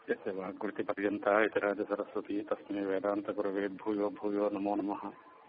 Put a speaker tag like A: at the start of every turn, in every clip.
A: यस्य वाक्कृतिपर्यन्ता इतराजसरस्वती तस्मै वेदान्तगुरवे भूयो भूयो नमो नमः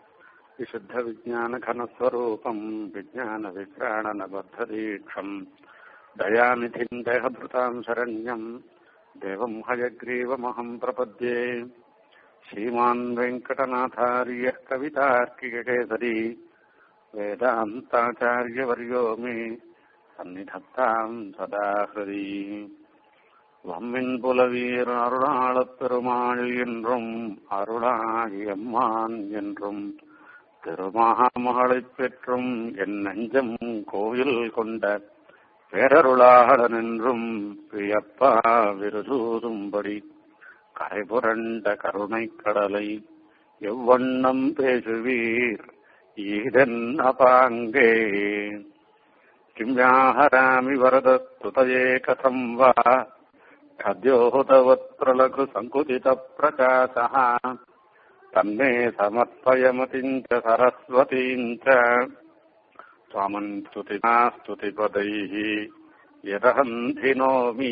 A: विशुद्धविज्ञानघनस्वरूपम् विज्ञानवित्राणनबद्धदीक्षम् दयानिधिम् देहभृताम् शरण्यम् देवम् हयग्रीवमहम् प्रपद्ये श्रीमान् वेङ्कटनाथार्यः कवितार्किककेसरी वेदान्ताचार्यवर्यो मे சந்நிதத்தாம் சதா ஹரி வம்மின் புலவீர் அருளாளப் பெருமாள் என்றும் அருளாகியம்மான் என்றும் திருமகாமகளைப் பெற்றும் என் நெஞ்சம் கோயில் கொண்ட பேரருளாளன் என்றும் பிரியப்பா விருதூதும்படி கரைபுரண்ட கருணைக் கடலை எவ்வண்ணம் பேசுவீர் ஈதென்ன பாங்கே किं व्याहरामि वरदस्तुतये कथम् वा खद्योहुतवत्र लघुसङ्कुचितप्रकाशः तन्मे समर्पयमतिम् च सरस्वतीम् च त्वमन् स्तुतिना स्तुतिपदैः यदहम् धिनोमि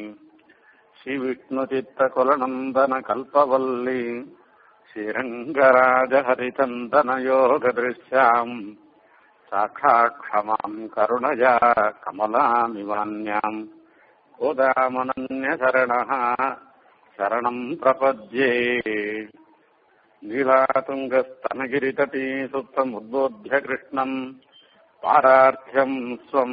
A: श्रीविष्णुचित्तकुलनन्दनकल्पवल्ली श्रीरङ्गराजहरिचन्दनयोगदृश्याम् साक्षाक्षमाम् करुणया कमलामिवान्याम् गोदामनन्यशरणः शरणम् प्रपद्ये नीलातुङ्गस्तनगिरितटी सुप्तमुद्बोध्य कृष्णम् पारार्थ्यम् स्वम्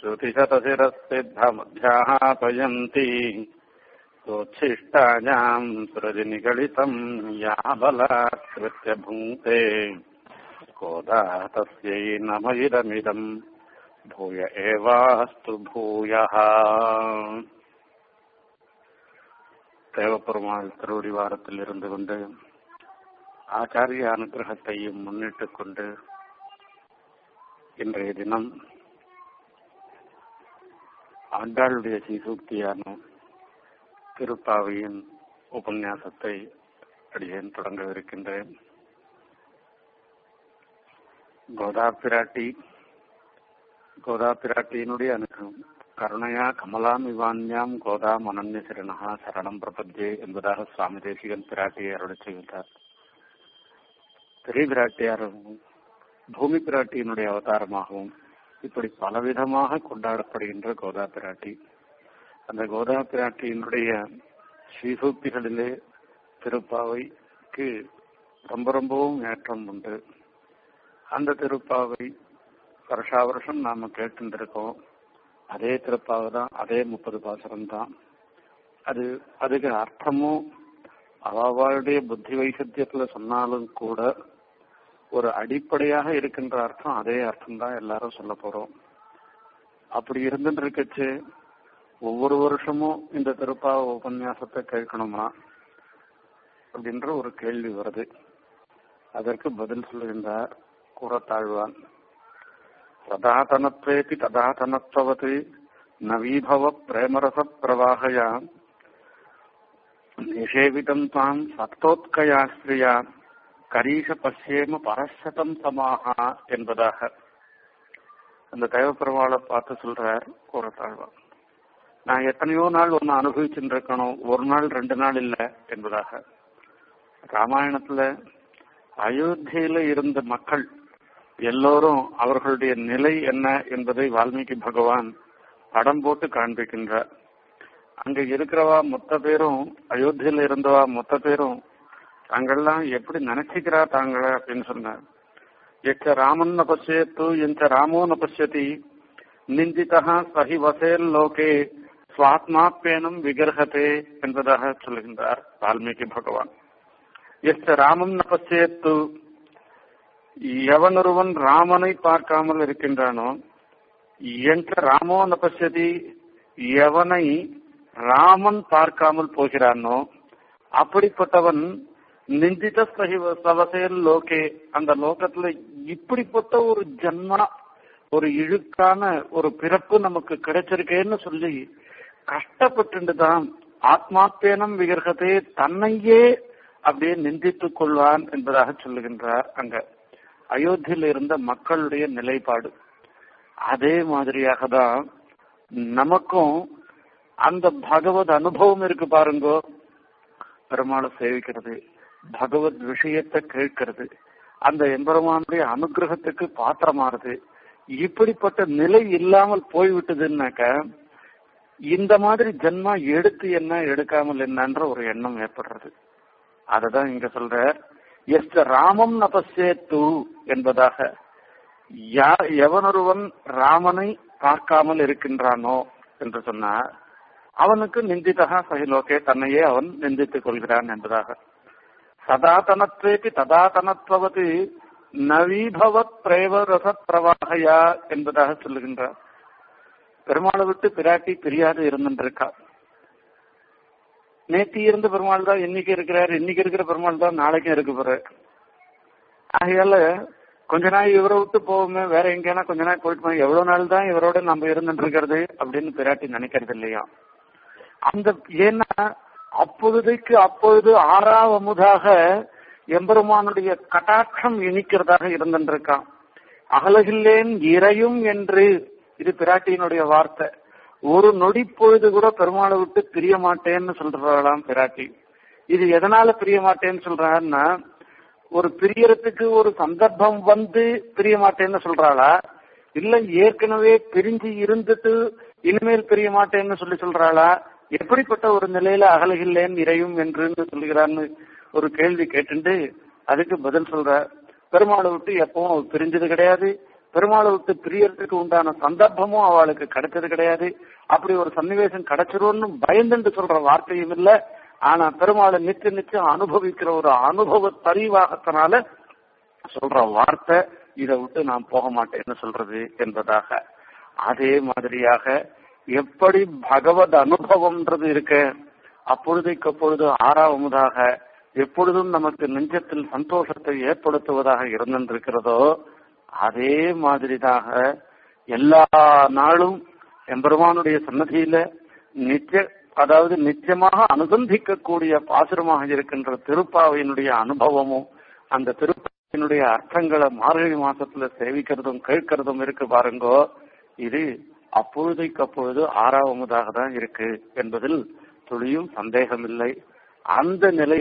A: श्रुतिशतशिरःसिद्धमध्यापयन्ति सोच्छिष्टायाम् सृजनिगलितम् या बलात्कृत्य भुङ्क्ते கோதா தஸ்யை நம இதமிதம் பூய ஏவாஸ்து பூயா தேவப்பெருமாள் திருவடி வாரத்தில் இருந்து கொண்டு ஆச்சாரிய அனுகிரகத்தையும் முன்னிட்டுக் கொண்டு இன்றைய தினம் ஆண்டாளுடைய சீசூக்தியான திருப்பாவையின் உபன்யாசத்தை அடியேன் தொடங்கவிருக்கின்றேன் கோதா பிராட்டி கோதா பிராட்டியினுடைய அனுகிரகம் கருணையா கமலாம் இவான்யாம் கோதா மனன்ய சரணா சரணம் பிரபத்தியே என்பதாக சுவாமி தேசிகன் பிராட்டியை அருளை செய்தார் பெரிய பிராட்டியாரும் பூமி பிராட்டியினுடைய அவதாரமாகவும் இப்படி பலவிதமாக கொண்டாடப்படுகின்ற கோதா பிராட்டி அந்த கோதா பிராட்டியினுடைய ஸ்ரீசூக்திகளிலே திருப்பாவைக்கு ரொம்ப ரொம்பவும் ஏற்றம் உண்டு அந்த திருப்பாவை வருஷா வருஷம் நாம கேட்டுருக்கோம் அதே திருப்பாவை தான் அதே முப்பது பாசுரம் தான் அது அதுக்கு அர்த்தமும் அவளுடைய புத்தி வைசத்தியத்துல சொன்னாலும் கூட ஒரு அடிப்படையாக இருக்கின்ற அர்த்தம் அதே அர்த்தம் தான் எல்லாரும் சொல்ல போறோம் அப்படி இருந்துட்டு இருக்கச்சு ஒவ்வொரு வருஷமும் இந்த திருப்பாவ உபன்யாசத்தை கேட்கணுமா அப்படின்ற ஒரு கேள்வி வருது அதற்கு பதில் சொல்லுகின்றார் கூறத்தாழ்வான் சதாதனத்வேபி ததாதனத்வவத் நவீபவ பிரேமரச பிரவாகயா நிஷேவிதம் தாம் சத்தோத்கயாஸ்திரியா கரீஷ பசியேம பரசதம் சமாகா என்பதாக அந்த தேவப்பெருமாளை பார்த்து சொல்றார் கூறத்தாழ்வான் நான் எத்தனையோ நாள் ஒன்னு அனுபவிச்சுட்டு இருக்கணும் ஒரு நாள் ரெண்டு நாள் இல்லை என்பதாக ராமாயணத்துல அயோத்தியில இருந்த மக்கள் எல்லோரும் அவர்களுடைய நிலை என்ன என்பதை வால்மீகி பகவான் படம் போட்டு காண்பிக்கின்றார் அங்க இருக்கிறவா மொத்த பேரும் அயோத்தியில இருந்தவா மொத்த பேரும் தாங்கள்லாம் எப்படி நினைச்சுக்கிறா தாங்கள அப்படின்னு சொன்னார் எச்ச ராமன் பசியத்து எந்த ராமோ ந பசியதி நிந்திதா சஹி வசேல் லோகே சுவாத்மாப்பேனும் விகர்ஹதே என்பதாக சொல்கின்றார் வால்மீகி பகவான் எஸ் ராமம் ந பசியத்து எவனொருவன் ராமனை பார்க்காமல் இருக்கின்றானோ என்ற ராமோ ந பசியதி எவனை ராமன் பார்க்காமல் போகிறானோ அப்படிப்பட்டவன் நிந்தித சவசையல் லோகே அந்த லோகத்துல இப்படிப்பட்ட ஒரு ஜன்மா ஒரு இழுக்கான ஒரு பிறப்பு நமக்கு கிடைச்சிருக்கேன்னு சொல்லி கஷ்டப்பட்டு தான் ஆத்மாப்பேனம் விகர்கதே தன்னையே அப்படியே நிந்தித்துக் கொள்வான் என்பதாக சொல்லுகின்றார் அங்க அயோத்தியில் இருந்த மக்களுடைய நிலைப்பாடு அதே மாதிரியாக தான் நமக்கும் அந்த பகவத் அனுபவம் இருக்கு பாருங்கோ பெருமாளை சேவிக்கிறது பகவத் விஷயத்தை கேட்கிறது அந்த எம்பெருமானுடைய அனுகிரகத்துக்கு பாத்திரமாறுது இப்படிப்பட்ட நிலை இல்லாமல் போய்விட்டதுன்னாக்க இந்த மாதிரி ஜென்மா எடுத்து என்ன எடுக்காமல் என்னன்ற ஒரு எண்ணம் ஏற்படுறது அததான் இங்க சொல்ற எஸ் ராமம் நபசேத்து என்பதாக யா- எவனொருவன் ராமனை பார்க்காமல் இருக்கின்றானோ என்று சொன்னார் அவனுக்கு நிந்திதகா சகிலோகே தன்னையே அவன் நிந்தித்துக் கொள்கிறான் என்பதாக சதாதனத்வேபி ததாதனத்வது நவீபவத் பிரேவ ரச பிரவாகையா என்பதாக சொல்லுகின்றார் பெருமாளை விட்டு பிராட்டி பிரியாது இருந்துருக்கா நேத்தி இருந்த பெருமாள் தான் இன்னைக்கு இருக்கிறார் இன்னைக்கு இருக்கிற பெருமாள் தான் நாளைக்கும் இருக்க போற ஆகையால கொஞ்ச நாள் இவரை விட்டு போவோமே வேற எங்கேனா கொஞ்ச நாள் போயிட்டு போய் எவ்வளவு நாள் தான் இவரோட நம்ம இருந்துட்டு இருக்கிறது அப்படின்னு பிராட்டி நினைக்கிறது இல்லையா அந்த ஏன்னா அப்பொழுதைக்கு அப்பொழுது ஆறாவமுதாக எம்பெருமானுடைய கட்டாட்சம் இனிக்கிறதாக இருந்துருக்கான் அகலகில்லேன் இறையும் என்று இது பிராட்டியினுடைய வார்த்தை ஒரு நொடி பொழுது கூட பெருமாளை விட்டு பிரிய மாட்டேன்னு சொல்றாளாம் பிராட்டி இது எதனால பிரிய மாட்டேன்னு சொல்றாருன்னா ஒரு பிரியறதுக்கு ஒரு சந்தர்ப்பம் வந்து பிரிய மாட்டேன்னு சொல்றாளா இல்ல ஏற்கனவே பிரிஞ்சு இருந்துட்டு இனிமேல் பிரிய மாட்டேன்னு சொல்லி சொல்றாளா எப்படிப்பட்ட ஒரு நிலையில அகலகில்லேன் இறையும் என்று சொல்லுகிறான்னு ஒரு கேள்வி கேட்டுண்டு அதுக்கு பதில் சொல்ற பெருமாளை விட்டு எப்பவும் அவள் பிரிஞ்சது கிடையாது பெருமாளை விட்டு பிரியறதுக்கு உண்டான சந்தர்ப்பமும் அவளுக்கு கிடைச்சது கிடையாது அப்படி ஒரு சன்னிவேசம் கிடைச்சிரும்னு பயந்துட்டு சொல்ற வார்த்தையும் இல்ல ஆனா பெருமாளை நிச்சய நிச்சயம் அனுபவிக்கிற ஒரு அனுபவ பரிவாகத்தினால சொல்ற வார்த்தை இதை விட்டு நான் போக மாட்டேன்னு சொல்றது என்பதாக அதே மாதிரியாக எப்படி பகவத் அனுபவம்ன்றது இருக்க அப்பொழுதைக்கு அப்பொழுது ஆறாவதாக எப்பொழுதும் நமக்கு நெஞ்சத்தில் சந்தோஷத்தை ஏற்படுத்துவதாக இருந்திருக்கிறதோ அதே மாதிரிதாக எல்லா நாளும் எம்பெருமானுடைய சன்னதியில நித்திய அதாவது நிச்சயமாக அனுசந்திக்கக்கூடிய பாசுரமாக இருக்கின்ற திருப்பாவையினுடைய அனுபவமும் அந்த திருப்பாவையினுடைய அர்த்தங்களை மார்கழி மாசத்துல சேவிக்கிறதும் கேட்கறதும் இருக்கு பாருங்கோ இது அப்பொழுதைக்கு அப்பொழுது ஆறாவதாக தான் இருக்கு என்பதில் துளியும் சந்தேகமில்லை அந்த நிலை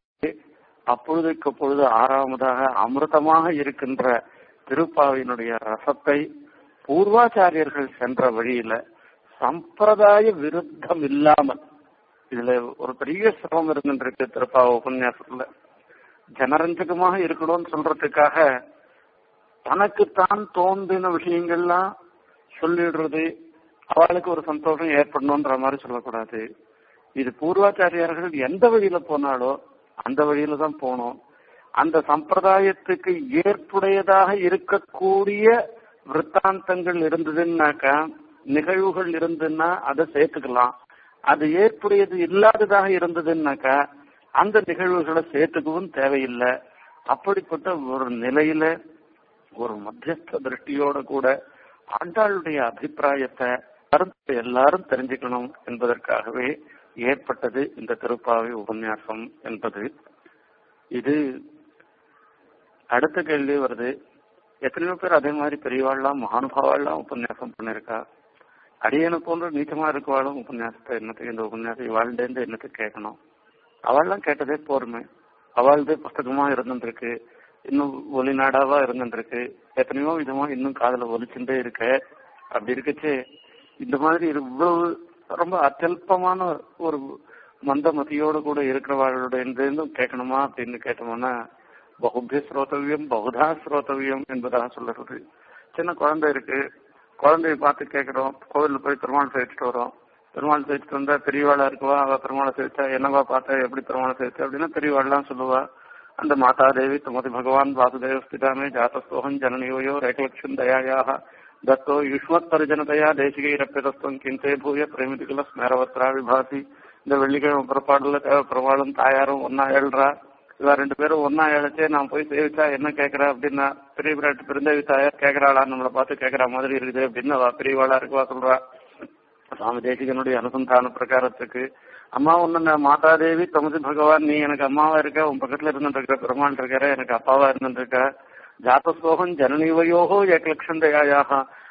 A: அப்பொழுதைக்கு அப்பொழுது ஆறாவதாக அமிர்தமாக இருக்கின்ற திருப்பாவையினுடைய ரசத்தை பூர்வாச்சாரியர்கள் சென்ற வழியில சம்பிரதாய விருத்தம் இல்லாமல் இதுல ஒரு பெரிய சிரமம் இருந்துருக்கு திருப்பாவ உபன்யாசத்துல ஜனரஞ்சகமாக இருக்கணும்னு சொல்றதுக்காக தனக்குத்தான் தோன்றின விஷயங்கள்லாம் சொல்லிடுறது அவளுக்கு ஒரு சந்தோஷம் ஏற்படணும்ன்ற மாதிரி சொல்லக்கூடாது இது பூர்வாச்சாரியார்கள் எந்த வழியில போனாலோ அந்த வழியில தான் போகணும் அந்த சம்பிரதாயத்துக்கு ஏற்புடையதாக இருக்கக்கூடிய விற்த்தாந்தங்கள் இருந்ததுன்னாக்கா நிகழ்வுகள் இருந்ததுன்னா அதை சேர்த்துக்கலாம் அது ஏற்புடையது இல்லாததாக இருந்ததுன்னாக்கா அந்த நிகழ்வுகளை சேர்த்துக்கவும் தேவையில்லை அப்படிப்பட்ட ஒரு நிலையில ஒரு மத்தியஸ்த திருஷ்டியோட கூட ஆண்டாளுடைய அபிப்பிராயத்தை கருத்தை எல்லாரும் தெரிஞ்சுக்கணும் என்பதற்காகவே ஏற்பட்டது இந்த திருப்பாவை உபன்யாசம் என்பது இது அடுத்த கேள்வி வருது எத்தனையோ பேர் அதே மாதிரி பெரியவாள்லாம் மகானுபாவாள்லாம் உபன்யாசம் பண்ணிருக்கா அடியனை போன்ற நீச்சமா இருக்கவாளும் உபன்யாசத்தை என்னத்துக்கு இந்த உபன்யாசம் இவாழ்ந்தேந்து என்னத்துக்கு கேட்கணும் அவள்லாம் கேட்டதே போருமே அவள்தே புஸ்தகமா இருந்துருக்கு இன்னும் ஒளிநாடாவா இருந்துருக்கு எத்தனையோ விதமா இன்னும் காதல ஒலிச்சுட்டே இருக்க அப்படி இருக்கச்சு இந்த மாதிரி இவ்வளவு ரொம்ப அத்தியல்பமான ஒரு மந்தமதியோடு கூட இருக்கிறவாளோட இருந்தும் கேட்கணுமா அப்படின்னு கேட்டோம்னா பகுபிய ஸ்ரோதவியம் பகுதா ஸ்ரோதவியம் என்பதாக சொல்லுறது சின்ன குழந்தை இருக்கு குழந்தைய பார்த்து கேட்கிறோம் கோவில்ல போய் பெருமாள் சேவிச்சுட்டு வரோம் பெருமாள் சேவிச்சுட்டு வந்தா பெரியவாளா இருக்குவா அவ பெருமாளை சேவிச்சா என்னவா பார்த்தா எப்படி பெருமாளை சேவிச்சா அப்படின்னா பெரியவாள்லாம் சொல்லுவா அந்த மாதா தேவி துமதி பகவான் வாசுதேவ ஸ்திதாமே ஜாத்தஸ்தோகம் ஜனனியோயோ ரேகலட்சும் தயாயாக தத்தோ யுஷ்மத்தரிஜனதையா தேசிகைரப்பியதஸ்தம் கிந்தே பூய பிரேமிதிகுல ஸ்மேரவத்ரா விபாசி இந்த வெள்ளிக்கிழமை புறப்பாடுல தேவ பிரபாடும் தாயாரும் ஒன்னா எழுறா இவ ரெண்டு பேரும் ஒன்னா இழைச்சே நான் போய் சேவிச்சா என்ன கேக்குறா அப்படின்னா பெரிய பிராட்டு பெருந்தேவி தாயார் கேக்குறாளா நம்மளை பார்த்து கேக்குற மாதிரி இருக்குது அப்படின்னு அவ பெரியவாளா இருக்குவா சொல்றா சுவாமி தேசிகனுடைய அனுசந்தான பிரகாரத்துக்கு அம்மா ஒண்ணு மாதாதேவி தமது பகவான் நீ எனக்கு அம்மாவா இருக்க உன் பக்கத்துல இருந்துட்டு இருக்கிற பெருமாள் இருக்காரு எனக்கு அப்பாவா இருந்துட்டு இருக்க ஜாத்தஸ்தோகம் ஜனனிவையோகோ ஏகலட்சம் தயாயாக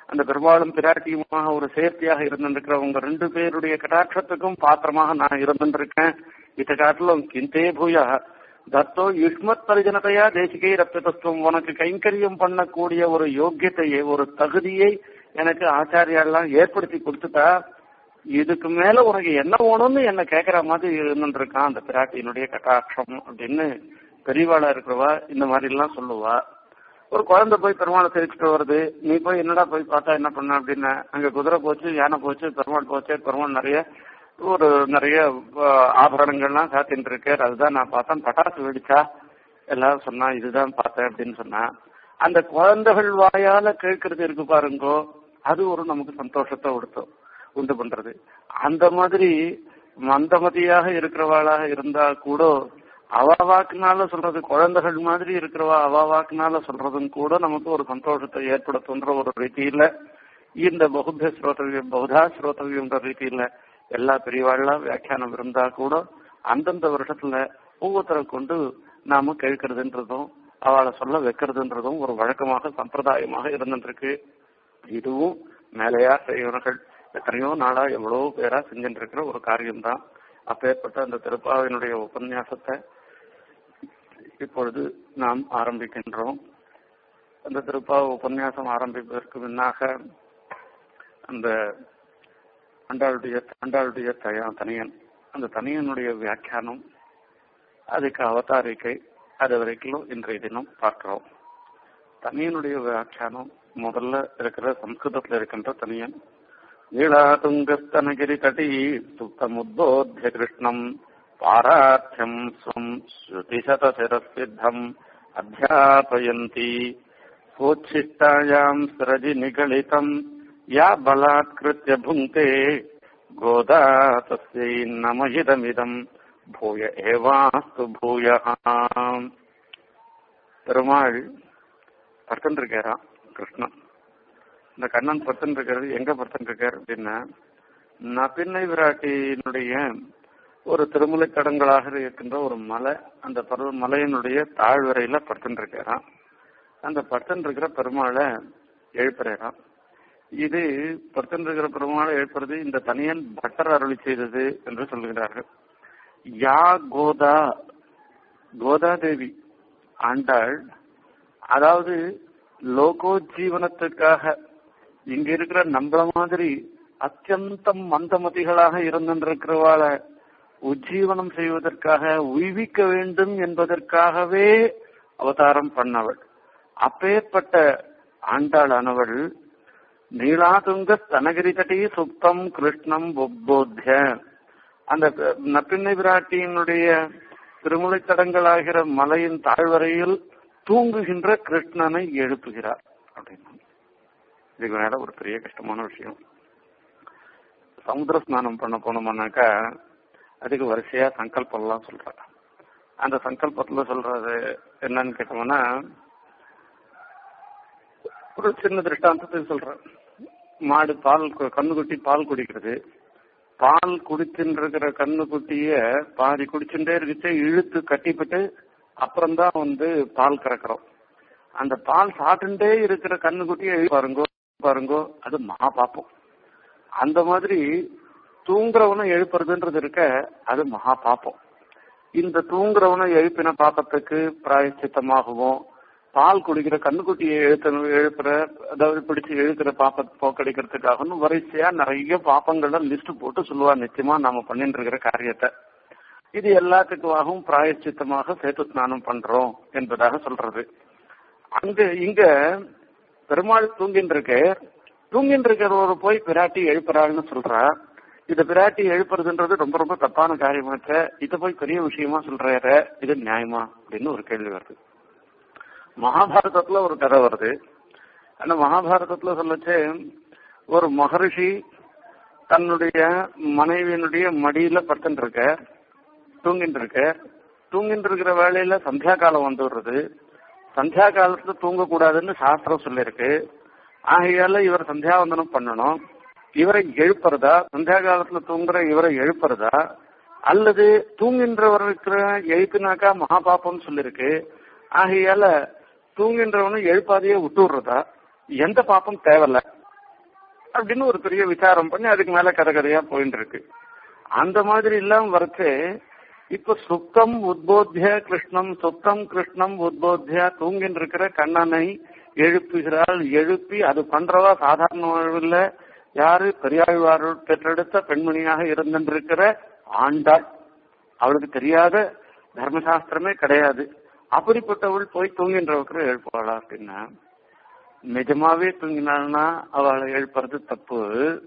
A: அந்த பெரும்பாலும் பிராட்டியுமாக ஒரு சேர்த்தியாக இருந்திருக்கிறவங்க ரெண்டு பேருடைய கடாட்சத்துக்கும் பாத்திரமாக நான் இருந்திருக்கேன் இத்த காட்டிலும் கிந்தே பூயா தத்தோ யுஷ்மத் பரிஜனதையா தேசிகை ரப்பிதத்துவம் உனக்கு கைங்கரியம் பண்ணக்கூடிய ஒரு யோக்கியத்தையை ஒரு தகுதியை எனக்கு ஆச்சாரியாலாம் ஏற்படுத்தி கொடுத்துட்டா இதுக்கு மேல உனக்கு என்ன வேணும்னு என்ன கேக்குற மாதிரி இருந்துருக்கான் அந்த பிராட்டியினுடைய கட்டாட்சம் அப்படின்னு பெரியவாளா இருக்கிறவா இந்த மாதிரி எல்லாம் சொல்லுவா ஒரு குழந்தை போய் பெருமாளை தெரிவிச்சுட்டு வருது நீ போய் என்னடா போய் பார்த்தா என்ன பண்ண அப்படின்னு அங்க குதிரை போச்சு யானை போச்சு பெருமாள் போச்சு பெருமாள் நிறைய ஒரு நிறைய அஹ், ஆபரணங்கள்லாம் சாத்தின்னு இருக்கார் அதுதான் நான் பார்த்தேன் பட்டாசு வெடிச்சா எல்லாரும் சொன்னா இதுதான் பார்த்தேன் அப்படின்னு சொன்னா அந்த குழந்தைகள் வாயால கேட்கறது இருக்கு பாருங்கோ அது ஒரு நமக்கு சந்தோஷத்தை கொடுத்தோம் உண்டு பண்றது அந்த மாதிரி மந்தமதியாக இருக்கிறவாளாக இருந்தா கூட அவ வாக்குனால சொல்றது குழந்தைகள் மாதிரி இருக்கிறவா அவ வாக்குனால சொல்றதும் கூட நமக்கு ஒரு சந்தோஷத்தை ஏற்படுத்துன்ற ஒரு ரீதியில இந்த பகுத்த ஸ்ரோதவியம் பௌதா ஸ்ரோதவியம்ன்ற ரீதியில எல்லா பெரியவாழ்லாம் வியாக்கியானம் இருந்தா கூட அந்தந்த வருஷத்துல ஒவ்வொருத்தரை கொண்டு நாம கேட்கறதுன்றதும் அவளை சொல்ல வைக்கிறதுன்றதும் ஒரு வழக்கமாக சம்பிரதாயமாக இருந்துருக்கு இதுவும் மேலையார் செய்வர்கள் எத்தனையோ நாளா எவ்வளவோ பேரா செஞ்சுட்டு இருக்கிற ஒரு காரியம்தான் அப்பேற்பட்ட அந்த திருப்பாவினுடைய உபன்யாசத்தை இப்பொழுது நாம் ஆரம்பிக்கின்றோம் அந்த திருப்பாவை உபன்யாசம் ஆரம்பிப்பதற்கு முன்னாக அந்த ஆண்டாளுடைய ஆண்டாளுடைய தயா தனியன் அந்த தனியனுடைய வியாக்கியானம் அதுக்கு அவதாரிக்கை அது வரைக்கும் இன்றைய தினம் பார்க்கிறோம் தனியனுடைய வியாக்கியானம் முதல்ல இருக்கிற சம்ஸ்கிருதத்துல இருக்கின்ற தனியன் நீளாதுங்கஸ்தனகிரி தடி சுத்தமுத்தோத்திய கிருஷ்ணம் பாரார்த்தியம் ஸ்வம் ஸ்ருதிசதசிரசித்தம் அத்தியாபயந்தி சோச்சிஷ்டாயாம் சிரஜி நிகழிதம் யா பலாத்கிருத்திய புங்கே கோதா தஸ்யை நமஹிதமிதம் பூய ஏவாஸ்து பூய பெருமாள் படுத்துட்டு இருக்காராம் கிருஷ்ணன் இந்த கண்ணன் படுத்துட்டு இருக்கிறது எங்க படுத்துட்டு இருக்காரு அப்படின்னா நபின்னை விராட்டியினுடைய ஒரு திருமலை தடங்களாக இருக்கின்ற ஒரு மலை அந்த பருவ மலையினுடைய தாழ்வரையில படுத்துட்டு இருக்காராம் அந்த படுத்துட்டு இருக்கிற பெருமாளை எழுப்புறாராம் இது படுத்துட்டு இருக்கிற பெருமாளை எழுப்புறது இந்த தனியன் பட்டர் அருளி செய்தது என்று சொல்லுகிறார்கள் யா கோதா கோதாதேவி ஆண்டாள் அதாவது லோகோஜீவனத்துக்காக இங்க இருக்கிற நம்மள மாதிரி அத்தியந்தம் மந்தமதிகளாக இருந்திருக்கிறவாள உஜ்ஜீவனம் செய்வதற்காக உய்விக்க வேண்டும் என்பதற்காகவே அவதாரம் பண்ணவள் அப்பேற்பட்ட ஆண்டாளானவள் நீலாதுங்க ஸ்தனகிரி தட்டி சுப்தம் கிருஷ்ணம் உத்போத்திய அந்த நப்பிண்ணை பிராட்டியினுடைய திருமுலை தடங்களாகிற மலையின் தாழ்வரையில் தூங்குகின்ற கிருஷ்ணனை எழுப்புகிறார் அப்படின்னு இதுக்கு மேல ஒரு பெரிய கஷ்டமான விஷயம் சமுத்திர ஸ்நானம் பண்ண போனோம்னாக்கா அதுக்கு வரிசையா சங்கல்பம் எல்லாம் சொல்றாங்க அந்த சங்கல்பத்துல சொல்றது என்னன்னு கேட்டோம்னா ஒரு சின்ன திருஷ்டாந்தத்துக்கு சொல்றேன் மாடு பால் கு- கண்ணுக்குட்டி பால் குடிக்கிறது பால் குடிச்சுட்டு கண்ணுக்குட்டிய பாதி குடிச்சுட்டே இருக்குச்சு இழுத்து கட்டிப்பிட்டு அப்புறம்தான் வந்து பால் கறக்குறோம் அந்த பால் சாப்பிட்டுட்டே இருக்கிற கண்ணுக்குட்டியை எழுதி பாருங்கோ பாருங்கோ அது மகா பாப்பம் அந்த மாதிரி தூங்குறவனை எழுப்புறதுன்றது இருக்க அது மகா பாப்பம் இந்த தூங்குறவனை எழுப்பின பாப்பத்துக்கு பிராயச்சித்தமாகவும் பால் குடிக்கிற கண்ணுக்குட்டியை எழுத்த எழுப்புற அதாவது பிடிச்சு எழுக்கிற பாப்ப போக்கடிக்கிறதுக்காகவும் வரிசையா நிறைய பாப்பங்கள லிஸ்ட் போட்டு சொல்லுவா நிச்சயமா நாம பண்ணிட்டு இருக்கிற காரியத்தை இது எல்லாத்துக்குமாகவும் பிராயச்சித்தமாக சேத்து ஸ்நானம் பண்றோம் என்பதாக சொல்றது அங்க இங்க பெருமாள் தூங்கின்னு இருக்கு தூங்கின்னு இருக்கிறவர் போய் பிராட்டி எழுப்புறாள்னு சொல்றா இத பிராட்டி எழுப்புறதுன்றது ரொம்ப ரொம்ப தப்பான காரியமாச்ச இத போய் பெரிய விஷயமா சொல்றாரு இது நியாயமா அப்படின்னு ஒரு கேள்வி வருது மகாபாரதத்துல ஒரு கதை வருது அந்த மகாபாரதத்துல சொல்லச்சு ஒரு மகரிஷி தன்னுடைய மனைவியினுடைய மடியில படுத்துட்டு இருக்க தூங்கிட்டு இருக்க தூங்கிட்டு இருக்கிற வேலையில சந்தியா காலம் வந்து விடுறது சந்தியா காலத்துல தூங்கக்கூடாதுன்னு சாஸ்திரம் சொல்லியிருக்கு ஆகையால இவர் சந்தியாவந்தனம் பண்ணணும் இவரை எழுப்புறதா சந்தியா காலத்துல தூங்குற இவரை எழுப்புறதா அல்லது தூங்கின்றவருக்கு எழுப்பினாக்கா மகாபாபம் சொல்லியிருக்கு ஆகையால தூங்கின்றவனும் எழுப்பாதையே விட்டுடுறதா எந்த பாப்பம் தேவையில்ல அப்படின்னு ஒரு பெரிய விசாரம் பண்ணி அதுக்கு மேல கதை கதையா போயிட்டு இருக்கு அந்த மாதிரி இல்லாம வரச்சு இப்ப சுத்தம் உத்போத்திய கிருஷ்ணம் சுத்தம் கிருஷ்ணம் உத்போத்திய தூங்கின்னு இருக்கிற கண்ணனை எழுப்புகிறாள் எழுப்பி அது பண்றவா சாதாரண வாழ்வில் யாரு பெரியாழ்வார் பெற்றெடுத்த பெண்மணியாக இருந்திருக்கிற ஆண்டாள் அவளுக்கு தெரியாத தர்மசாஸ்திரமே கிடையாது அப்படிப்பட்டவள் போய் தூங்கின்றவக்கிற எழுப்புவாளா அப்படின்னா நிஜமாவே தூங்கினாள்னா அவளை எழுப்புறது தப்பு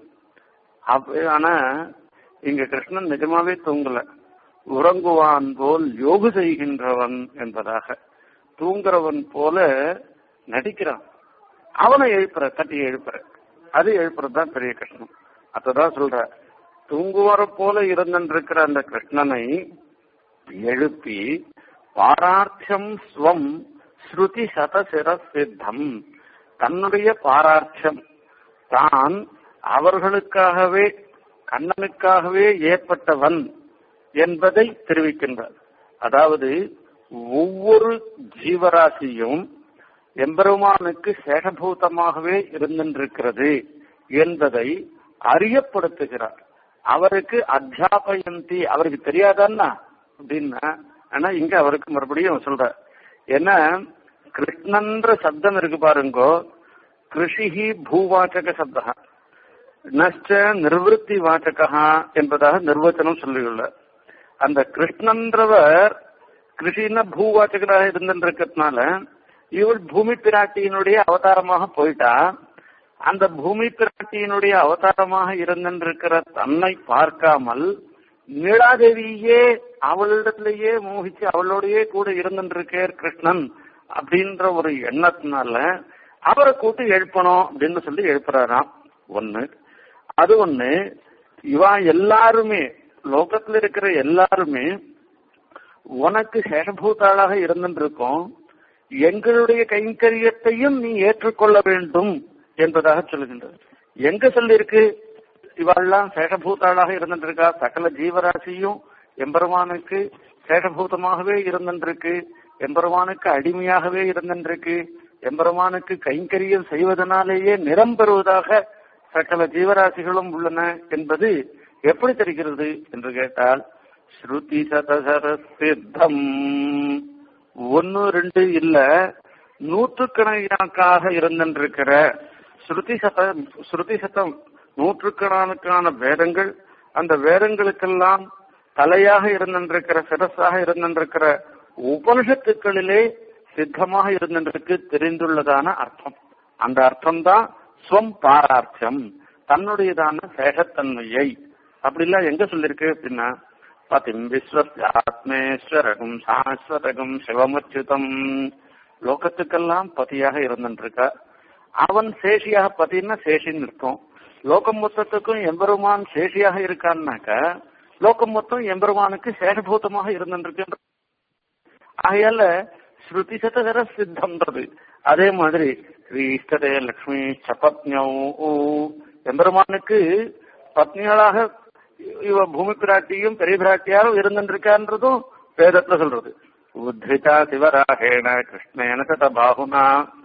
A: அப்ப ஆனா இங்க கிருஷ்ணன் நிஜமாவே தூங்கல உறங்குவான் போல் யோகு செய்கின்றவன் என்பதாக தூங்குறவன் போல நடிக்கிறான் அவனை எழுப்புற தட்டி எழுப்புற அது எழுப்புறது தான் பெரிய கிருஷ்ணன் அததான் சொல்ற தூங்குவர போல இருந்திருக்கிற அந்த கிருஷ்ணனை எழுப்பி பாரார்த்தம் ஸ்வம் ஸ்ருதி சதசிர சித்தம் தன்னுடைய பாரார்த்தம் தான் அவர்களுக்காகவே கண்ணனுக்காகவே ஏற்பட்டவன் என்பதை தெரிவிக்கின்றார் அதாவது ஒவ்வொரு ஜீவராசியும் எம்பெருமானுக்கு சேகபூதமாகவே இருந்திருக்கிறது என்பதை அறியப்படுத்துகிறார் அவருக்கு அத்தியாபயந்தி அவருக்கு தெரியாதான்னா அப்படின்னா ஆனா இங்க அவருக்கு மறுபடியும் சொல்ற ஏன்னா கிருஷ்ணன்ற சப்தம் இருக்கு பாருங்கோ கிருஷிஹி பூவாச்சக சப்தா நஷ்ட நிர்வத்தி வாச்சகா என்பதாக நிர்வச்சனம் சொல்லியுள்ள அந்த கிருஷ்ணன்றவர் கிருஷின பூவாச்சகராக இருந்திருக்கிறதுனால இவள் பூமி பிராட்டியினுடைய அவதாரமாக போயிட்டா அந்த பூமி பிராட்டியினுடைய அவதாரமாக இருந்திருக்கிற தன்னை பார்க்காமல் நீலாதேவியே அவளிடத்திலேயே மோகிச்சு அவளோடயே கூட இருந்திருக்கார் கிருஷ்ணன் அப்படின்ற ஒரு எண்ணத்தினால அவரை கூட்டு எழுப்பணும் அப்படின்னு சொல்லி எழுப்புறாராம் ஒண்ணு அது ஒண்ணு இவா எல்லாருமே லோகத்துல இருக்கிற எல்லாருமே உனக்கு சேஷபூதாளாக இருந்திருக்கோம் எங்களுடைய கைங்கரியத்தையும் நீ ஏற்றுக்கொள்ள வேண்டும் என்பதாக சொல்லுகின்றது எங்க சொல்லியிருக்கு இவாள்லாம் சேஷபூதாளாக இருந்திருக்கா சகல ஜீவராசியும் எம்பெருமானுக்கு சேஷபூதமாகவே இருந்திருக்கு எம்பெருமானுக்கு அடிமையாகவே இருந்திருக்கு எம்பெருமானுக்கு கைங்கரியம் செய்வதனாலேயே நிறம் பெறுவதாக சகல ஜீவராசிகளும் உள்ளன என்பது எப்படி தெரிகிறது என்று கேட்டால் ஸ்ருதி சதசர சித்தம் ஒன்னு ரெண்டு இல்ல நூற்றுக்கணக்காக இருந்திருக்கிற ஸ்ருதி சத ஸ்ருதி சதம் நூற்றுக்கணக்கான வேதங்கள் அந்த வேதங்களுக்கெல்லாம் தலையாக இருந்திருக்கிற சிரஸாக இருந்திருக்கிற உபனிஷத்துக்களிலே சித்தமாக இருந்திருக்கு தெரிந்துள்ளதான அர்த்தம் அந்த அர்த்தம் தான் ஸ்வம் பாரார்த்தம் தன்னுடையதான சேகத்தன்மையை அப்படிலாம் எங்க சொல்லிருக்கு அப்படின்னா பதிம் விஸ்வத்யாத்மேஸ்வரகம் சாஸ்வதகம் சிவமச்சுதம் லோகத்துக்கெல்லாம் பதியாக இருந்துருக்க அவன் சேஷியாக பதின்னா சேஷின்னு இருக்கும் லோகம் மொத்தத்துக்கும் எம்பெருமான் சேஷியாக இருக்கான்னாக்க லோகம் மொத்தம் எம்பெருமானுக்கு சேஷபூதமாக இருந்துருக்கு ஆகையால ஸ்ருதி சதகர சித்தம்ன்றது அதே மாதிரி ஸ்ரீஷ்டதே லக்ஷ்மி சபத்ஞோ எம்பெருமானுக்கு பத்னிகளாக இவ பூமி பிராட்டியும் பெரிய பிராட்டியாரும் இருந்துருக்கான்றதும் வேதத்துல சொல்றது உத்ரிதா சிவராகேண கிருஷ்ணேன சத பாகுனா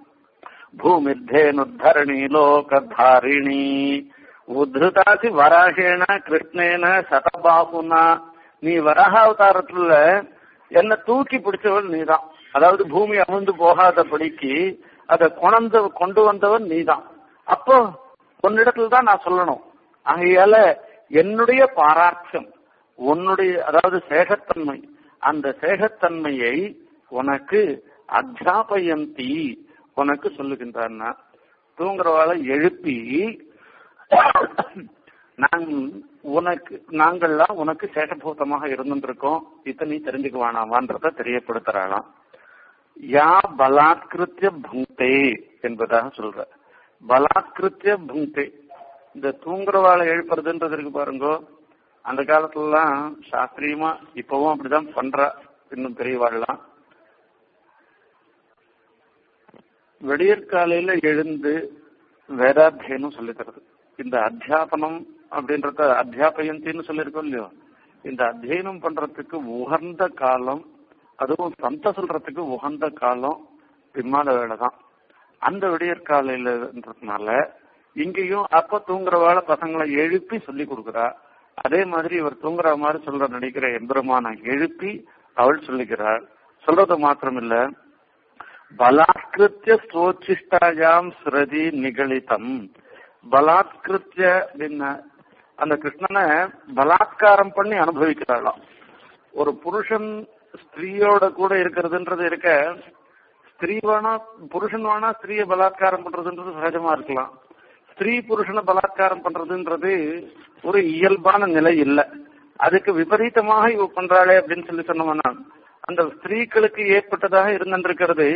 A: பூமிர்தேனுத்தரணி லோகதாரிணி உத்ருதாசி வராகேன கிருஷ்ணேன சதபாகுனா நீ வராக அவதாரத்துல என்ன தூக்கி பிடிச்சவன் நீதான் அதாவது பூமி அமிழ்ந்து போகாதபடிக்கு அதை கொணந்து கொண்டு வந்தவன் நீதான் அப்போ உன்னிடத்துல தான் நான் சொல்லணும் ஆகையால என்னுடைய பாராட்சம் உன்னுடைய அதாவது சேகத்தன்மை அந்த சேகத்தன்மையை உனக்கு அத்தியாபயந்தி உனக்கு சொல்லுகின்றான்னா தூங்குறவாளை எழுப்பி நாங் உனக்கு நாங்கள்லாம் உனக்கு சேஷபூதமாக இருந்துருக்கோம் இதை நீ தெரிஞ்சுக்க வேணாமான்றத தெரியப்படுத்துறாளாம் யா பலாத்கிருத்திய புங்கே என்பதாக சொல்ற பலாத்கிருத்திய புங்கே இந்த தூங்குறவாளை எழுப்புறதுன்றது இருக்கு பாருங்க அந்த காலத்துலலாம் சாஸ்திரியமா இப்பவும் அப்படிதான் பண்றா இன்னும் பெரியவாள்லாம் விடியற்காலையில எழுந்து வேதாத்தியனம் சொல்லி தருது இந்த அத்தியாபனம் அப்படின்றத அத்தியாபயந்தின்னு சொல்லியிருக்கோம் இல்லையோ இந்த அத்தியனம் பண்றதுக்கு உகந்த காலம் அதுவும் சந்த சொல்றதுக்கு உகந்த காலம் பிம்மாத வேலை தான் அந்த விடியற்காலையிலன்றதுனால இங்கேயும் அப்ப தூங்குறவாள பசங்களை எழுப்பி சொல்லி கொடுக்குறா அதே மாதிரி இவர் தூங்குற மாதிரி சொல்ற நடிக்கிற எம்பெருமான எழுப்பி அவள் சொல்லிக்கிறாள் சொல்றது மாத்திரமில்ல பலாத்கிருத்திய ஸ்ரோச்சிஷ்டாயாம் ஸ்ருதி நிகழிதம் பலாத்கிருத்திய அப்படின்னா அந்த கிருஷ்ணனை பலாத்காரம் பண்ணி அனுபவிக்கிறாளாம் ஒரு புருஷன் ஸ்திரீயோட கூட இருக்கிறதுன்றது இருக்க ஸ்திரீ வேணா புருஷன் வேணா ஸ்திரீயை பலாத்காரம் பண்றதுன்றது சகஜமா இருக்கலாம் ஸ்திரீ புருஷனை பலாத்காரம் பண்றதுன்றது ஒரு இயல்பான நிலை இல்லை அதுக்கு விபரீதமாக இவ பண்றாளே அப்படின்னு சொல்லி சொன்னோம்னா அந்த ஸ்திரீகளுக்கு ஏற்பட்டதாக இருந்திருக்கிறது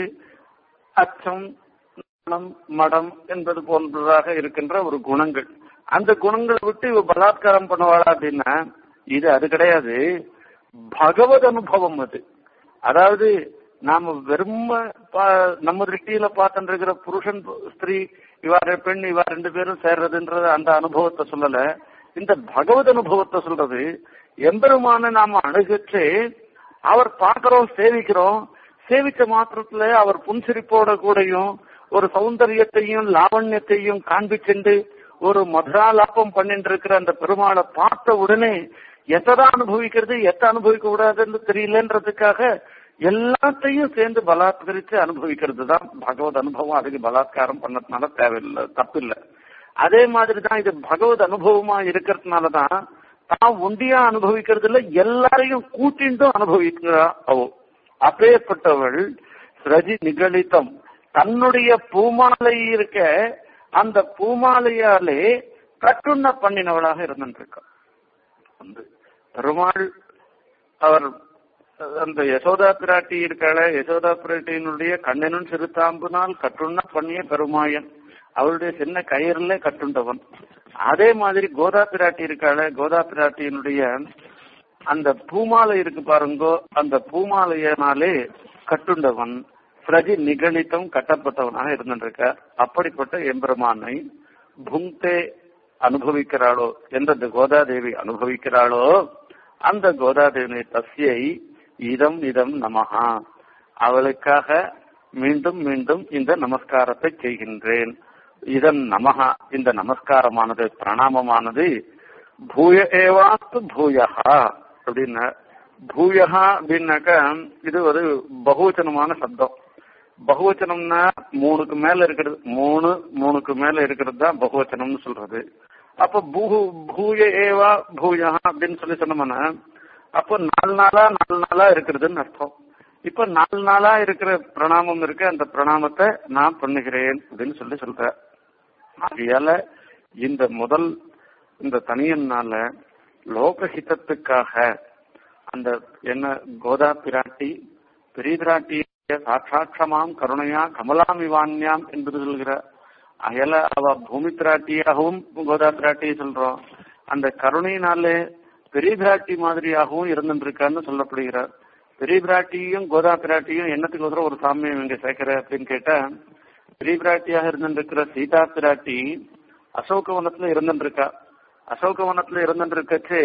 A: அச்சம் மனம், மடம் என்பது போன்றதாக இருக்கின்ற ஒரு குணங்கள் அந்த குணங்களை விட்டு இவ பலாத்காரம் பண்ணுவாளா அப்படின்னா இது அது கிடையாது பகவத் அனுபவம் அது அதாவது நாம வெறும் நம்ம திருஷ்டியில பார்த்துட்டு இருக்கிற புருஷன் ஸ்திரீ இவா ரெ- பெண் இவா ரெண்டு பேரும் சேர்றதுன்றது அந்த அனுபவத்தை சொல்லல இந்த பகவத் அனுபவத்தை சொல்றது எம்பெருமான நாம அணுகிச்சு அவர் பார்க்கிறோம் சேவிக்கிறோம் சேவிச்ச மாத்திரத்துல அவர் புன்சிரிப்போட கூடயும் ஒரு சௌந்தரியத்தையும் லாவண்யத்தையும் காண்பிச்சுண்டு ஒரு மதுராலாபம் பண்ணிட்டு இருக்கிற அந்த பெருமாளை பார்த்த உடனே எத்ததான் அனுபவிக்கிறது எத்த அனுபவிக்க கூடாதுன்னு தெரியலன்றதுக்காக எல்லாத்தையும் சேர்ந்து பலாத்கரிச்சு அனுபவிக்கிறது தான் பகவத் அனுபவம் அதுக்கு பலாத்காரம் பண்ணதுனால தேவையில்லை தப்பில்லை அதே மாதிரி தான் இது பகவத் அனுபவமா இருக்கிறதுனால தான் தான் ஒண்டியா அனுபவிக்கிறதுல எல்லாரையும் கூட்டிண்டும் அனுபவிக்கிறா அவ அப்பேற்பட்டவள் ஸ்ரஜி நிகழித்தம் தன்னுடைய பூமாலை இருக்க அந்த பூமாலையாலே கட்டுண்ண பண்ணினவளாக இருந்திருக்கா வந்து பெருமாள் அவர் அந்த யசோதா பிராட்டி இருக்காள யசோதா பிராட்டியினுடைய கண்ணனும் சிறுத்தாம்புனால் கட்டுண்ண பண்ணிய பெருமாயன் அவருடைய சின்ன கயிறுல கட்டுண்டவன் அதே மாதிரி கோதா பிராட்டி இருக்காள கோதா பிராட்டியினுடைய அந்த பூமாலை இருக்கு பாருங்கோ அந்த பூமாலையினாலே கட்டுண்டவன் பிரதி நிகழித்தம் கட்டப்பட்டவனாக இருந்திருக்க அப்படிப்பட்ட எம்பெருமானை புங்தே அனுபவிக்கிறாளோ எந்த கோதாதேவி அனுபவிக்கிறாளோ அந்த கோதாதேவி தஸ்யை இதம் இதம் நமஹா அவளுக்காக மீண்டும் மீண்டும் இந்த நமஸ்காரத்தை செய்கின்றேன் இதன் நமஹா இந்த நமஸ்காரமானது பிரணாமமானது பூய ஏவாஸ்து பூயஹா அப்படின்னா பூயஹா அப்படின்னாக்கா இது ஒரு பகுவச்சனமான சப்தம் பகுவச்சனம்னா மூணுக்கு மேல இருக்கிறது மூணு மூணுக்கு மேல இருக்கிறது தான் பகுவச்சனம்னு சொல்றது அப்ப பூ பூய ஏவா பூயா அப்படின்னு சொல்லி சொன்னோம்னா அப்போ நாலு நாளா நாலு நாளா இருக்கிறதுன்னு அர்த்தம் இப்ப நாலு நாளா இருக்கிற பிரணாமம் இருக்கு அந்த பிரணாமத்தை நான் பண்ணுகிறேன் அப்படின்னு சொல்லி சொல்ற ஆகையால இந்த முதல் இந்த தனியன்னால லோகஹிதத்துக்காக அந்த என்ன கோதா பிராட்டி பெரிய பிராட்டி சாட்சாட்சமாம் கருணையா கமலாமிவான்யாம் என்பது சொல்கிறார் அயல அவ பூமி பிராட்டியாகவும் கோதா பிராட்டியை சொல்றோம் அந்த கருணையினாலே பெரிய பிராட்டி மாதிரியாகவும் இருந்துருக்கான்னு சொல்லப்படுகிறார் பெரிய பிராட்டியும் கோதா பிராட்டியும் என்னத்துக்கு ஒருத்தர ஒரு சாமியம் இங்க சேர்க்கிற அப்படின்னு கேட்டா பெரிய பிராட்டியாக இருந்துருக்கிற சீதா பிராட்டி அசோகவனத்துல இருந்துருக்கா அசோகவனத்துல இருந்துருக்கச்சு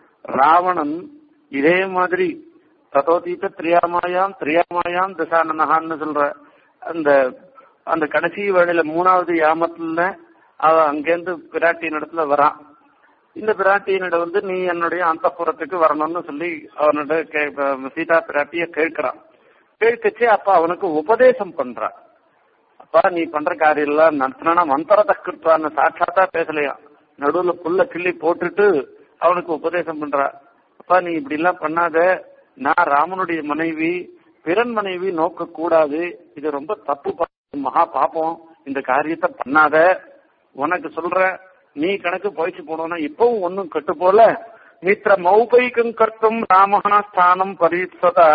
A: ராவணன் இதே மாதிரி ததோதீத திரியாமாயாம் திரியாமாயாம் திசானனகான்னு சொல்ற அந்த அந்த கடைசி வேளையில மூணாவது யாமத்துல அவ அங்கேருந்து பிராட்டியின் இடத்துல வரான் இந்த பிராட்டியினிட வந்து நீ என்னுடைய அந்தப்புறத்துக்கு வரணும்னு சொல்லி அவனோட கே- சீதா பிராட்டிய கேட்கிறான் கேட்கச்சு அப்ப அவனுக்கு உபதேசம் பண்றான் அப்பா நீ பண்ற காரியம் எல்லாம் நடத்தினா மந்திரத கிருத்வான்னு சாட்சாத்தா பேசலையா நடுவுல புல்ல கிள்ளி போட்டுட்டு அவனுக்கு உபதேசம் பண்றா அப்பா நீ இப்படி எல்லாம் பண்ணாத நான் ராமனுடைய மனைவி பிறன் மனைவி நோக்க கூடாது இது ரொம்ப தப்பு பா- மகா பாப்பம் இந்த காரியத்தை பண்ணாத உனக்கு சொல்ற நீ கணக்கு போயிச்சு போனோம்னா இப்பவும் ஒன்னும் கெட்டு போல மித்திர மௌபைக்கம் கர்த்தும் ராமஹா ஸ்தானம் பரீட்சதா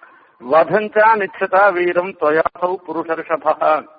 A: வதஞ்சா நிச்சதா வீரம் தொயாசௌ புருஷர்ஷபா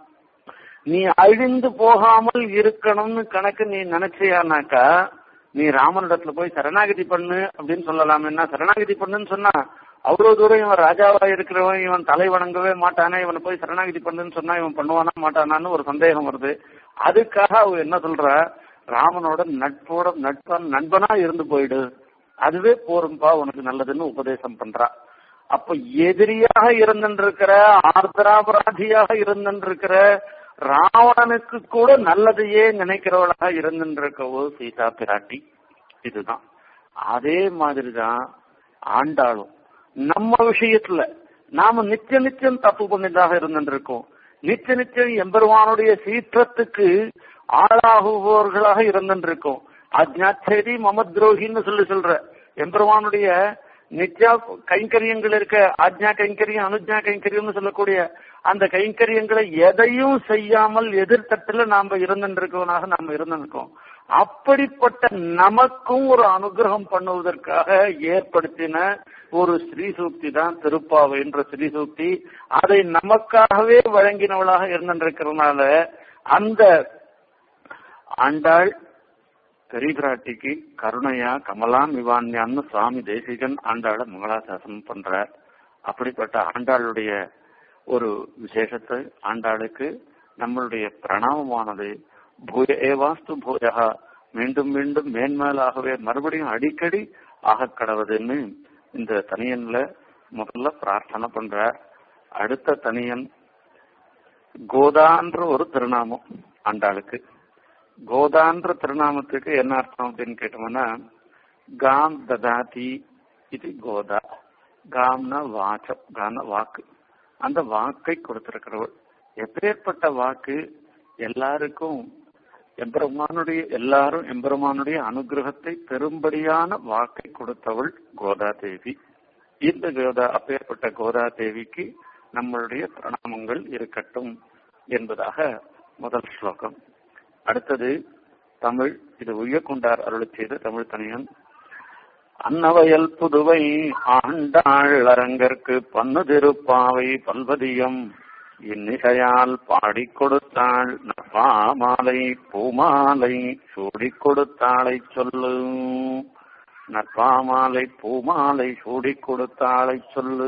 A: நீ அழிந்து போகாமல் இருக்கணும்னு கணக்கு நீ நினைச்சியானாக்கா நீ ராமனிடத்துல போய் சரணாகதி பண்ணு அப்படின்னு சொல்லலாம் என்ன சரணாகதி பண்ணுன்னு சொன்னா அவ்வளவு தூரம் இவன் ராஜாவா இருக்கிறவன் இவன் தலை வணங்கவே மாட்டானே இவனை போய் சரணாகதி பண்ணுன்னு சொன்னா இவன் பண்ணுவானா மாட்டானான்னு ஒரு சந்தேகம் வருது அதுக்காக அவ என்ன சொல்ற ராமனோட நட்போட நட்பன் நண்பனா இருந்து போயிடு அதுவே போரும்பா உனக்கு நல்லதுன்னு உபதேசம் பண்றா அப்ப எதிரியாக இருந்திருக்கிற ஆர்திராபராதியாக இருந்திருக்கிற ராவணனுக்கு கூட நல்லதையே நினைக்கிறவளாக இருந்துருக்கவோ சீதா பிராட்டி இதுதான் அதே மாதிரிதான் ஆண்டாளும் நம்ம விஷயத்துல நாம நித்திய நித்தியம் தப்பு பண்ணதாக இருந்துருக்கோம் நித்திய நித்தியம் எம்பெருமானுடைய சீற்றத்துக்கு ஆளாகுபவர்களாக இருந்துருக்கோம் அஜ்ஞாச்சேரி மமத்ரோகின்னு சொல்லி சொல்ற எம்பெருமானுடைய நித்யா கைங்கரியங்கள் இருக்க ஆஜ்ஞா கைங்கரியம் அனுஜ்ஞா கைங்கரியம்னு சொல்லக்கூடிய அந்த கைங்கரியங்களை எதையும் செய்யாமல் எதிர்த்தட்டுல நாம இருந்துருக்கவனாக நாம இருந்திருக்கோம் அப்படிப்பட்ட நமக்கும் ஒரு அனுகிரகம் பண்ணுவதற்காக ஏற்படுத்தின ஒரு ஸ்ரீசூக்தி தான் திருப்பாவை என்ற ஸ்ரீசூக்தி அதை நமக்காகவே வழங்கினவளாக இருந்திருக்கிறதுனால அந்த ஆண்டாள் பெரியபிராட்டிக்கு கருணையா கமலாம் விவான்யான்னு சுவாமி தேசிகன் ஆண்டாள மங்களாசாசனம் பண்றார் அப்படிப்பட்ட ஆண்டாளுடைய ஒரு விசேஷத்தை ஆண்டாளுக்கு நம்மளுடைய பிரணாமமானது பூய ஏவாஸ்து பூயகா மீண்டும் மீண்டும் மேன்மேலாகவே மறுபடியும் அடிக்கடி ஆக கடவுதுன்னு இந்த தனியன்ல முதல்ல பிரார்த்தனை பண்ற அடுத்த தனியன் கோதான்ற ஒரு திருநாமம் ஆண்டாளுக்கு கோதான்ற திருநாமத்துக்கு என்ன அர்த்தம் அப்படின்னு கேட்டோம்னா காம் ததாதி இது கோதா காம்னா வாச்சம் கான வாக்கு அந்த வாக்கை கொடுத்திருக்கிறவள் எப்பேற்பட்ட வாக்கு எல்லாருக்கும் எம்பெருமானுடைய எல்லாரும் எம்பெருமானுடைய அனுகிரகத்தை பெரும்படியான வாக்கை கொடுத்தவள் கோதா தேவி இந்த கோதா அப்பேற்பட்ட கோதா தேவிக்கு நம்மளுடைய பிரணாமங்கள் இருக்கட்டும் என்பதாக முதல் ஸ்லோகம் அடுத்தது தமிழ் இது உய்யக்கொண்டார் அருளை செய்த தமிழ் தனியன் அன்னவயல் புதுவை ஆண்டாள் அரங்கற்கு பன்னு திருப்பாவை பல்வதியம் இன்னிசையால் பாடிக் கொடுத்தாள் நற்பாமாலை பூமாலை சூடிக் கொடுத்தாளை சொல்லு நற்பாமாலை பூமாலை சூடிக் கொடுத்தாளை சொல்லு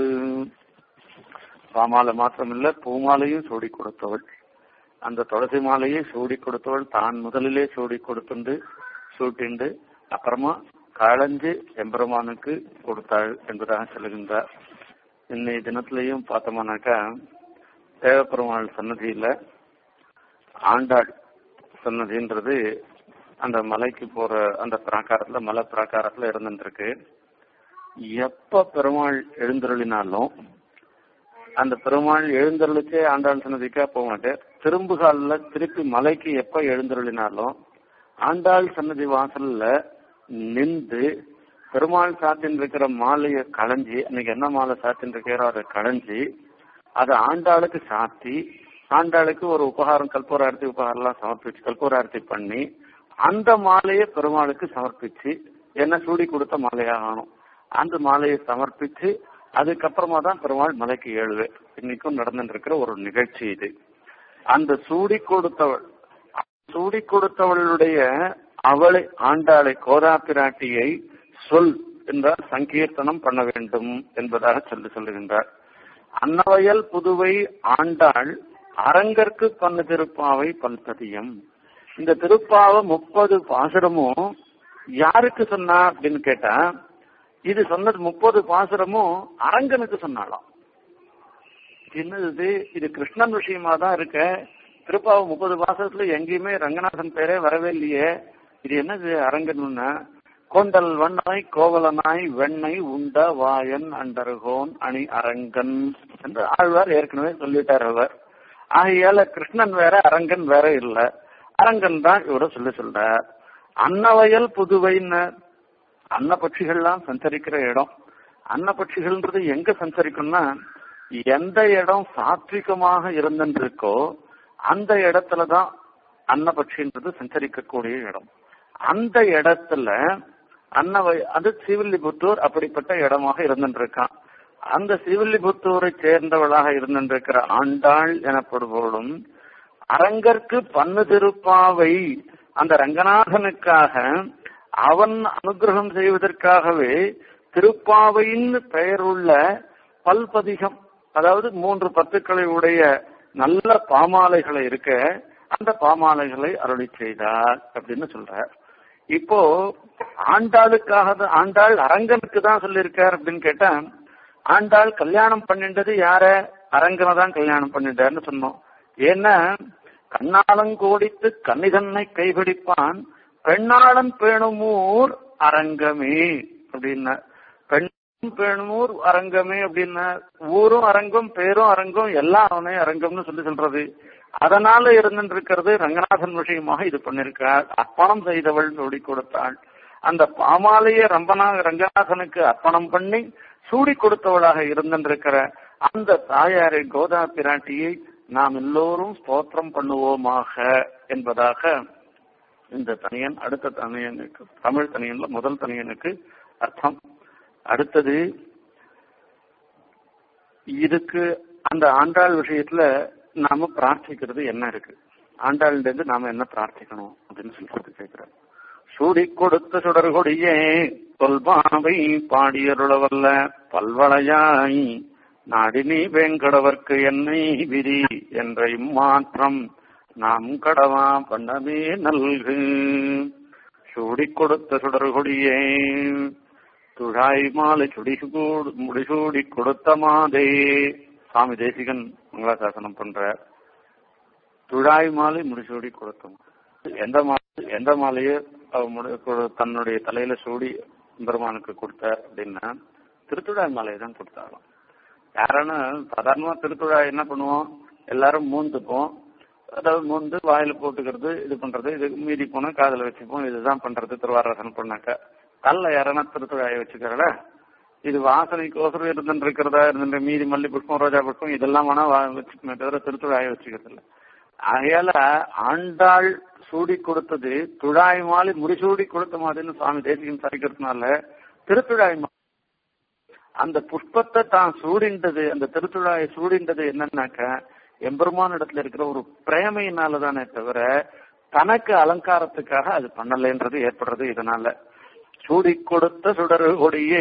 A: பாமாலை மாத்திரமில்ல பூமாலையும் சூடி கொடுத்தவள் அந்த துளசி மாலையை சூடி கொடுத்தவள் தான் முதலிலே சூடி கொடுத்துண்டு சூட்டிண்டு அப்புறமா களைஞ்சு எம்பெருமானுக்கு கொடுத்தாள் என்பதாக சொல்லுகின்றார் இன்னைய தினத்திலையும் பார்த்தோம்னாக்கா தேவப்பெருமாள் சன்னதியில ஆண்டாள் சன்னதின்றது அந்த மலைக்கு போற அந்த பிராகாரத்துல மலை பிராகாரத்துல இருந்துருக்கு எப்ப பெருமாள் எழுந்தருளினாலும் அந்த பெருமாள் எழுந்தருளுக்கே ஆண்டாள் சன்னதிக்கா போக மாட்டேன் திரும்புகாலில் திருப்பி மலைக்கு எப்ப எழுந்தருளினாலும் ஆண்டாள் சன்னதி வாசல்ல நின்று பெருமாள் சாத்தின் இருக்கிற மாலையை களைஞ்சி அன்னைக்கு என்ன மாலை சாத்தின் இருக்கிறோ அதை களைஞ்சி அதை ஆண்டாளுக்கு சாத்தி ஆண்டாளுக்கு ஒரு உபகாரம் கல்பூரார்த்தி உபகாரம்லாம் சமர்ப்பிச்சு கல்பூரார்த்தி பண்ணி அந்த மாலையை பெருமாளுக்கு சமர்ப்பிச்சு என்ன சூடி கொடுத்த மாலையாகணும் அந்த மாலையை சமர்ப்பிச்சு அதுக்கப்புறமா தான் பெருமாள் மலைக்கு ஏழுவே இன்னைக்கும் நடந்துட்டு இருக்கிற ஒரு நிகழ்ச்சி இது அந்த சூடி கொடுத்தவள் சூடி கொடுத்தவளுடைய அவளை ஆண்டாளை கோதா பிராட்டியை சொல் என்றால் சங்கீர்த்தனம் பண்ண வேண்டும் என்பதாக சொல்லி சொல்லுகின்றார் அன்னவயல் புதுவை ஆண்டாள் அரங்கற்கு பண்ண திருப்பாவை பல்பதியம் இந்த திருப்பாவை முப்பது பாசுரமும் யாருக்கு சொன்னா அப்படின்னு கேட்டா இது சொன்னது முப்பது பாசுரமும் அரங்கனுக்கு சொன்னாலாம் என்னது இது கிருஷ்ணன் விஷயமா தான் இருக்க திருப்பாவை முப்பது பாசுரத்துல எங்கேயுமே ரங்கநாதன் பேரே வரவே இல்லையே இது என்னது அரங்கன்னா கொண்டல் வண்ணாய் கோவலனாய் வெண்ணெய் உண்ட வாயன் அண்டர்கோன் அணி அரங்கன் என்று ஆழ்வார் ஏற்கனவே சொல்லிட்டார் அவர் ஆகையால கிருஷ்ணன் வேற அரங்கன் வேற இல்ல அரங்கன் தான் இவரை சொல்லி சொல்றார் அன்னவயல் புதுவைன்னு அன்ன பட்சிகள்லாம் சஞ்சரிக்கிற இடம் அன்ன பட்சிகள்ன்றது எங்க சஞ்சரிக்கும்னா எந்த இடம் சாத்விகமாக இருந்துருக்கோ அந்த இடத்துலதான் அன்ன பட்சின்றது சஞ்சரிக்கக்கூடிய இடம் அந்த இடத்துல அன்னவை அது சிவில்லிபுத்தூர் அப்படிப்பட்ட இடமாக இருந்துருக்கான் அந்த சிவில்லிபுத்தூரை சேர்ந்தவளாக இருந்திருக்கிற ஆண்டாள் எனப்படுபவளும் அரங்கற்கு பன்னு திருப்பாவை அந்த ரங்கநாதனுக்காக அவன் அனுகிரகம் செய்வதற்காகவே திருப்பாவையின் பெயருள்ள பல்பதிகம் அதாவது மூன்று பத்துக்களை உடைய நல்ல பாமாலைகளை இருக்க அந்த பாமாலைகளை அருளி செய்தார் அப்படின்னு சொல்றார் இப்போ ஆண்டாளுக்காக ஆண்டாள் அரங்கனுக்கு தான் சொல்லியிருக்கார் அப்படின்னு கேட்டா ஆண்டாள் கல்யாணம் பண்ணிட்டது யார அரங்கனை தான் கல்யாணம் பண்ணிட்டாருன்னு சொன்னோம் ஏன்னா கண்ணாலங்கோடித்து கன்னிதன்னை கைபிடிப்பான் பெண்ணாளன் பேணுமூர் அரங்கமே அப்படின்னா பெண் பேணுமூர் அரங்கமே அப்படின்னா ஊரும் அரங்கம் பேரும் அரங்கம் எல்லாம் அவனே அரங்கம்னு சொல்லி சொல்றது அதனால இருந்திருக்கிறது ரங்கநாதன் விஷயமாக இது பண்ணிருக்காள் அர்ப்பணம் செய்தவள் சூடி கொடுத்தாள் அந்த பாமாலையே ரம்பனா ரங்கநாதனுக்கு அர்ப்பணம் பண்ணி சூடி கொடுத்தவளாக இருந்திருக்கிற அந்த தாயாரை கோதா பிராட்டியை நாம் எல்லோரும் ஸ்தோத்திரம் பண்ணுவோமாக என்பதாக இந்த தனியன் அடுத்த தனியனுக்கு தமிழ் தனியன்ல முதல் தனியனுக்கு அர்த்தம் அடுத்தது இதுக்கு அந்த ஆண்டாள் விஷயத்துல நாம பிரார்த்திக்கிறது என்ன இருக்கு ஆண்டாள்ன்றது நாம என்ன பிரார்த்திக்கணும் அப்படின்னு சொல்றது கேட்கிறேன் சூடி கொடுத்த சுடர் கொடியே தொல்பாவை பாடியருளவல்ல பல்வளையாய் நாடினி வேங்கடவர்க்கு என்னை விதி என்ற இம்மாற்றம் நாம் கடவா பண்ணவே நல்கு சூடி கொடுத்த சுடர் கொடியே துழாய் மாலை சுடி முடிசூடி கொடுத்த மாதே சுவாமி தேசிகன் மங்களாசாசனம் பண்ற துழாய் மாலை முடிசூடி கொடுத்தோம் எந்த மாலை எந்த மாலையை தன்னுடைய தலையில சூடி பெருமானுக்கு கொடுத்தார் அப்படின்னா திருத்துழாய் மாலையை தான் கொடுத்தாராம் யாரான சாதாரணமா திருத்துழாய் என்ன பண்ணுவோம் எல்லாரும் மூந்துப்போம் அதாவது மூந்து வாயில போட்டுக்கிறது இது பண்றது இது மீதி போனா காதல வச்சுப்போம் இதுதான் பண்றது திருவாரசன் பண்ணாக்க கல்ல யாரனா திருத்துழாயை வச்சுக்கிறல இது வாசனைக்கோசரம் இருந்துட்டு இருக்கிறதா இருந்துட்டு மீதி மல்லி புஷ்பம் ரோஜா புஷ்பம் இதெல்லாம் வேணா வச்சுக்கமே தவிர திருத்துழாயை வச்சுக்கிறது இல்லை ஆகையால ஆண்டாள் சூடி கொடுத்தது துழாய் மாலை முடிசூடி கொடுத்த மாதிரின்னு சுவாமி தேசிகன் சரிக்கிறதுனால திருத்துழாய் அந்த புஷ்பத்தை தான் சூடின்றது அந்த திருத்துழாயை சூடின்றது என்னன்னாக்க எம்பெருமான இடத்துல இருக்கிற ஒரு பிரேமையினாலதானே தவிர தனக்கு அலங்காரத்துக்காக அது பண்ணலைன்றது ஏற்படுறது இதனால சூடி கொடுத்த சுடர் கொடியே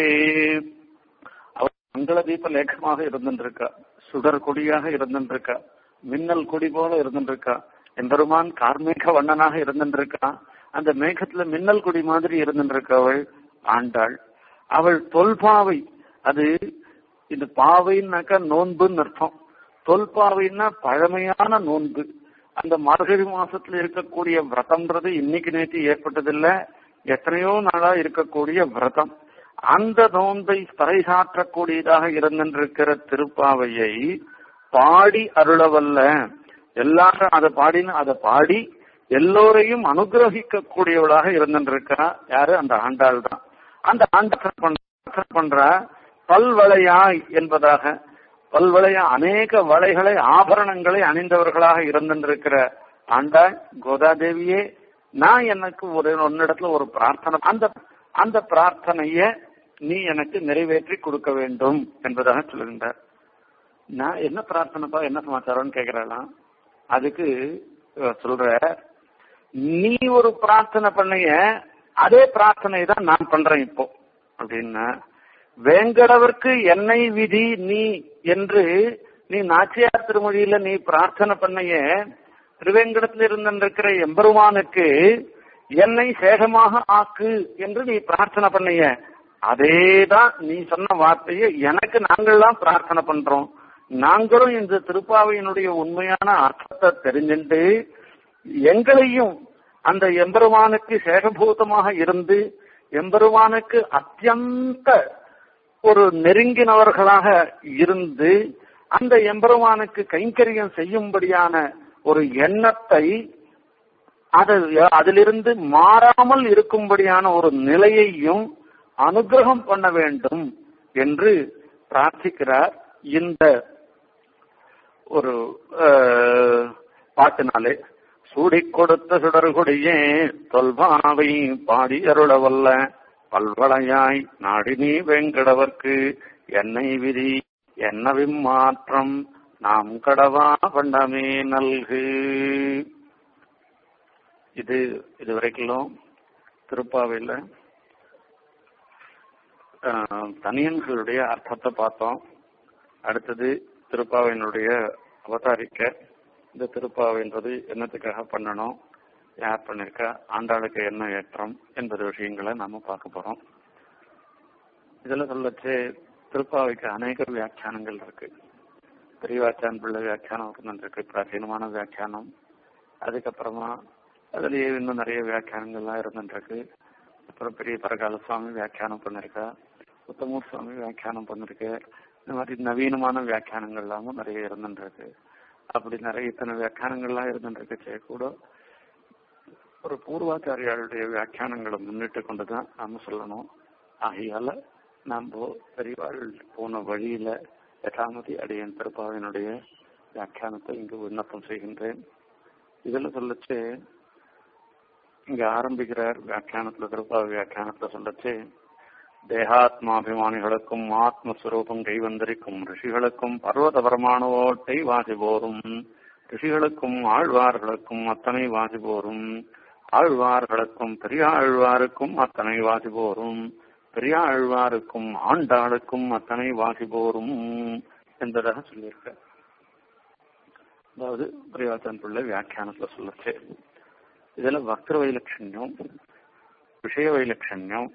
A: அவர் மங்கள தீப லேகமாக இருந்துருக்கா சுடர் கொடியாக இருந்துருக்கா மின்னல் கொடி போல இருந்துருக்கா எம்பெருமான் கார்மேக வண்ணனாக இருந்துருக்கா அந்த மேகத்துல மின்னல் கொடி மாதிரி இருந்துருக்கா அவள் ஆண்டாள் அவள் தொல்பாவை அது இந்த பாவைன்னாக்கா நோன்புன்னு அர்த்தம் தொல்பாவைன்னா பழமையான நோன்பு அந்த மார்கழி மாசத்துல இருக்கக்கூடிய விரதம்ன்றது இன்னைக்கு நேற்று ஏற்பட்டதில்ல எத்தனையோ நாளா இருக்கக்கூடிய விரதம் அந்த நோன்பை பறைசாற்றக்கூடியதாக இருந்திருக்கிற திருப்பாவையை பாடி அருளவல்ல எல்லாரும் அதை பாடின்னு அதை பாடி எல்லோரையும் அனுகிரகிக்க கூடியவளாக இருந்திருக்கா யாரு அந்த ஆண்டாள் தான் அந்த ஆண்டாள் பண்ற பல்வளையாய் என்பதாக பல்வளைய அநேக வளைகளை ஆபரணங்களை அணிந்தவர்களாக இருந்திருக்கிற ஆண்டாள் கோதாதேவியே நான் எனக்கு ஒரு ஒன்னிடத்துல ஒரு பிரார்த்தனை அந்த அந்த பிரார்த்தனைய நீ எனக்கு நிறைவேற்றி கொடுக்க வேண்டும் என்பதாக சொல்லுகின்றார் நான் என்ன பிரார்த்தனைப்பா என்ன சமாச்சாரம்னு கேக்குறாளாம் அதுக்கு சொல்ற நீ ஒரு பிரார்த்தனை பண்ணைய அதே பிரார்த்தனை தான் நான் பண்றேன் இப்போ அப்படின்னா வேங்கடவர்க்கு என்னை விதி நீ என்று நீ நாச்சியார் திருமொழியில நீ பிரார்த்தனை பண்ணைய திருவேங்கடத்தில் இருந்திருக்கிற எம்பெருமானுக்கு என்னை சேகமாக ஆக்கு என்று நீ பிரார்த்தனை பண்ணைய அதேதான் நீ சொன்ன வார்த்தையை எனக்கு நாங்கள்லாம் பிரார்த்தனை பண்றோம் நாங்களும் இந்த திருப்பாவையினுடைய உண்மையான அர்த்தத்தை தெரிஞ்சுட்டு எங்களையும் அந்த எம்பெருமானுக்கு சேகபூதமாக இருந்து எம்பெருமானுக்கு அத்தியந்த ஒரு நெருங்கினவர்களாக இருந்து அந்த எம்பெருமானுக்கு கைங்கரியம் செய்யும்படியான ஒரு எண்ணத்தை அது அதிலிருந்து மாறாமல் இருக்கும்படியான ஒரு நிலையையும் அனுகிரகம் பண்ண வேண்டும் என்று பிரார்த்திக்கிறார் இந்த ஒரு பாட்டினாலே சூடி கொடுத்த சுடர்கொடியே தொல்பாவை பாடி அருளவல்ல பல்வளையாய் நாடினி வெங்கடவர்க்கு என்னை விதி என்ன விம்மாற்றம் நாம் கடவா பண்ணமே நல்கு இது இதுவரைக்கும் திருப்பாவையில் தனியன்களுடைய அர்த்தத்தை பார்த்தோம் அடுத்தது திருப்பாவையினுடைய அவதாரிக்க இந்த திருப்பாவைன்றது என்னத்துக்காக பண்ணணும் யார் பண்ணிருக்கா ஆண்டாளுக்கு என்ன ஏற்றம் என்பது விஷயங்களை நாம பார்க்க போறோம் இதுல சொல்லச்சு திருப்பாவைக்கு அநேக வியாக்கியானங்கள் இருக்கு பெரியவாச்சான் பிள்ளை வியாக்கியானம் இருந்துருக்கு பிராச்சீனமான வியாக்கியானம் அதுக்கப்புறமா அதுலயே இன்னும் நிறைய வியாக்கியானங்கள்லாம் இருந்துருக்கு அப்புறம் பெரிய பரகால சுவாமி வியாக்கியானம் பண்ணிருக்கா உத்தமூர் சுவாமி வியாக்கியானம் பண்ணிருக்கு இந்த மாதிரி நவீனமான வியாக்கியானங்கள் எல்லாமும் நிறைய இருந்துருக்கு அப்படி நிறைய இத்தனை வியாக்கியானங்கள்லாம் இருந்துருக்கச்சே கூட ஒரு பூர்வாச்சாரியாளுடைய வியாக்கியானங்களை முன்னிட்டு கொண்டுதான் நாம சொல்லணும் ஆகையால நாம் பெரியவாள் போன வழியில யதாமதி அடியன் திருப்பாவினுடைய வியாக்கியானத்தை இங்கு விண்ணப்பம் செய்கின்றேன் இதுல சொல்லச்சு இங்க ஆரம்பிக்கிறார் வியாக்கியானத்துல திருப்பாவி வியாக்கியானத்துல சொல்லச்சு தேகாத்மாபிமானிகளுக்கும் ஆத்மஸ்வரூபம் கைவந்திருக்கும் ரிஷிகளுக்கும் பர்வத பரமாணுவோட்டை வாசிபோரும் ரிஷிகளுக்கும் ஆழ்வார்களுக்கும் அத்தனை வாசிபோரும் ஆழ்வார்களுக்கும் பெரிய ஆழ்வாருக்கும் அத்தனை வாசிபோரும் பெரிய ஆழ்வாருக்கும் ஆண்டாளுக்கும் அத்தனை வாசிபோரும் என்பதாக சொல்லியிருக்க அதாவது பிரியாத்தன் பிள்ளை வியாக்கியானத்துல சொல்லச்சு இதுல வக்ர வைலட்சண்யம் விஷய வைலட்சண்யம்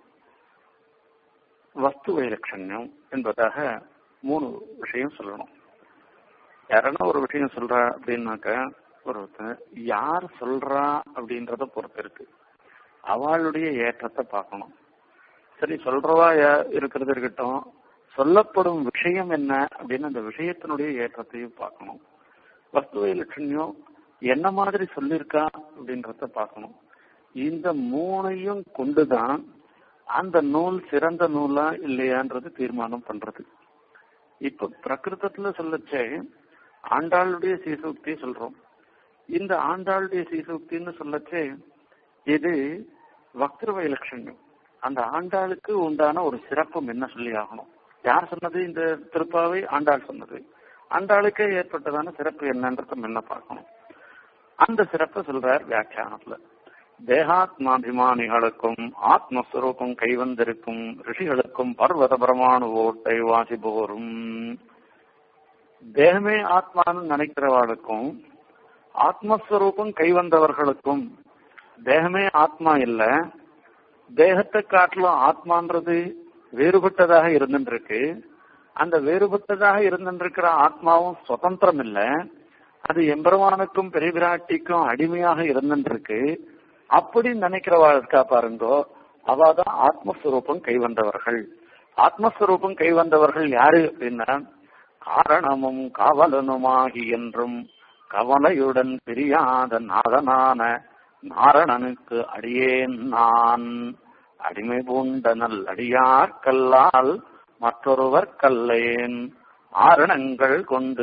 A: வஸ்து வைலட்சண்யம் என்பதாக மூணு விஷயம் சொல்லணும் யாரன்னா ஒரு விஷயம் சொல்றா அப்படின்னாக்க ஒருத்தர் யார் சொல்றா அப்படின்றத பொறுத்து இருக்கு அவளுடைய ஏற்றத்தை பார்க்கணும் சரி சொல்றவா இருக்கிறது இருக்கட்டும் சொல்லப்படும் விஷயம் என்ன அப்படின்னு அந்த விஷயத்தினுடைய ஏற்றத்தையும் பார்க்கணும் வஸ்துவை லட்சணியம் என்ன மாதிரி சொல்லியிருக்கா அப்படின்றத பார்க்கணும் இந்த மூணையும் கொண்டுதான் அந்த நூல் சிறந்த நூலா இல்லையான்றது தீர்மானம் பண்றது இப்ப பிரகிருதத்துல சொல்லச்சே ஆண்டாளுடைய சீசூக்தி சொல்றோம் இந்த ஆண்டாளுடைய சீசூக்தின்னு சொல்லச்சே இது வக்ர வைலட்சண்யம் அந்த ஆண்டாளுக்கு உண்டான ஒரு சிறப்பும் என்ன சொல்லி ஆகணும் யார் சொன்னது இந்த திருப்பாவை ஆண்டாள் சொன்னது ஆண்டாளுக்கே ஏற்பட்டதான சிறப்பு என்னன்றத என்ன பார்க்கணும் அந்த சிறப்பை சொல்றார் வியாக்கியானத்துல தேகாத்மாபிமானிகளுக்கும் ஆத்மஸ்வரூபம் கைவந்திருக்கும் ரிஷிகளுக்கும் பர்வத பரமானு ஓட்டை வாசிபோரும் தேகமே ஆத்மான்னு நினைக்கிறவாளுக்கும் ஆத்மஸ்வரூபம் கைவந்தவர்களுக்கும் தேகமே ஆத்மா இல்ல தேகத்தை காட்டிலும் ஆத்மான்றது வேறுபட்டதாக இருந்துருக்கு அந்த வேறுபட்டதாக இருந்திருக்கிற ஆத்மாவும் சுதந்திரம் இல்ல அது எம்பெருமானுக்கும் பெரிய விராட்டிக்கும் அடிமையாக இருந்துருக்கு அப்படி நினைக்கிறவா இருக்கா பாருங்கோ அவாதான் ஆத்மஸ்வரூபம் கைவந்தவர்கள் ஆத்மஸ்வரூபம் கைவந்தவர்கள் யாரு அப்படின்னா காரணமும் காவலனுமாகி என்றும் கவலையுடன் பிரியாத நாதனான நாரணனுக்கு அடியேன் நான் அடிமை பூண்ட நல் அடியார் கல்லால் மற்றொருவர் கல்லேன் ஆரணங்கள் கொண்டு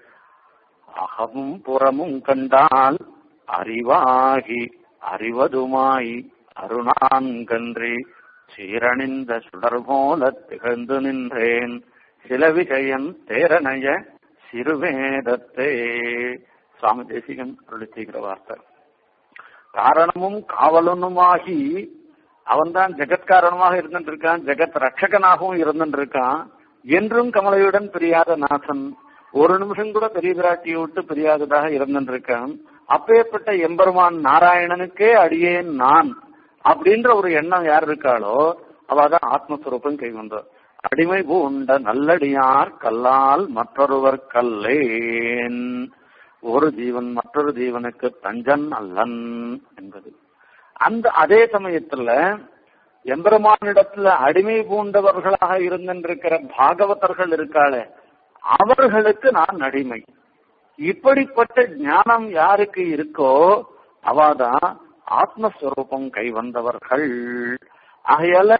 A: அகமும் புறமும் கண்டால் அறிவாகி அறிவதுமாய் அருணான்கன்றி சீரணிந்த சுடர் போல திகழ்ந்து நின்றேன் சில விஷயம் தேரணைய சிறுவேதத்தே சுவாமி தேசிகன் அருளி செய்கிற வார்த்தை காரணமும் காவலனுமாகி அவன்தான் ஜெகத்காரணமாக இருந்துட்டு இருக்கான் ஜெகத் ரட்சகனாகவும் இருந்துட்டு இருக்கான் என்றும் கமலையுடன் பிரியாத நாசன் ஒரு நிமிஷம் கூட பெரிய பிராட்டியை விட்டு பிரியாததாக இருந்துட்டு இருக்கான் அப்பேற்பட்ட எம்பெருமான் நாராயணனுக்கே அடியேன் நான் அப்படின்ற ஒரு எண்ணம் யார் இருக்காளோ அவதான் ஆத்மஸ்வரூபம் கை வந்தார் அடிமை பூண்ட நல்லடியார் கல்லால் மற்றொருவர் கல்லேன் ஒரு ஜீவன் மற்றொரு ஜீவனுக்கு தஞ்சன் அல்லன் என்பது அந்த அதே சமயத்துல எம்பெருமானிடத்துல அடிமை பூண்டவர்களாக இருந்திருக்கிற பாகவதர்கள் இருக்காளே அவர்களுக்கு நான் அடிமை இப்படிப்பட்ட ஞானம் யாருக்கு இருக்கோ அவாதான் ஆத்மஸ்வரூபம் கைவந்தவர்கள் ஆகையால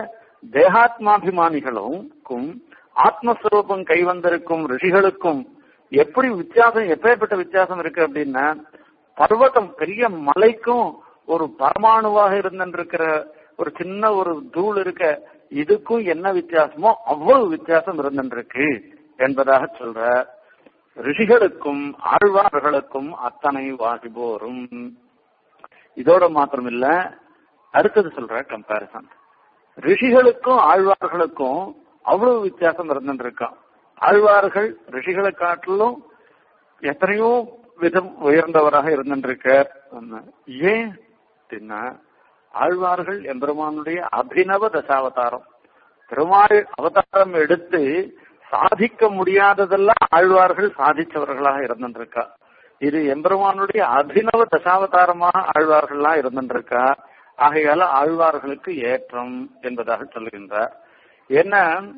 A: தேகாத்மாபிமானிகளுக்கும் ஆத்மஸ்வரூபம் கைவந்திருக்கும் ரிஷிகளுக்கும் எப்படி வித்தியாசம் எப்பேற்பட்ட வித்தியாசம் இருக்கு அப்படின்னா பர்வதம் பெரிய மலைக்கும் ஒரு பரமாணுவாக இருந்திருக்கிற ஒரு சின்ன ஒரு தூள் இருக்க இதுக்கும் என்ன வித்தியாசமோ அவ்வளவு வித்தியாசம் இருந்திருக்கு என்பதாக சொல்ற ரிஷிகளுக்கும் ஆழ்வார்களுக்கும் அத்தனை வாசிபோரும் இதோட மாத்திரம் இல்ல அடுத்தது சொல்ற கம்பாரிசன் ரிஷிகளுக்கும் ஆழ்வார்களுக்கும் அவ்வளவு வித்தியாசம் இருந்துருக்கான் ஆழ்வார்கள் ரிஷிகளை காட்டிலும் எத்தனையோ விதம் உயர்ந்தவராக இருந்திருக்கார் ஏன் அப்படின்னா ஆழ்வார்கள் எம்பெருமானுடைய அபிநவ தசாவதாரம் பெருமாள் அவதாரம் எடுத்து சாதிக்க முடியாததெல்லாம் ஆழ்வார்கள் சாதிச்சவர்களாக இருந்திருக்கா இது எம்பெருமானுடைய அபிநவ தசாவதாரமாக ஆழ்வார்கள்லாம் இருந்துருக்கா ஆகையால ஆழ்வார்களுக்கு ஏற்றம் என்பதாக சொல்லுகின்றார் என்ன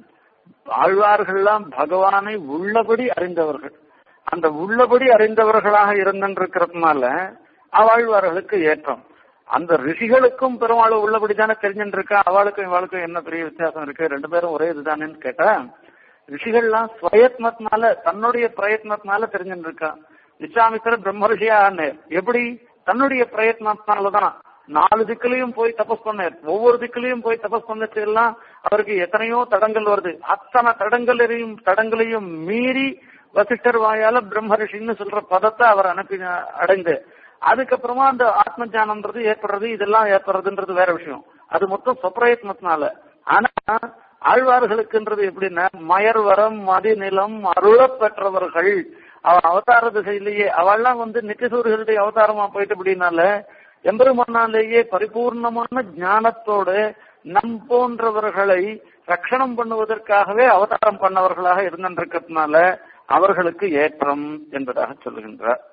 A: ஆழ்வார்கள்லாம் பகவானை உள்ளபடி அறிந்தவர்கள் அந்த உள்ளபடி அறிந்தவர்களாக இருந்திருக்கிறதுனால அவாழ்வார்களுக்கு ஏற்றம் அந்த ரிஷிகளுக்கும் பெருமாள் உள்ளபடி தானே தெரிஞ்சுருக்கா அவளுக்கும் இவாளுக்கும் என்ன பெரிய வித்தியாசம் இருக்கு ரெண்டு பேரும் ஒரே இதுதானேன்னு கேட்டா ரிஷிகள்லாம் ஸ்வயத்னத்தினால தன்னுடைய பிரயத்னத்தினால தெரிஞ்சுருக்கா விஸ்வாமித்திர பிரம்ம ரிஷியான்னு எப்படி தன்னுடைய பிரயத்னத்தினாலதான் நாலு திக்கிலையும் போய் தபஸ் பண்ணார் ஒவ்வொரு திக்கிலையும் போய் தபஸ் பண்ணச்சு எல்லாம் அவருக்கு எத்தனையோ தடங்கள் வருது அத்தனை தடங்களையும் தடங்களையும் மீறி வசிஷ்டர் வாயால பிரம்ம ரிஷின்னு சொல்ற பதத்தை அவர் அனுப்பி அடைந்து அதுக்கப்புறமா அந்த ஆத்ம ஜானம்ன்றது ஏற்படுறது இதெல்லாம் ஏற்படுறதுன்றது வேற விஷயம் அது மொத்தம் சொப்பிரயத்னத்தினால ஆனா ஆழ்வார்களுக்குன்றது எப்படின்னா மயர் வரம் மதிநிலம் அருள பெற்றவர்கள் அவ அவதார திசையிலேயே அவெல்லாம் வந்து நித்திசூர்களுடைய அவதாரமா போயிட்டு அப்படின்னால எம்பெருமானாலேயே பரிபூர்ணமான ஞானத்தோடு நம் போன்றவர்களை ரட்சணம் பண்ணுவதற்காகவே அவதாரம் பண்ணவர்களாக இருந்திருக்கிறதுனால அவர்களுக்கு ஏற்றம் என்பதாக சொல்லுகின்றார்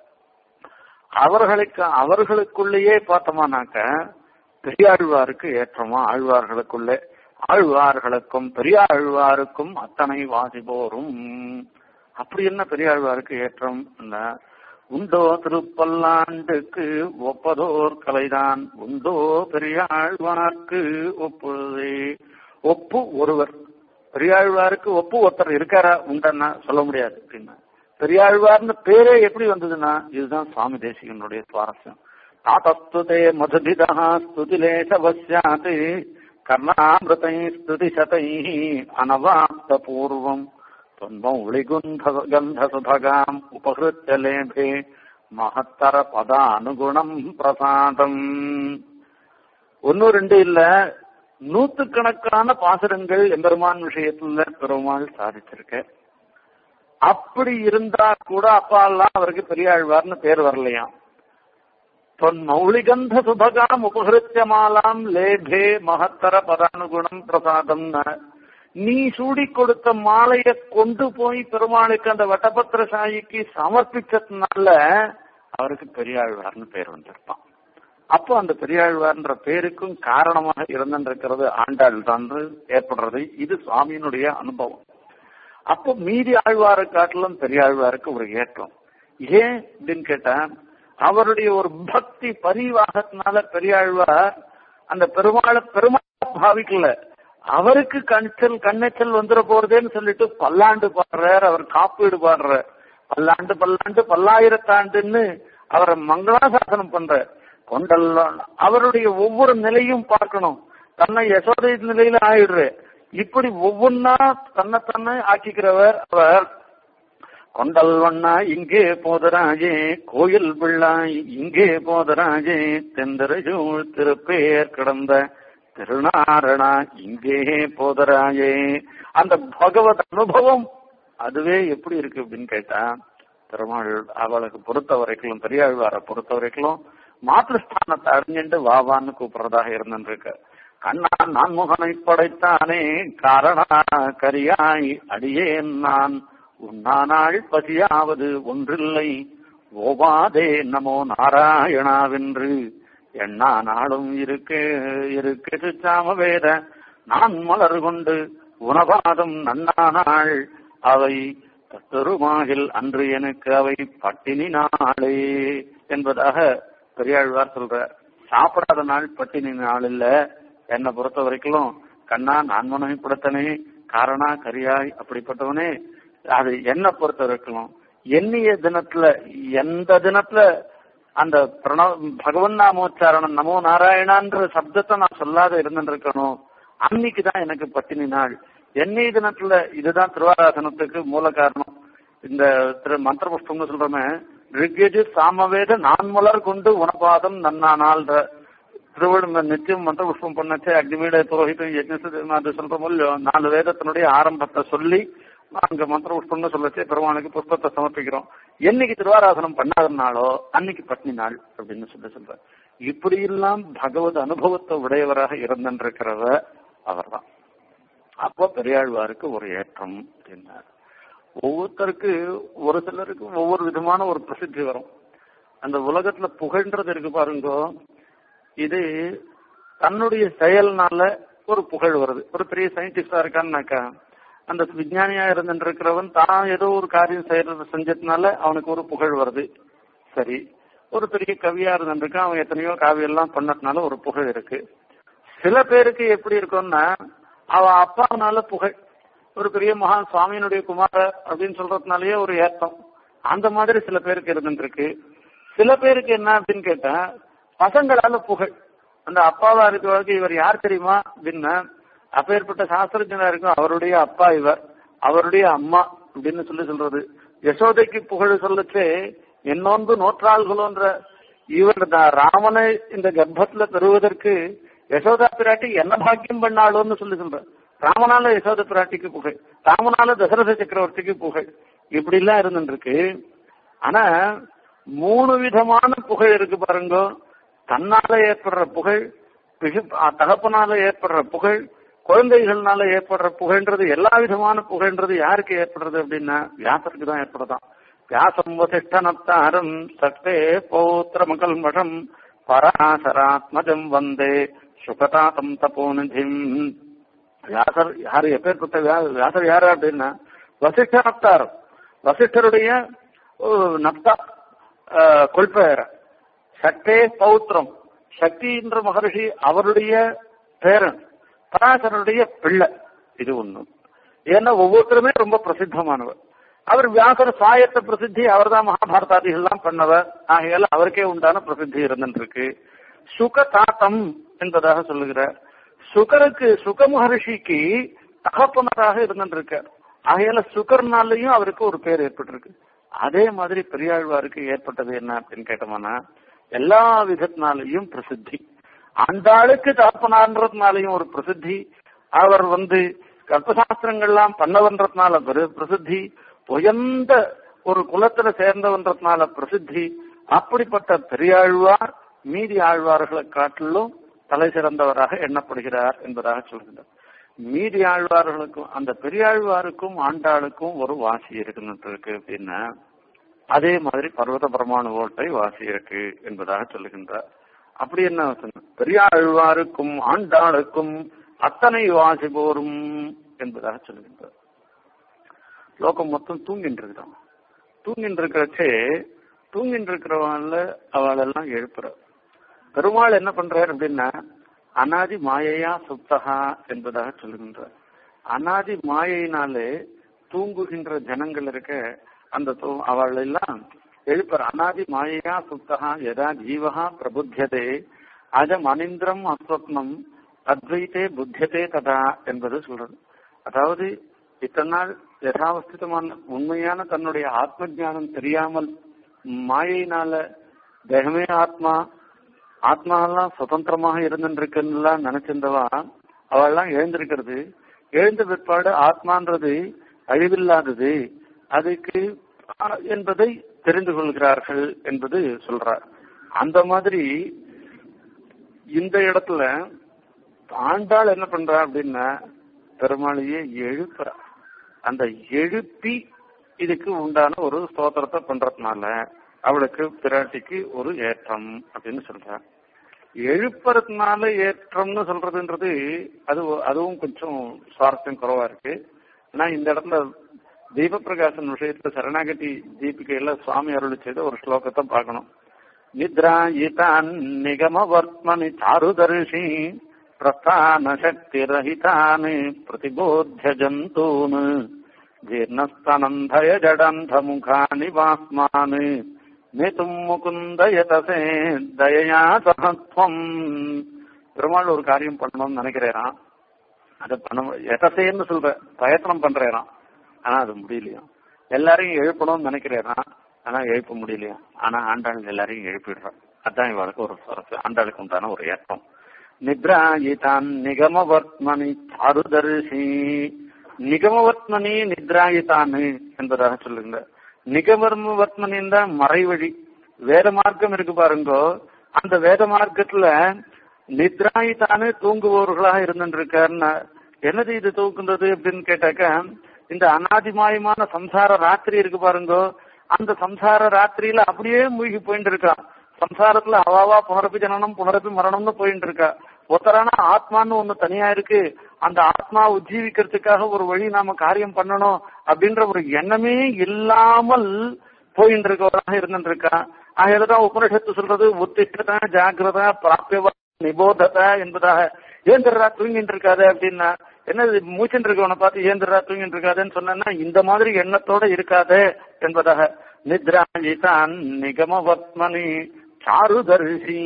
A: அவர்களுக்கு அவர்களுக்குள்ளேயே பார்த்தோமானாக்க பெரியாழ்வாருக்கு ஏற்றமா ஆழ்வார்களுக்குள்ளே ஆழ்வார்களுக்கும் பெரியாழ்வாருக்கும் அத்தனை வாசிபோரும் அப்படி என்ன பெரியாழ்வாருக்கு ஏற்றம் உண்டோ திருப்பல்லாண்டுக்கு ஒப்பதோர் கலைதான் உண்டோ பெரியாழ்வார்க்கு ஒப்புதே ஒப்பு ஒருவர் பெரியாழ்வாருக்கு ஒப்பு ஒருத்தர் இருக்காரா உண்டன்னா சொல்ல முடியாது அப்படின்னா பெரியாழ்வார்னு பேரே எப்படி வந்ததுன்னா இதுதான் சுவாமி தேசிகனுடைய சுவாரஸ்யம் தாத்தஸ்துதே மதுபிதா ஸ்துதிலேசவசியாத் கர்ணாமிருதை ஸ்துதி சதை அனவாப்த பூர்வம் தொன்மௌளிகுந்த கந்த சுபகாம் உபகிருத்திய லேபே மகத்தர பத அனுகுணம் பிரசாதம் ஒன்னு ரெண்டு இல்ல நூத்துக்கணக்கான பாசுரங்கள் எம்பெருமான் விஷயத்துல பெருமாள் சாதிச்சிருக்க அப்படி இருந்தா கூட அப்பா எல்லாம் அவருக்கு பெரியாழ்வார்னு பேர் வரலையாம் தொன் மௌலிகந்த சுபகாம் உபகிருத்தியமாலாம் லேபே மகத்தர பதானுகுணம் பிரசாதம் நீ சூடி கொடுத்த மாலையை கொண்டு போய் பெருமாளுக்கு அந்த வட்டபத்திர சாயிக்கு சமர்ப்பிச்சதுனால அவருக்கு பெரியாழ்வார்னு பேர் வந்திருப்பான் அப்போ அந்த பெரியாழ்வார்ன்ற பேருக்கும் காரணமாக இருந்திருக்கிறது ஆண்டாள் தான் ஏற்படுறது இது சுவாமியினுடைய அனுபவம் அப்போ மீதி ஆழ்வாரை காட்டிலும் பெரியாழ்வாருக்கு ஒரு ஏற்றம் ஏன் அப்படின்னு கேட்டா அவருடைய ஒரு பக்தி பரிவாகத்தினால பெரியாழ்வார் அந்த பெருமாளை பெருமாள் பாவிக்கல அவருக்கு கணிச்சல் கண்ணெச்சல் வந்துட போறதேன்னு சொல்லிட்டு பல்லாண்டு பாடுறார் அவர் காப்பீடு பாடுறார் பல்லாண்டு பல்லாண்டு பல்லாயிரத்தாண்டுன்னு அவரை மங்களாசாசனம் பண்ற கொண்டல்லாம் அவருடைய ஒவ்வொரு நிலையும் பார்க்கணும் தன்னை யசோதை நிலையில ஆயிடுற இப்படி ஒவ்வொன்னா தன்னை தன்னை ஆக்கிக்கிறவர் அவர் கொண்டல் வண்ணா இங்கே போதராஜே கோயில் பிள்ளாய் இங்கே போதராஜே தெந்தரஜூழ் திருப்பேர் கிடந்த திருநாரணா இங்கே போதராஜே அந்த பகவத் அனுபவம் அதுவே எப்படி இருக்கு அப்படின்னு கேட்டா பெருமாள் அவளுக்கு பொறுத்த வரைக்கும் பெரியாழ்வாரை பொறுத்த வரைக்கும் மாத்திருஸ்தானத்தை அறிஞ்சுட்டு வாவான்னு கூப்பிடுறதாக இருந்துருக்கு கண்ணா நான் முகனை படைத்தானே காரணா கரியாய் அடியேன் நான் உண்ணானாள் பசியாவது ஒன்றில்லை ஓவாதே நமோ நாராயணாவென்று எண்ணா நாளும் இருக்கு இருக்கு சாமவேத நான் மலர் கொண்டு உணவாதம் நன்னானாள் அவை பெருமாகில் அன்று எனக்கு அவை பட்டினி நாளே என்பதாக பெரியாழ்வார் சொல்றார் சாப்பிடாத நாள் பட்டினி நாள் இல்ல என்னை பொறுத்த வரைக்கும் கண்ணா நான் மனமைப்படுத்தனே காரணா கரியாய் அப்படிப்பட்டவனே அது என்ன பொறுத்த வரைக்கும் எண்ணிய தினத்துல எந்த தினத்துல அந்த பிரணவ பகவன் நாமோச்சாரணம் நமோ நாராயணான்ற சப்தத்தை நான் சொல்லாத இருந்துருக்கணும் அன்னைக்கு தான் எனக்கு பட்டினி நாள் என்னைய தினத்துல இதுதான் திருவாராசனத்துக்கு மூல காரணம் இந்த திரு மந்திர புஷ்பம்னு சொல்றோமே ரிக்யஜு சாமவேத நான் மலர் கொண்டு உணபாதம் நன்னானால்ன்ற திருவிழ நித்தியம் மந்திர புஷ்பம் பண்ணச்சே அக்னிமீட புரோஹிதம் யஜ்னது சொல்றோம் இல்லையோ நாலு வேதத்தினுடைய ஆரம்பத்தை சொல்லி அங்க மந்திர புஷ்பம்னு சொல்லச்சே பெருமானுக்கு புஷ்பத்தை சமர்ப்பிக்கிறோம் என்னைக்கு திருவாராசனம் பண்ணாதனாலோ அன்னைக்கு பட்னி நாள் அப்படின்னு சொல்லி சொல்ற இப்படி எல்லாம் பகவத் அனுபவத்தை உடையவராக இருந்திருக்கிறவ அவர்தான் அப்போ பெரியாழ்வாருக்கு ஒரு ஏற்றம் அப்படின்னார் ஒவ்வொருத்தருக்கு ஒரு சிலருக்கு ஒவ்வொரு விதமான ஒரு பிரசித்தி வரும் அந்த உலகத்துல புகழ்ன்றது இருக்கு பாருங்க இது தன்னுடைய செயல்னால ஒரு புகழ் வருது ஒரு பெரிய சயின்டிஸ்டா இருக்கான்னாக்கா அந்த விஞ்ஞானியா இருந்துருக்கிறவன் தான் ஏதோ ஒரு காரியம் செய்யறது செஞ்சதுனால அவனுக்கு ஒரு புகழ் வருது சரி ஒரு பெரிய கவியா இருந்திருக்கான் அவன் எத்தனையோ காவியெல்லாம் பண்ணதுனால ஒரு புகழ் இருக்கு சில பேருக்கு எப்படி இருக்கும்னா அவன் அப்பாவனால புகழ் ஒரு பெரிய மகான் சுவாமியினுடைய குமார அப்படின்னு சொல்றதுனாலயே ஒரு ஏத்தம் அந்த மாதிரி சில பேருக்கு இருந்துருக்கு சில பேருக்கு என்ன அப்படின்னு கேட்டா பசங்களால புகழ் அந்த அப்பாவா இருக்கிறவருக்கு இவர் யார் தெரியுமா அப்படின்னா அப்பேற்பட்ட சாஸ்திரஜனா இருக்கும் அவருடைய அப்பா இவர் அவருடைய அம்மா அப்படின்னு சொல்லி சொல்றது யசோதைக்கு புகழ் சொல்லச்சே என்னொன்று நோற்றாள்களோன்ற இவர் தான் ராமனை இந்த கர்ப்பத்துல பெறுவதற்கு யசோதா பிராட்டி என்ன பாக்கியம் பண்ணாளோன்னு சொல்லி சொல்ற ராமனால யசோத பிராட்டிக்கு புகழ் ராமனால தசரத சக்கரவர்த்திக்கு புகழ் இப்படி எல்லாம் இருந்துருக்கு ஆனா மூணு விதமான புகழ் இருக்கு பாருங்க தன்னால ஏற்படுற புகழ் தகப்பனால ஏற்படுற புகழ் குழந்தைகள்னால ஏற்படுற புகழ்ன்றது எல்லா விதமான புகழ்ன்றது யாருக்கு ஏற்படுறது அப்படின்னா வியாசருக்கு தான் ஏற்படுதான் வியாசம் வசிஷ்டனத்தாரம் சக்தே பௌத்திர மகல்மஷம் பராசராத்மஜம் வந்தே சுகதாத்தம் தபோநிதிம் வியாசர் யாரு எப்பேற்பட்ட வியாசர் யாரு அப்படின்னா வசிஷ்ட நப்தார் வசிஷ்டருடைய நப்தா கொள்பெயர சக்தே பௌத்திரம் சக்தின்ற மகர்ஷி அவருடைய பேரன் பராசரனுடைய பிள்ளை இது ஒண்ணு ஏன்னா ஒவ்வொருத்தருமே ரொம்ப பிரசித்தமானவர் அவர் வியாசர் சாயத்த பிரசித்தி அவர் தான் மகாபாரதாதிகள்லாம் பண்ணவர் ஆகையால அவருக்கே உண்டான பிரசித்தி இருந்துருக்கு சுக தாத்தம் என்பதாக சொல்லுகிறார் சுகருக்கு சுக மகர்ஷிக்கு தகப்பனராக இருந்துருக்கார் ஆகையால சுகர்னாலையும் அவருக்கு ஒரு பேர் ஏற்பட்டிருக்கு அதே மாதிரி பெரியாழ்வாருக்கு ஏற்பட்டது என்ன அப்படின்னு கேட்டோம்னா எல்லா விதத்தினாலையும் பிரசித்தி அந்த ஆளுக்கு தகப்பனான்றதுனாலையும் ஒரு பிரசித்தி அவர் வந்து கர்ப்பசாஸ்திரங்கள்லாம் பண்ணவன்றதுனால பிரசித்தி உயர்ந்த ஒரு குலத்துல சேர்ந்தவன்றதுனால பிரசித்தி அப்படிப்பட்ட பெரியாழ்வார் மீதி ஆழ்வார்களை காட்டிலும் தலை சிறந்தவராக எண்ணப்படுகிறார் என்பதாக சொல்கிறார் மீதி ஆழ்வார்களுக்கும் அந்த பெரியாழ்வாருக்கும் ஆண்டாளுக்கும் ஒரு வாசி இருக்குன்னு இருக்கு அப்படின்னா அதே மாதிரி பர்வத பிரமாண ஓட்டை வாசி இருக்கு என்பதாக சொல்லுகின்றார் அப்படி என்ன பெரியாழ்வாருக்கும் ஆண்டாளுக்கும் அத்தனை வாசி போரும் என்பதாக சொல்லுகின்றார் லோகம் மொத்தம் தூங்கிட்டு இருக்குதான் தூங்கிட்டு இருக்கிறச்சே தூங்கிட்டு இருக்கிறவங்கள அவளெல்லாம் எழுப்புற பெருமாள் என்ன பண்றாரு அப்படின்னா அனாதி மாயையா சுத்தகா என்பதாக சொல்லுகின்றார் அனாதி மாயையினாலே தூங்குகின்ற ஜனங்கள் இருக்க அந்த அவள் எல்லாம் எழுப்பர் அனாதி மாயையா சுத்தகா எதா ஜீவகா பிரபுத்தியதே அஜம் அனிந்திரம் அஸ்வப்னம் அத்வைத்தே புத்தியதே ததா என்பது சொல்றது அதாவது இத்தனை நாள் யதாவஸ்திதமான உண்மையான தன்னுடைய ஆத்ம ஜானம் தெரியாமல் மாயையினால தேகமே ஆத்மா ஆத்மாவெல்லாம் சுதந்திரமாக இருந்துருக்குன்னுலாம் நினைச்சிருந்தவா அவெல்லாம் எழுந்திருக்கிறது எழுந்த பிற்பாடு ஆத்மான்றது அழிவில்லாதது அதுக்கு என்பதை தெரிந்து கொள்கிறார்கள் என்பது சொல்றார் அந்த மாதிரி இந்த இடத்துல ஆண்டாள் என்ன பண்றா அப்படின்னா பெருமாளையே எழுப்புறா அந்த எழுப்பி இதுக்கு உண்டான ஒரு ஸ்தோத்திரத்தை பண்றதுனால அவளுக்கு பிராட்டிக்கு ஒரு ஏற்றம் அப்படின்னு சொல்ற எழுப்புறதுனால ஏற்றம்னு சொல்றதுன்றது அது அதுவும் கொஞ்சம் சுவாரஸ்யம் குறவா இருக்கு ஆனா இந்த இடத்துல தீபப்பிரகாசன் விஷயத்துல சரணாகதி தீபிகையில சுவாமி அருள் செய்த ஒரு ஸ்லோகத்தை பார்க்கணும் நித்ராயிதான் நிகமவர்த்மனி சாருதர்ஷி பிரஸ்தான சக்தி ரஹிதான் பிரதிபோத்திய ஜந்தூன் ஜீர்ணஸ்தனந்தய ஜடந்த முகானி வாஸ்மான் நேத்தும் முகுந்த யதசே தயயா சகத்வம் பெருமாள் ஒரு காரியம் பண்ணணும்னு நினைக்கிறேன் அதை பண்ண எதசேன்னு சொல்ற பிரயத்தனம் பண்றேன் ஆனா அது முடியலையா எல்லாரையும் எழுப்பணும்னு நினைக்கிறேன் ஆனா எழுப்ப முடியலையா ஆனா ஆண்டாள் எல்லாரையும் எழுப்பிடுறான் அதான் இவளுக்கு ஒரு ஆண்டாளுக்கு உண்டான ஒரு ஏற்றம் நித்ராயிதான் நிகமவர்த்மனி சாருதர்ஷி நிகமவர்த்மனி நித்ராயிதானு என்பதாக சொல்லுங்க நிகமர்ம வர்த்மனின் தான் மறைவழி வேத மார்க்கம் இருக்கு பாருங்கோ அந்த வேத மார்க்கத்துல நித்ராயித்தானு தூங்குபவர்களாக இருந்துருக்காருன்னா என்னது இது தூக்குன்றது அப்படின்னு கேட்டாக்கா இந்த அனாதிமாயமான சம்சார ராத்திரி இருக்கு பாருங்க அந்த சம்சார ராத்திரியில அப்படியே மூழ்கி போயிட்டு இருக்கான் சம்சாரத்துல அவாவா புனரப்பி ஜனனம் புனரப்பி மரணம்னு போயிட்டு இருக்கா ஒருத்தரான ஆத்மான்னு ஒண்ணு தனியா இருக்கு அந்த ஆத்மா உஜ்ஜீவிக்கிறதுக்காக ஒரு வழி நாம காரியம் பண்ணணும் அப்படின்ற ஒரு எண்ணமே இல்லாமல் போயிட்டு இருக்கவராக இருந்துட்டு இருக்கான் ஆகதான் உபனிஷத்து சொல்றது உத்திஷ்டத ஜாகிரதா பிராபியவ நிபோதத என்பதாக ஏந்திரா தூங்கிட்டு இருக்காது அப்படின்னா என்ன மூச்சுட்டு இருக்கவனை பார்த்து ஏந்திரா தூங்கிட்டு இருக்காதுன்னு சொன்னா இந்த மாதிரி எண்ணத்தோட இருக்காது என்பதாக நித்ராஜிதான் நிகமவத்மனி சாருதர்சி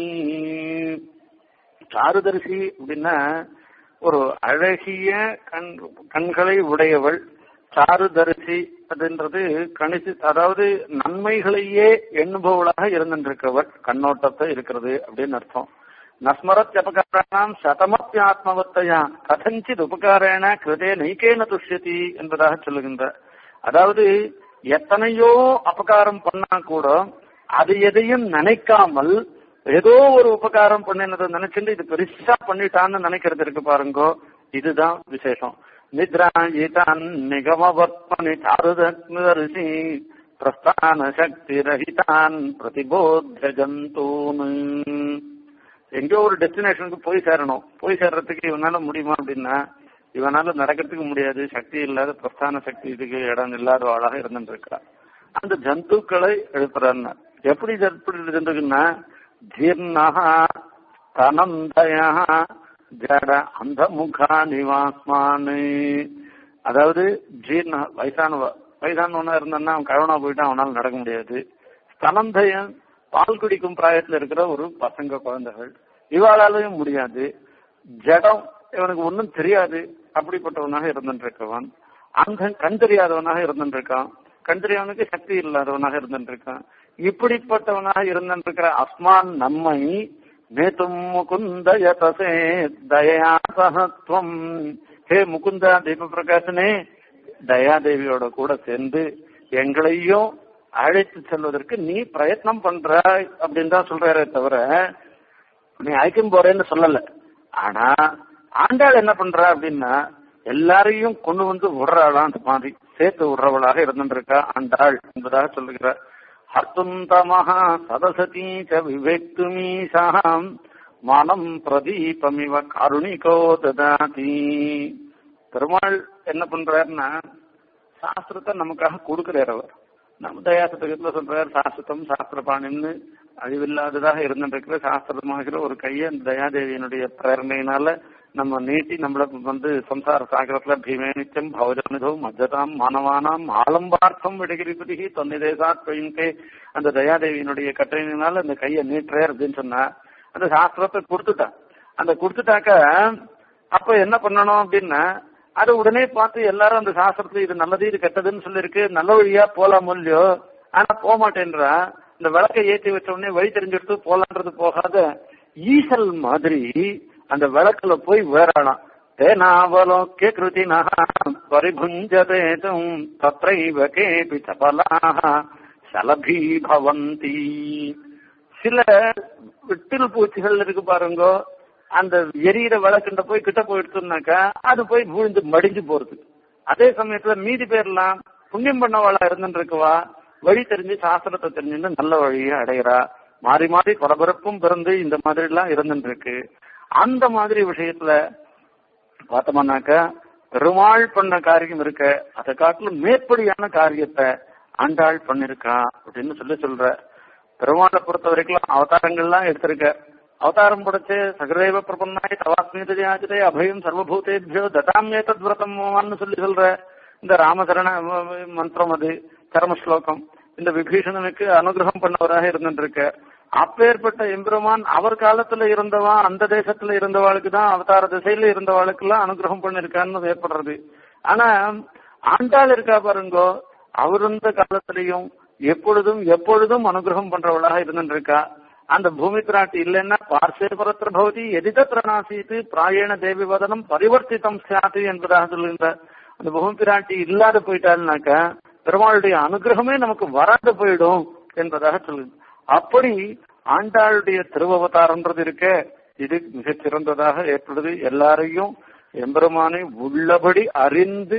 A: சாருதர்சி அப்படின்னா ஒரு அழகிய கண் கண்களை உடையவள் சாருதரிசி அப்படின்றது கணிச்சு அதாவது நன்மைகளையே எண்ணுபவளாக இருந்திருக்கவர் கண்ணோட்டத்தை இருக்கிறது அப்படின்னு அர்த்தம் நஸ்மரத் அபகாராணாம் சதமப்பியாத்மவத்தையா கதஞ்சித் உபகாரேன கிருதே நைக்கேன துஷ்யதி என்பதாக சொல்லுகின்ற அதாவது எத்தனையோ அபகாரம் பண்ணா கூட அது எதையும் நினைக்காமல் ஏதோ ஒரு உபகாரம் பண்ணினதை நினைச்சுட்டு இது பெருசா பண்ணிட்டான்னு நினைக்கிறது இருக்கு பாருங்கோ இதுதான் விசேஷம் நித்ராஜிதான் நிகமவர்மனி சாருதர்சி பிரஸ்தான சக்தி ரஹிதான் பிரதிபோத்த ஜந்தூன் எங்கேயோ ஒரு டெஸ்டினேஷனுக்கு போய் சேரணும் போய் சேர்றதுக்கு இவனால முடியுமா அப்படின்னா இவனால நடக்கிறதுக்கு முடியாது சக்தி இல்லாத பிரஸ்தான சக்தி இதுக்கு இடம் இல்லாத ஆளாக இருந்துட்டு இருக்கா அந்த ஜந்துக்களை எழுப்புறான்னு எப்படி எப்படி இருந்துக்குன்னா ஜீர்ணா தனந்தயா ஜட அந்த முகா நிவாஸ்மானு அதாவது ஜீர்ண வயசானவ வயசானவனா இருந்தான்னா அவன் கழவனா போயிட்டு அவனால நடக்க முடியாது ஸ்தனந்தயன் பால் குடிக்கும் பிராயத்துல இருக்கிற ஒரு பசங்க குழந்தைகள் இவாளாலையும் முடியாது ஜடம் இவனுக்கு ஒன்றும் தெரியாது அப்படிப்பட்டவனாக இருந்துட்டு இருக்கவன் அந்த கண் தெரியாதவனாக இருந்துட்டு இருக்கான் கண் தெரியாதவனுக்கு சக்தி இல்லாதவனாக இருந்துட்டு இருக்கான் இப்படிப்பட்டவனாக இருந்துட்டு இருக்கிற அஸ்மான் நம்மை நேத்தும் முகுந்த யதசே தயா சகத்வம் ஹே முகுந்தா தீப பிரகாசனே தயாதேவியோட கூட சேர்ந்து எங்களையும் அழைத்து செல்வதற்கு நீ பிரயத்னம் பண்ற அப்படின்னு தான் சொல்றாரே தவிர நீ அழைக்கும் போறேன்னு சொல்லல ஆனா ஆண்டாள் என்ன பண்றா அப்படின்னா எல்லாரையும் கொண்டு வந்து விடுறாளாம் அந்த மாதிரி சேர்த்து விடுறவளாக இருந்துருக்கா ஆண்டாள் என்பதாக சொல்லுகிறார் ஹர்த்துந்தமஹா சதசதி ச விவேக்துமீசாம் மனம் பிரதீபமிவ கருணிகோ ததாதி பெருமாள் என்ன பண்றாருன்னா சாஸ்திரத்தை நமக்காக கொடுக்கிறார் அவர் நம்ம தயாசதகத்துல சொல்றார் சாஸ்திரம் சாஸ்திரபாணின்னு அழிவில்லாததாக இருந்துருக்கிற சாஸ்திரமாகிற ஒரு கையை அந்த தயாதேவியினுடைய பிரேரணையினால நம்ம நீட்டி நம்மள வந்து சம்சார சாகரத்துல பீமேனிச்சம் பௌஜனிதம் மஜதாம் மானவானாம் ஆலம்பார்த்தம் விடகிரிபதி தொன்னிதேசாத் பெயின்கே அந்த தயாதேவியினுடைய கட்டளையினால அந்த கையை நீட்டுறார் அப்படின்னு சொன்னா அந்த சாஸ்திரத்தை கொடுத்துட்டான் அந்த கொடுத்துட்டாக்க அப்ப என்ன பண்ணணும் அப்படின்னா அது உடனே பார்த்து எல்லாரும் அந்த சாஸ்திரத்துல இது நல்லது இது கெட்டதுன்னு சொல்லிருக்கு நல்ல வழியா போலாம் இல்லையோ ஆனா போக மாட்டேன்றா இந்த விளக்கை ஏற்றி வச்ச உடனே வழி தெரிஞ்சுட்டு போலான்றது போகாத ஈசல் மாதிரி அந்த விளக்குல போய் வேறானாம் தேனாவலோக்கிய கிருதினா பரிபுஞ்சதேதும் தத்ரைவ கேபி சபலாக சலபீ பவந்தி சில விட்டில் பூச்சிகள் இருக்கு பாருங்க அந்த எரியிற விளக்குண்ட போய் கிட்ட போயிடுச்சுனாக்கா அது போய் விழுந்து மடிஞ்சு போறது அதே சமயத்துல மீதி பேர்லாம் புண்ணியம் பண்ணவாளா இருந்துருக்குவா வழி தெரிஞ்சு சாஸ்திரத்தை தெரிஞ்சுன்னு நல்ல வழியை அடைகிறா மாறி மாறி பரபரப்பும் பிறந்து இந்த மாதிரி எல்லாம் இருந்துட்டு இருக்கு அந்த மாதிரி விஷயத்துல பார்த்தோம்னாக்கா பெருமாள் பண்ண காரியம் இருக்க அதை காட்டிலும் மேற்படியான காரியத்தை ஆண்டாள் பண்ணிருக்கா அப்படின்னு சொல்லி சொல்ற பெருமாளை பொறுத்த வரைக்கும் அவதாரங்கள்லாம் எடுத்திருக்க அவதாரம் படைச்சு சகதேவ பிரபன்னாய் தவாஸ்மீதயாச்சிதே அபயம் சர்வபூதேபியோ ததாமியே தத்விரதம்னு சொல்லி சொல்ற இந்த ராமசரண மந்திரம் அது கர்ம ஸ்லோகம் இந்த விபீஷணனுக்கு அனுகிரகம் பண்ணவராக இருந்துட்டு இருக்க அப்பேற்பட்ட எம்பெருமான் அவர் காலத்துல இருந்தவா அந்த தேசத்துல இருந்தவாளுக்கு தான் அவதார திசையில இருந்தவாளுக்கு எல்லாம் அனுகிரகம் பண்ணிருக்கான்னு ஏற்படுறது ஆனா ஆண்டாள் இருக்கா பாருங்கோ அவர் இருந்த காலத்திலையும் எப்பொழுதும் எப்பொழுதும் அனுகிரகம் பண்றவளாக இருந்துட்டு இருக்கா அந்த பூமி பிராட்டி இல்லைன்னா பார்சே பரத்திர பவதி எதிதத்திர நாசீத்து பிராயண தேவி வதனம் பரிவர்த்தித்தம் சாத்து என்பதாக சொல்லுகின்ற அந்த பூமி பிராட்டி இல்லாத போயிட்டாள்னாக்கா பெருமாளுடைய அனுகிரகமே நமக்கு வராது போயிடும் என்பதாக சொல்லுங்க அப்படி ஆண்டாளுடைய திருவவதாரம்ன்றது இருக்க இது மிகச் சிறந்ததாக ஏற்படுது எல்லாரையும் எம்பெருமானை உள்ளபடி அறிந்து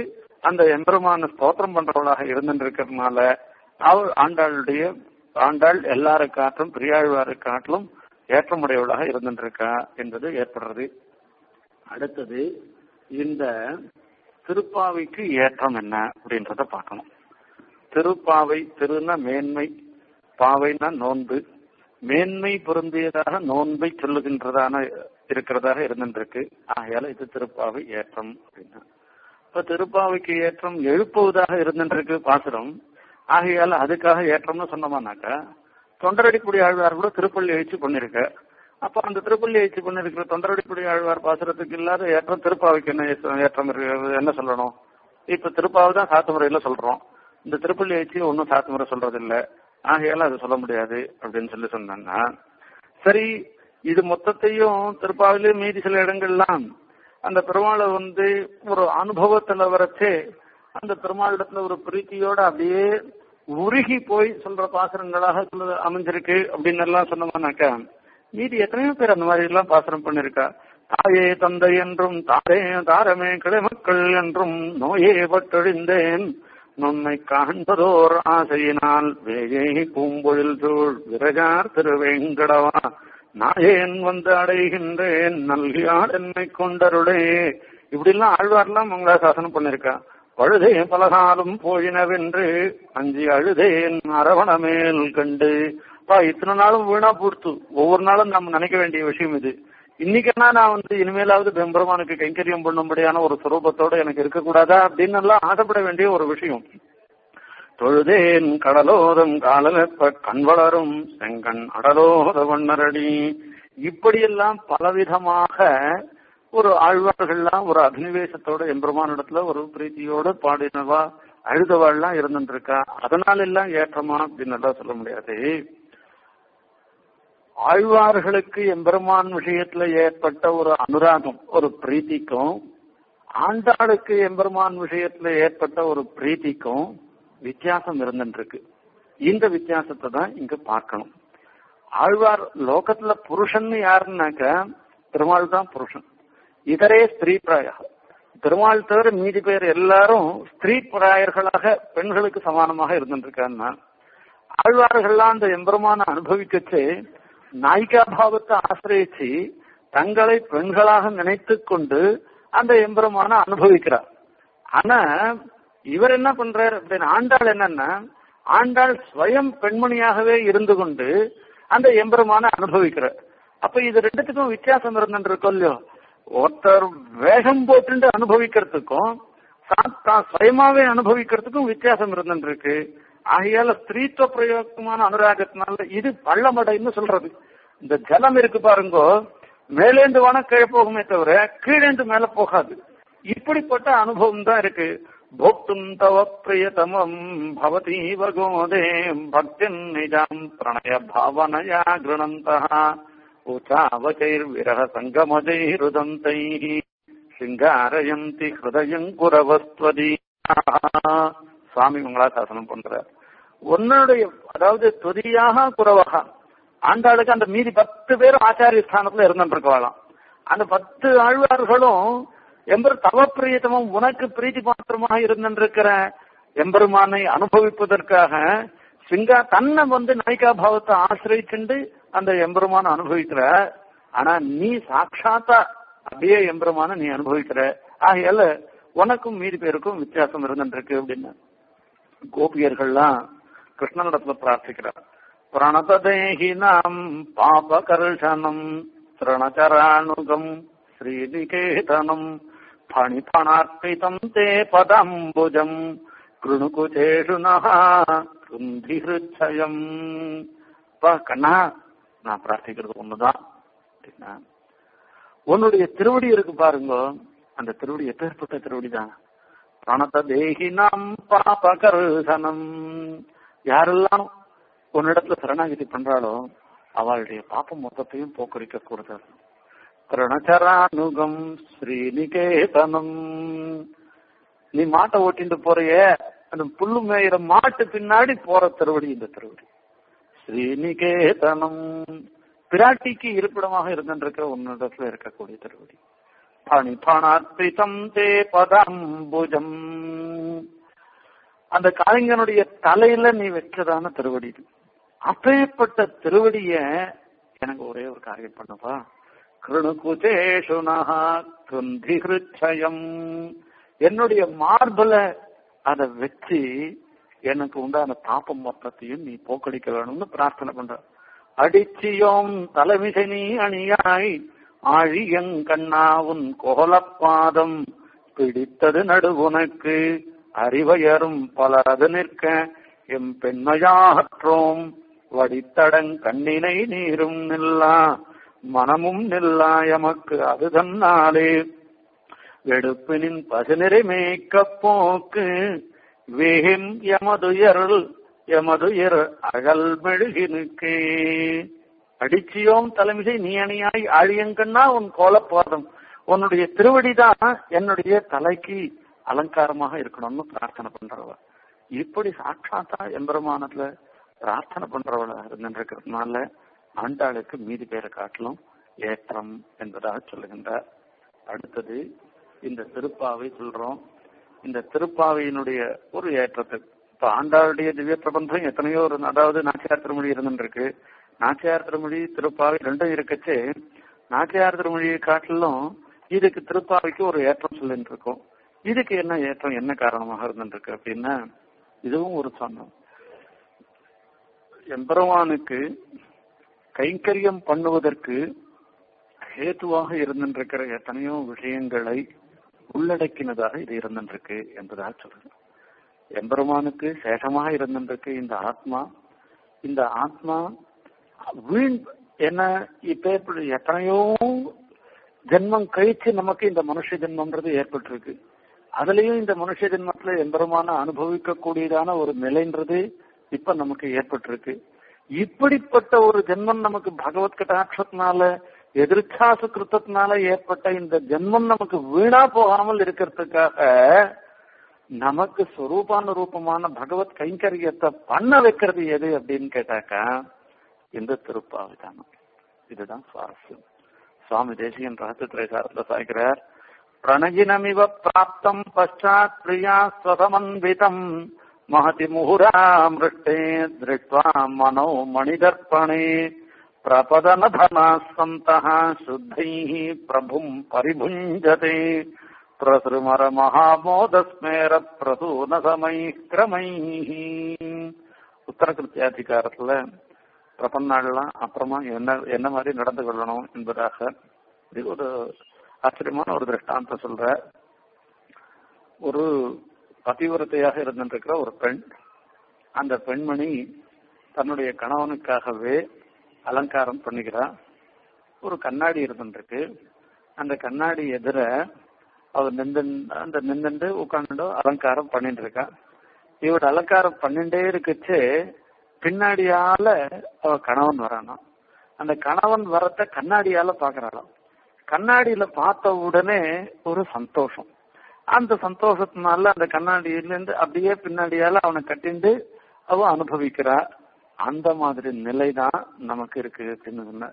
A: அந்த எம்பெருமான ஸ்தோத்திரம் பண்றவளாக இருந்துருக்கிறதுனால அவள் ஆண்டாளுடைய ஆண்டாள் எல்லாரை காட்டிலும் பெரியாழ்வாரை காட்டிலும் ஏற்றமுடையவளாக இருந்துருக்கா என்பது ஏற்படுறது அடுத்தது இந்த திருப்பாவைக்கு ஏற்றம் என்ன அப்படின்றத பார்க்கணும் திருப்பாவை திருன மேன்மை பாவைனா நோன்பு மேன்மை பொருந்தியதாக நோன்பை சொல்லுகின்றதான இருக்கிறதாக இருந்துருக்கு ஆகையால இது திருப்பாவை ஏற்றம் அப்படின்னா இப்ப திருப்பாவைக்கு ஏற்றம் எழுப்புவதாக இருந்துருக்கு பாசுரம் ஆகையால அதுக்காக ஏற்றம்னு சொன்னோமானாக்கா தொண்டரடிக்குடி ஆழ்வார் கூட திருப்பள்ளி எழுச்சி பண்ணிருக்க அப்ப அந்த திருப்பள்ளி எழுச்சி பண்ணிருக்கிற தொண்டரடிக்குடி ஆழ்வார் பாசுரத்துக்கு இல்லாத ஏற்றம் திருப்பாவைக்கு என்ன ஏற்றம் இருக்கிறது என்ன சொல்லணும் இப்ப திருப்பாவை தான் சாத்து முறையில சொல்றோம் இந்த திருப்பள்ளி எழுச்சி ஒன்னும் சாத்து முறை சொல்றது இல்ல ஆகையால அது சொல்ல முடியாது அப்படின்னு சொல்லி சொன்னாங்கன்னா சரி இது மொத்தத்தையும் திருப்பாவிலே மீதி சில இடங்கள்லாம் அந்த பெருமாளை வந்து ஒரு அனுபவத்துல வரச்சே அந்த பெருமாளிடத்துல ஒரு பிரீத்தியோட அப்படியே உருகி போய் சொல்ற பாசுரங்களாக அமைஞ்சிருக்கு அப்படின்னு எல்லாம் சொன்னோம்னாக்கா மீதி எத்தனையோ பேர் அந்த மாதிரி எல்லாம் பாசுரம் பண்ணிருக்கா தாயே தந்தை என்றும் தாரே தாரமே கிளைமக்கள் என்றும் நோயே பட்டொழிந்தேன் நுண்மை காண்பதோர் ஆசையினால் வேகை பூம்பொழில் சூழ் விரஜார் திருவேங்கடவா நாயேன் வந்து அடைகின்றேன் நல்கியாள் என்னை கொண்டருளே இப்படி எல்லாம் ஆழ்வார்லாம் மங்களா சாசனம் பண்ணிருக்கா பழுதே பலகாலம் போயினவென்று அஞ்சி அழுதேன் அரவண மேல் கண்டு பா இத்தனை நாளும் வீணா போடுத்து ஒவ்வொரு நாளும் நம்ம நினைக்க வேண்டிய விஷயம் இது இன்னைக்குன்னா நான் வந்து இனிமேலாவது பெம்பெருமானுக்கு கைங்கரியம் பண்ணும்படியான ஒரு சுரூபத்தோட எனக்கு இருக்கக்கூடாதா அப்படின்னு எல்லாம் ஆசைப்பட வேண்டிய ஒரு விஷயம் தொழுதேன் கடலோதம் காலலப்ப கண் வளரும் செங்கண் அடலோத வண்ணரடி இப்படியெல்லாம் பலவிதமாக ஒரு ஆழ்வார்கள்லாம் ஒரு அபினிவேசத்தோட எம்பெருமானிடத்துல ஒரு பிரீத்தியோட பாடினவா அழுதவாள்லாம் இருந்துருக்கா அதனால எல்லாம் ஏற்றமா அப்படின்னு எல்லாம் சொல்ல முடியாது ஆழ்வார்களுக்கு எம்பெருமான் விஷயத்துல ஏற்பட்ட ஒரு அனுராகம் ஒரு பிரீத்திக்கும் ஆண்டாளுக்கு எம்பெருமான் விஷயத்துல ஏற்பட்ட ஒரு பிரீத்திக்கும் வித்தியாசம் இருந்துருக்கு இந்த வித்தியாசத்தை தான் இங்க பார்க்கணும் ஆழ்வார் லோகத்துல புருஷன் யாருன்னாக்க பெருமாள் தான் புருஷன் இதரே ஸ்திரீ பிராயா பெருமாள் தவிர மீதி பேர் எல்லாரும் ஸ்திரீ பிராயர்களாக பெண்களுக்கு சமானமாக இருந்துருக்காங்கன்னா ஆழ்வார்கள்லாம் அந்த எம்பெருமான அனுபவிக்கச்சு நாயிகா பாவத்தை ஆசிரியச்சு தங்களை பெண்களாக நினைத்து கொண்டு அந்த எம்பெருமான அனுபவிக்கிறார் ஆனா இவர் என்ன பண்றார் அப்படின்னு ஆண்டாள் என்னன்னா ஆண்டாள் ஸ்வயம் பெண்மணியாகவே இருந்து கொண்டு அந்த எம்பெருமான அனுபவிக்கிறார் அப்ப இது ரெண்டுத்துக்கும் வித்தியாசம் இருந்துருக்கோம் இல்லையோ ஒருத்தர் வேகம் போட்டு அனுபவிக்கிறதுக்கும் தான் சுயமாவே அனுபவிக்கிறதுக்கும் வித்தியாசம் இருந்துருக்கு ஆகையால ஸ்திரீத்துவ பிரயோகமான அனுராகத்தினால இது பள்ளமடைன்னு சொல்றது இந்த ஜலம் இருக்கு பாருங்கோ மேலேந்து வேணா கீழே போகுமே தவிர கீழேந்து மேல போகாது இப்படிப்பட்ட அனுபவம் தான் இருக்கு போக்தும் தவ பிரியதமம் பவதீவ கோதே பக்தின் நிஜாம் பிரணய பாவனயா கிருணந்தா உச்சாவச்சைர்விரக சங்கமஜைருதந்தை சிங்காரயந்தி ஹிருதயங்குரவஸ்வதி சுவாமி மங்களாசாசனம் பண்றார் உன்னுடைய அதாவது துதியாக குறவகா ஆண்டாளுக்கு அந்த மீதி பத்து பேரும் ஆச்சாரிய ஸ்தானத்துல இருந்துருக்கலாம் அந்த பத்து ஆழ்வார்களும் எம்பர் தவ பிரியத்தமும் உனக்கு பிரீத்தி பாத்திரமாக இருந்திருக்கிற எம்பெருமானை அனுபவிப்பதற்காக சிங்கா தன்னை வந்து நாயிகா பாவத்தை ஆசிரியச்சுண்டு அந்த எம்பெருமான அனுபவிக்கிற ஆனா நீ சாட்சாத்தா அப்படியே எம்பெருமான நீ அனுபவிக்கிற ஆகையால உனக்கும் மீதி பேருக்கும் வித்தியாசம் இருந்துருக்கு அப்படின்னு கோபியர்கள்லாம் கிருஷ்ணனிடத்துல பிரார்த்திக்கிறார் பிரணததேகி நாம் பாபகர்ஷனம் திருணச்சராணுகம் ஸ்ரீநிகேதனம் ஃபணிபணார்ப்பிதம் தே பதம்புஜம் கிருணுகுச்சேஷு குந்தி ஹிருச்சயம் கண்ணா நான் பிரார்த்திக்கிறது ஒண்ணுதான் அப்படின்னா உன்னுடைய திருவடி இருக்கு பாருங்க அந்த திருவடி எப்பேற்பட்ட திருவடி தான் பிரணத தேகி நாம் பாபகர்ஷனம் யாரெல்லாம் உன்னிடத்துல சரணாகிதி பண்றாளோ அவளுடைய பாப்பம் மொத்தத்தையும் போக்குறிக்க கூடுதல் கருணச்சரானுகம் ஸ்ரீநிகேதனம் நீ மாட்டை ஓட்டிட்டு போறிய அந்த புல்லு மேயிற மாட்டு பின்னாடி போற திருவடி இந்த திருவடி ஸ்ரீநிகேதனம் பிராட்டிக்கு இருப்பிடமாக இருந்திருக்க உன்னிடத்துல இருக்கக்கூடிய திருவடி பணிபணார்பிதம் தே பதாம்புஜம் அந்த கலைஞனுடைய தலையில நீ வச்சதான திருவடி இது அப்பேற்பட்ட திருவடிய எனக்கு ஒரே ஒரு காரியம் பண்ணப்பா கிருணுகுதேஷு நகா குந்தி ஹிருச்சயம் என்னுடைய மார்பல அதை வச்சு எனக்கு உண்டான தாப்பம் மொத்தத்தையும் நீ போக்கடிக்க வேணும்னு பிரார்த்தனை பண்ற அடிச்சியோம் தலைமிசை நீ அணியாய் ஆழியங்கண்ணா உன் கோலப்பாதம் பிடித்தது நடுவுனக்கு அறிவையரும் பலரது நிற்க எம் பெண்மையாற்றோம் வடித்தடங் கண்ணினை நீரும் நில்லா மனமும் நில்லா எமக்கு அது தன்னாலே வெடுப்பினின் பசுநிறை மேய்க்க போக்கு வேகம் எமதுயருள் எமதுயர் அகல் மெழுகினுக்கே அடிச்சியோம் தலைமிசை நீ அணியாய் ஆழியங்கண்ணா உன் கோலப்பாதம் உன்னுடைய திருவடிதான் என்னுடைய தலைக்கு அலங்காரமாக இருக்கணும்னு பிரார்த்தனை பண்றவ இப்படி சாட்சாத்தா எம்பெருமானத்துல பிரார்த்தனை பண்றவளா இருந்திருக்கிறதுனால ஆண்டாளுக்கு மீதி பேரை காட்டிலும் ஏற்றம் என்பதாக சொல்லுகின்றார் அடுத்தது இந்த திருப்பாவை சொல்றோம் இந்த திருப்பாவையினுடைய ஒரு ஏற்றத்தை இப்ப ஆண்டாளுடைய திவ்ய பிரபந்தம் எத்தனையோ ஒரு அதாவது நாச்சியார் திருமொழி இருந்துருக்கு நாச்சியார் திருமொழி திருப்பாவை ரெண்டும் இருக்கச்சு நாச்சியார் திருமொழியை காட்டிலும் இதுக்கு திருப்பாவைக்கு ஒரு ஏற்றம் சொல்லிட்டு இருக்கோம் இதுக்கு என்ன ஏற்றம் என்ன காரணமாக இருந்துருக்கு அப்படின்னா இதுவும் ஒரு சொந்தம் எம்பெருமானுக்கு கைங்கரியம் பண்ணுவதற்கு ஹேத்துவாக இருந்திருக்கிற எத்தனையோ விஷயங்களை உள்ளடக்கினதாக இது இருந்திருக்கு என்பதாக சொல்றது எம்பெருமானுக்கு சேஷமாக இருந்திருக்கு இந்த ஆத்மா இந்த ஆத்மா வீண் என்ன இப்ப எப்படி எத்தனையோ ஜென்மம் கழிச்சு நமக்கு இந்த மனுஷ ஜென்மம்ன்றது ஏற்பட்டிருக்கு அதுலயும் இந்த மனுஷ ஜென்மத்துல எம்பெருமான அனுபவிக்க கூடியதான ஒரு நிலைன்றது இப்ப நமக்கு ஏற்பட்டிருக்கு இப்படிப்பட்ட ஒரு ஜென்மம் நமக்கு பகவத் கட்டாட்சத்தினால எதிர்ச்சாசு கிருத்தத்தினால ஏற்பட்ட இந்த ஜென்மம் நமக்கு வீணா போகாமல் இருக்கிறதுக்காக நமக்கு ஸ்வரூபானுரூபமான பகவத் கைங்கரியத்தை பண்ண வைக்கிறது எது அப்படின்னு கேட்டாக்கா இந்த திருப்பாவை தானம் இதுதான் சுவாரஸ்யம் சுவாமி தேசியன் ரகசிய சாரத்தில் சாய்க்கிறார் பிரணயினமிவ பிராப்தம் பஷாத் பிரியா ஸ்வசமன்விதம் மகதி முகுரா மிருஷ்டே திருஷ்டுவா மனோ மணிதர்ப்பணே பிரபதனதனா சந்தः शुद्धैः प्रभुम् परिभुञ्जते பிரசுமர மகாமோதஸ்மேர பிரசூன சமை கிரமைः உத்தரகிருத்தியாதிகாரத்துல பிரபன்னாள்லாம் அப்புறமா என்ன என்ன மாதிரி நடந்து கொள்ளணும் என்பதாக இது ஒரு ஆச்சரியமான ஒரு திருஷ்டாந்தம் சொல்ற ஒரு பதிவிரத்தையாக இருந்திருக்கிற ஒரு பெண் அந்த பெண்மணி தன்னுடைய கணவனுக்காகவே அலங்காரம் பண்ணுகிறா ஒரு கண்ணாடி இருந்துருக்கு அந்த கண்ணாடி எதிர அவர் நின்று அந்த நின்று உட்காந்துட்டு அலங்காரம் பண்ணிட்டு இருக்கா இவட அலங்காரம் பண்ணிட்டே இருக்குச்சு பின்னாடியால அவ கணவன் வரானாம் அந்த கணவன் வரத்த கண்ணாடியால பாக்குறாளாம் கண்ணாடியில பார்த்த உடனே ஒரு சந்தோஷம் அந்த சந்தோஷத்தினால அந்த கண்ணாடியில இருந்து அப்படியே பின்னாடியால அவனை கட்டிண்டு அவ அனுபவிக்கிறா அந்த மாதிரி நிலைதான் நமக்கு இருக்கு அப்படின்னு சொன்ன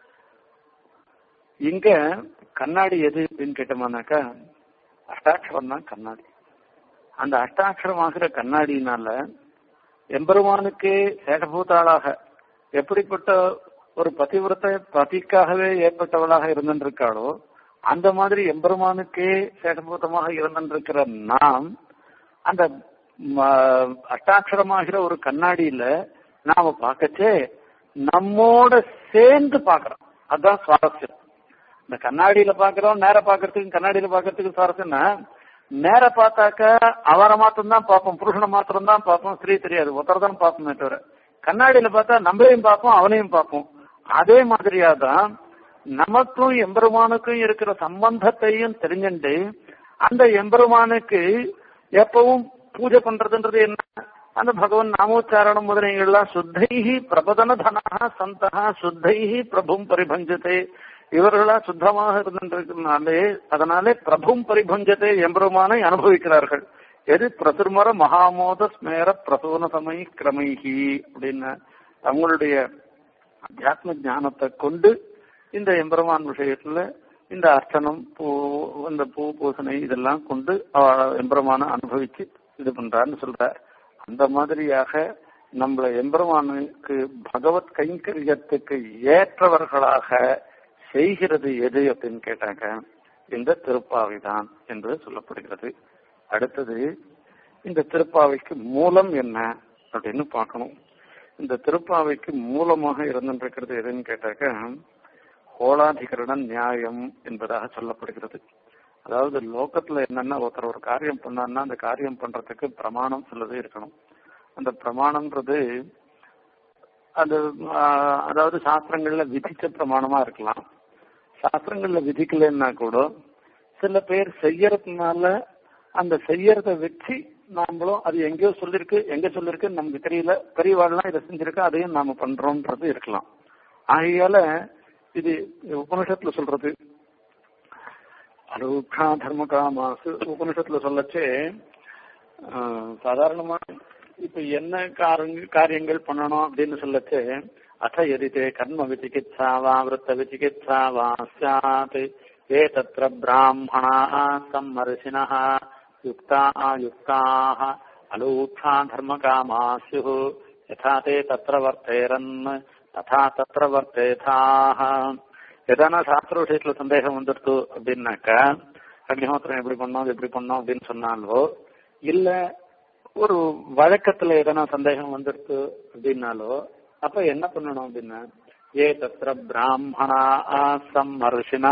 A: இங்க கண்ணாடி எது அப்படின்னு கேட்டோம்னாக்கா அஷ்டாட்சரம் தான் கண்ணாடி அந்த அஷ்டாட்சரமாகிற கண்ணாடினால எம்பெருமானுக்கே சேகபூத்தாளாக எப்படிப்பட்ட ஒரு பதிவிரத்தை பதிக்காகவே ஏற்பட்டவளாக இருந்திருக்காளோ அந்த மாதிரி எம்பெருமானுக்கே சேகபூதமாக இருந்திருக்கிற நாம் அந்த அஷ்டாட்சரமாகிற ஒரு கண்ணாடியில நாம பார்க்கச்சே நம்மோட சேர்ந்து பாக்குறோம் அதுதான் சுவாரஸ்யம் இந்த கண்ணாடியில பாக்குறோம் நேர பாக்குறதுக்கு கண்ணாடியில பாக்குறதுக்கு சுவாரஸ்யம்னா நேர பார்த்தாக்க அவரை மாத்திரம் தான் பார்ப்போம் புருஷனை மாத்திரம் தான் பார்ப்போம் ஸ்திரீ தெரியாது ஒருத்தர் தான் பார்ப்போமே தவிர கண்ணாடியில பார்த்தா நம்மளையும் பார்ப்போம் அவனையும் பார்ப்போம் அதே மாதிரியா தான் நமக்கும் எம்பெருமானுக்கும் இருக்கிற சம்பந்தத்தையும் தெரிஞ்சுட்டு அந்த எம்பெருமானுக்கு எப்பவும் பூஜை பண்றதுன்றது என்ன அந்த பகவன் நாமோச்சாரணம் முதலைகள்லாம் சுத்தைஹி பிரபதன தனா சந்தா சுத்தைஹி பிரபும் பரிபஞ்சத்தை இவர்களா சுத்தமாக இருந்திருக்கிறதுனாலே அதனாலே பிரபும் பரிபஞ்சத்தை எம்பெருமானை அனுபவிக்கிறார்கள் எது பிரசுமர மகாமோத ஸ்மேர பிரசூன சமை கிரமைஹி அப்படின்னு அவங்களுடைய அத்தியாத்ம ஞானத்தை கொண்டு இந்த எம்பெருமான் விஷயத்துல இந்த அர்ச்சனம் பூ இந்த பூ பூசணை இதெல்லாம் கொண்டு அவ எம்பெருமான அனுபவிச்சு இது பண்றான்னு சொல்றார் அந்த மாதிரியாக நம்மள எம்பெருமானுக்கு பகவத் கைங்கரியத்துக்கு ஏற்றவர்களாக செய்கிறது எது அப்படின்னு கேட்டாங்க இந்த திருப்பாவைதான் என்று சொல்லப்படுகிறது அடுத்தது இந்த திருப்பாவைக்கு மூலம் என்ன அப்படின்னு பார்க்கணும் இந்த திருப்பாவைக்கு மூலமாக இருந்திருக்கிறது எதுன்னு கேட்டாக்க கோலாதிகரண நியாயம் என்பதாக சொல்லப்படுகிறது அதாவது லோகத்துல என்னன்னா ஒருத்தர் ஒரு காரியம் பண்ணார்னா அந்த காரியம் பண்றதுக்கு பிரமாணம் சிலது இருக்கணும் அந்த பிரமாணம்ன்றது அது ஆஹ், அதாவது சாஸ்திரங்கள்ல விதிச்ச பிரமாணமா இருக்கலாம் சாஸ்திரங்கள்ல விதிக்கலைன்னா கூட சில பேர் செய்யறதுனால அந்த செய்யறத வச்சு நாமளும் அது எங்கேயோ சொல்லிருக்கு எங்க சொல்லிருக்கு நமக்கு தெரியல பெரியவாள்லாம் இதை செஞ்சிருக்கு அதையும் நாம பண்றோம்ன்றது இருக்கலாம் ஆகையால இது உபனிஷத்துல சொல்றது அருக்கா தர்ம காமாசு உபனிஷத்துல சொல்லச்சே ஆஹ், சாதாரணமா இப்ப என்ன காரங்க- காரியங்கள் பண்ணணும் அப்படின்னு சொல்லச்சு அத எதிதே கர்ம விசிகித்சா வா விருத்த விசிகித்சா வா சாத் ஏ தத்ர பிராமணா சம்மர்ஷிணः யுக்தா யுக்தாः அலூட்சா தர்ம காமா ஸ்யுः யதா தே தத்ர வர்த்தேரன் ததா தத்ர வர்த்தேதாः எதனா சாஸ்திர விஷயத்துல சந்தேகம் வந்துடுத்து அப்படின்னாக்கா அக்னிஹோத்திரம் எப்படி பண்ணோம் அது எப்படி பண்ணோம் அப்படின்னு சொன்னாலோ இல்ல ஒரு வழக்கத்துல எதனா சந்தேகம் வந்துடுத்து அப்படின்னாலோ அப்ப என்ன பண்ணணும் அப்படின்னா ஏ தத்திர பிராமணா சம்மர்ஷினா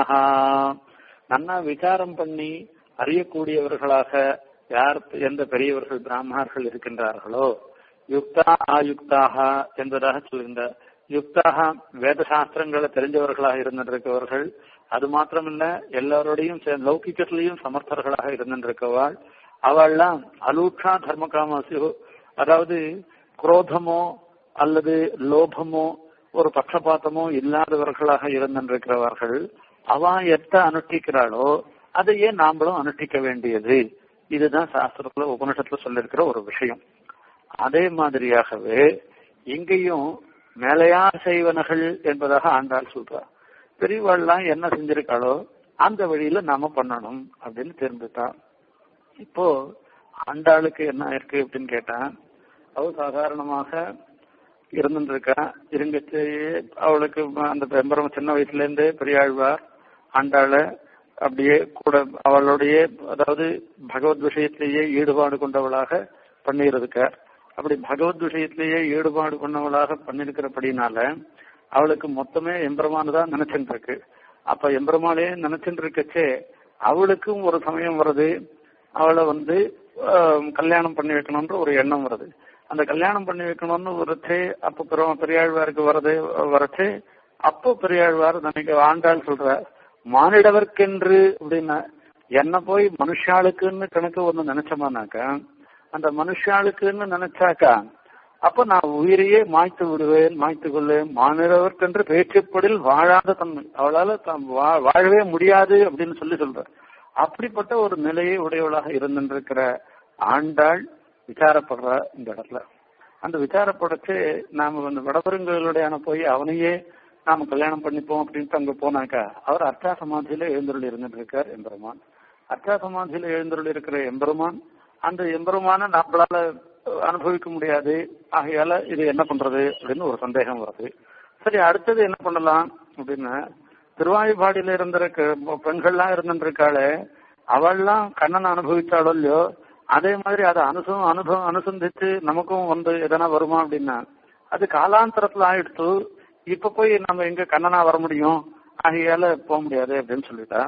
A: நன்னா விசாரம் பண்ணி அறியக்கூடியவர்களாக யார் எந்த பெரியவர்கள் பிராமணர்கள் இருக்கின்றார்களோ யுக்தா ஆயுக்தாக என்பதாக சொல்கின்ற யுக்தாக வேத சாஸ்திரங்களை தெரிஞ்சவர்களாக இருந்திருக்கவர்கள் அது மாத்திரமில்ல எல்லாரோடையும் சே- லௌகிக்கத்திலையும் சமர்த்தர்களாக இருந்திருக்கவாள் அவள்லாம் அலூட்சா தர்ம காமாசியோ அதாவது குரோதமோ அல்லது லோபமோ ஒரு பட்சபாத்தமோ இல்லாதவர்களாக இருந்திருக்கிறவர்கள் அவ எத்த அனுஷ்டிக்கிறாளோ அதையே நாமளும் அனுஷ்டிக்க வேண்டியது இதுதான் சாஸ்திரத்துல உபனிஷத்துல சொல்லிருக்கிற ஒரு விஷயம் அதே மாதிரியாகவே இங்கேயும் மேலையார் செய்வனகள் என்பதாக ஆண்டாள் சொல்றார் பெரியவாள்லாம் என்ன செஞ்சிருக்காளோ அந்த வழியில நாம பண்ணணும் அப்படின்னு தெரிஞ்சுட்டா இப்போ ஆண்டாளுக்கு என்ன இருக்கு அப்படின்னு கேட்டா அவ சாதாரணமாக இருந்துருக்கா இருந்துச்சு அவளுக்கு அந்த பெம்பரம் சின்ன வயசுல இருந்தே பெரியாழ்வார் ஆண்டாள அப்படியே கூட அவளுடைய அதாவது பகவத் விஷயத்திலேயே ஈடுபாடு கொண்டவளாக பண்ணியிருக்கார் அப்படி பகவத் விஷயத்திலேயே ஈடுபாடு கொண்டவளாக பண்ணிருக்கிறபடினால அவளுக்கு மொத்தமே எம்பெருமானு தான் நினைச்சுட்டு இருக்கு அப்ப எம்பெருமானே நினைச்சுட்டு இருக்கச்சே அவளுக்கும் ஒரு சமயம் வருது அவளை வந்து ஆஹ், கல்யாணம் பண்ணி வைக்கணும்ன்ற ஒரு எண்ணம் வருது அந்த கல்யாணம் பண்ணி வைக்கணும்னு வரச்சே அப்ப பெரும் பெரியாழ்வாருக்கு வரது வரச்சே அப்போ பெரியாழ்வார் நினைக்க ஆண்டாள் சொல்ற மானிடவர்க்கென்று அப்படின்னா என்ன போய் மனுஷாளுக்குன்னு கணக்கு ஒண்ணு நினைச்சோமானாக்கா அந்த மனுஷாளுக்குன்னு நினைச்சாக்கா அப்ப நான் உயிரையே மாய்த்து விடுவேன் மாய்த்து கொள்வேன் மாநிலவர்க்கென்று பேச்சுப்படில் வாழாத தன்மை அவளால தாம் வா- வாழவே முடியாது அப்படின்னு சொல்லி சொல்ற அப்படிப்பட்ட ஒரு நிலையை உடையவளாக இருந்திருக்கிற ஆண்டாள் விசாரப்படுற இந்த இடத்துல அந்த விசாரப்படச்சு நாம வந்து வடபெருங்களுடையான போய் அவனையே நாம கல்யாணம் பண்ணிப்போம் அப்படின்ட்டு அங்க போனாக்கா அவர் அர்த்தா சமாதியில எழுந்தருள் இருந்துட்டு இருக்கார் எம்பெருமான் அர்த்தா சமாதியில எழுந்தருள் இருக்கிற எம்பெருமான் அந்த எம்பெருமான நம்மளால அனுபவிக்க முடியாது ஆகையால இது என்ன பண்றது அப்படின்னு ஒரு சந்தேகம் வருது சரி அடுத்தது என்ன பண்ணலாம் அப்படின்னா திருவாயுபாடியில இருந்திருக்க பெண்கள்லாம் இருந்திருக்காளே அவள்லாம் கண்ணனை அனுபவிச்சாளோ இல்லையோ அதே மாதிரி அதை அனுசு அனுபவம் அனுசந்திச்சு நமக்கும் வந்து எதனா வருமா அப்படின்னா அது காலாந்தரத்துல ஆயிடுத்து இப்ப போய் நம்ம எங்க கண்ணனா வர முடியும் ஆகையால போக முடியாது அப்படின்னு சொல்லிட்டா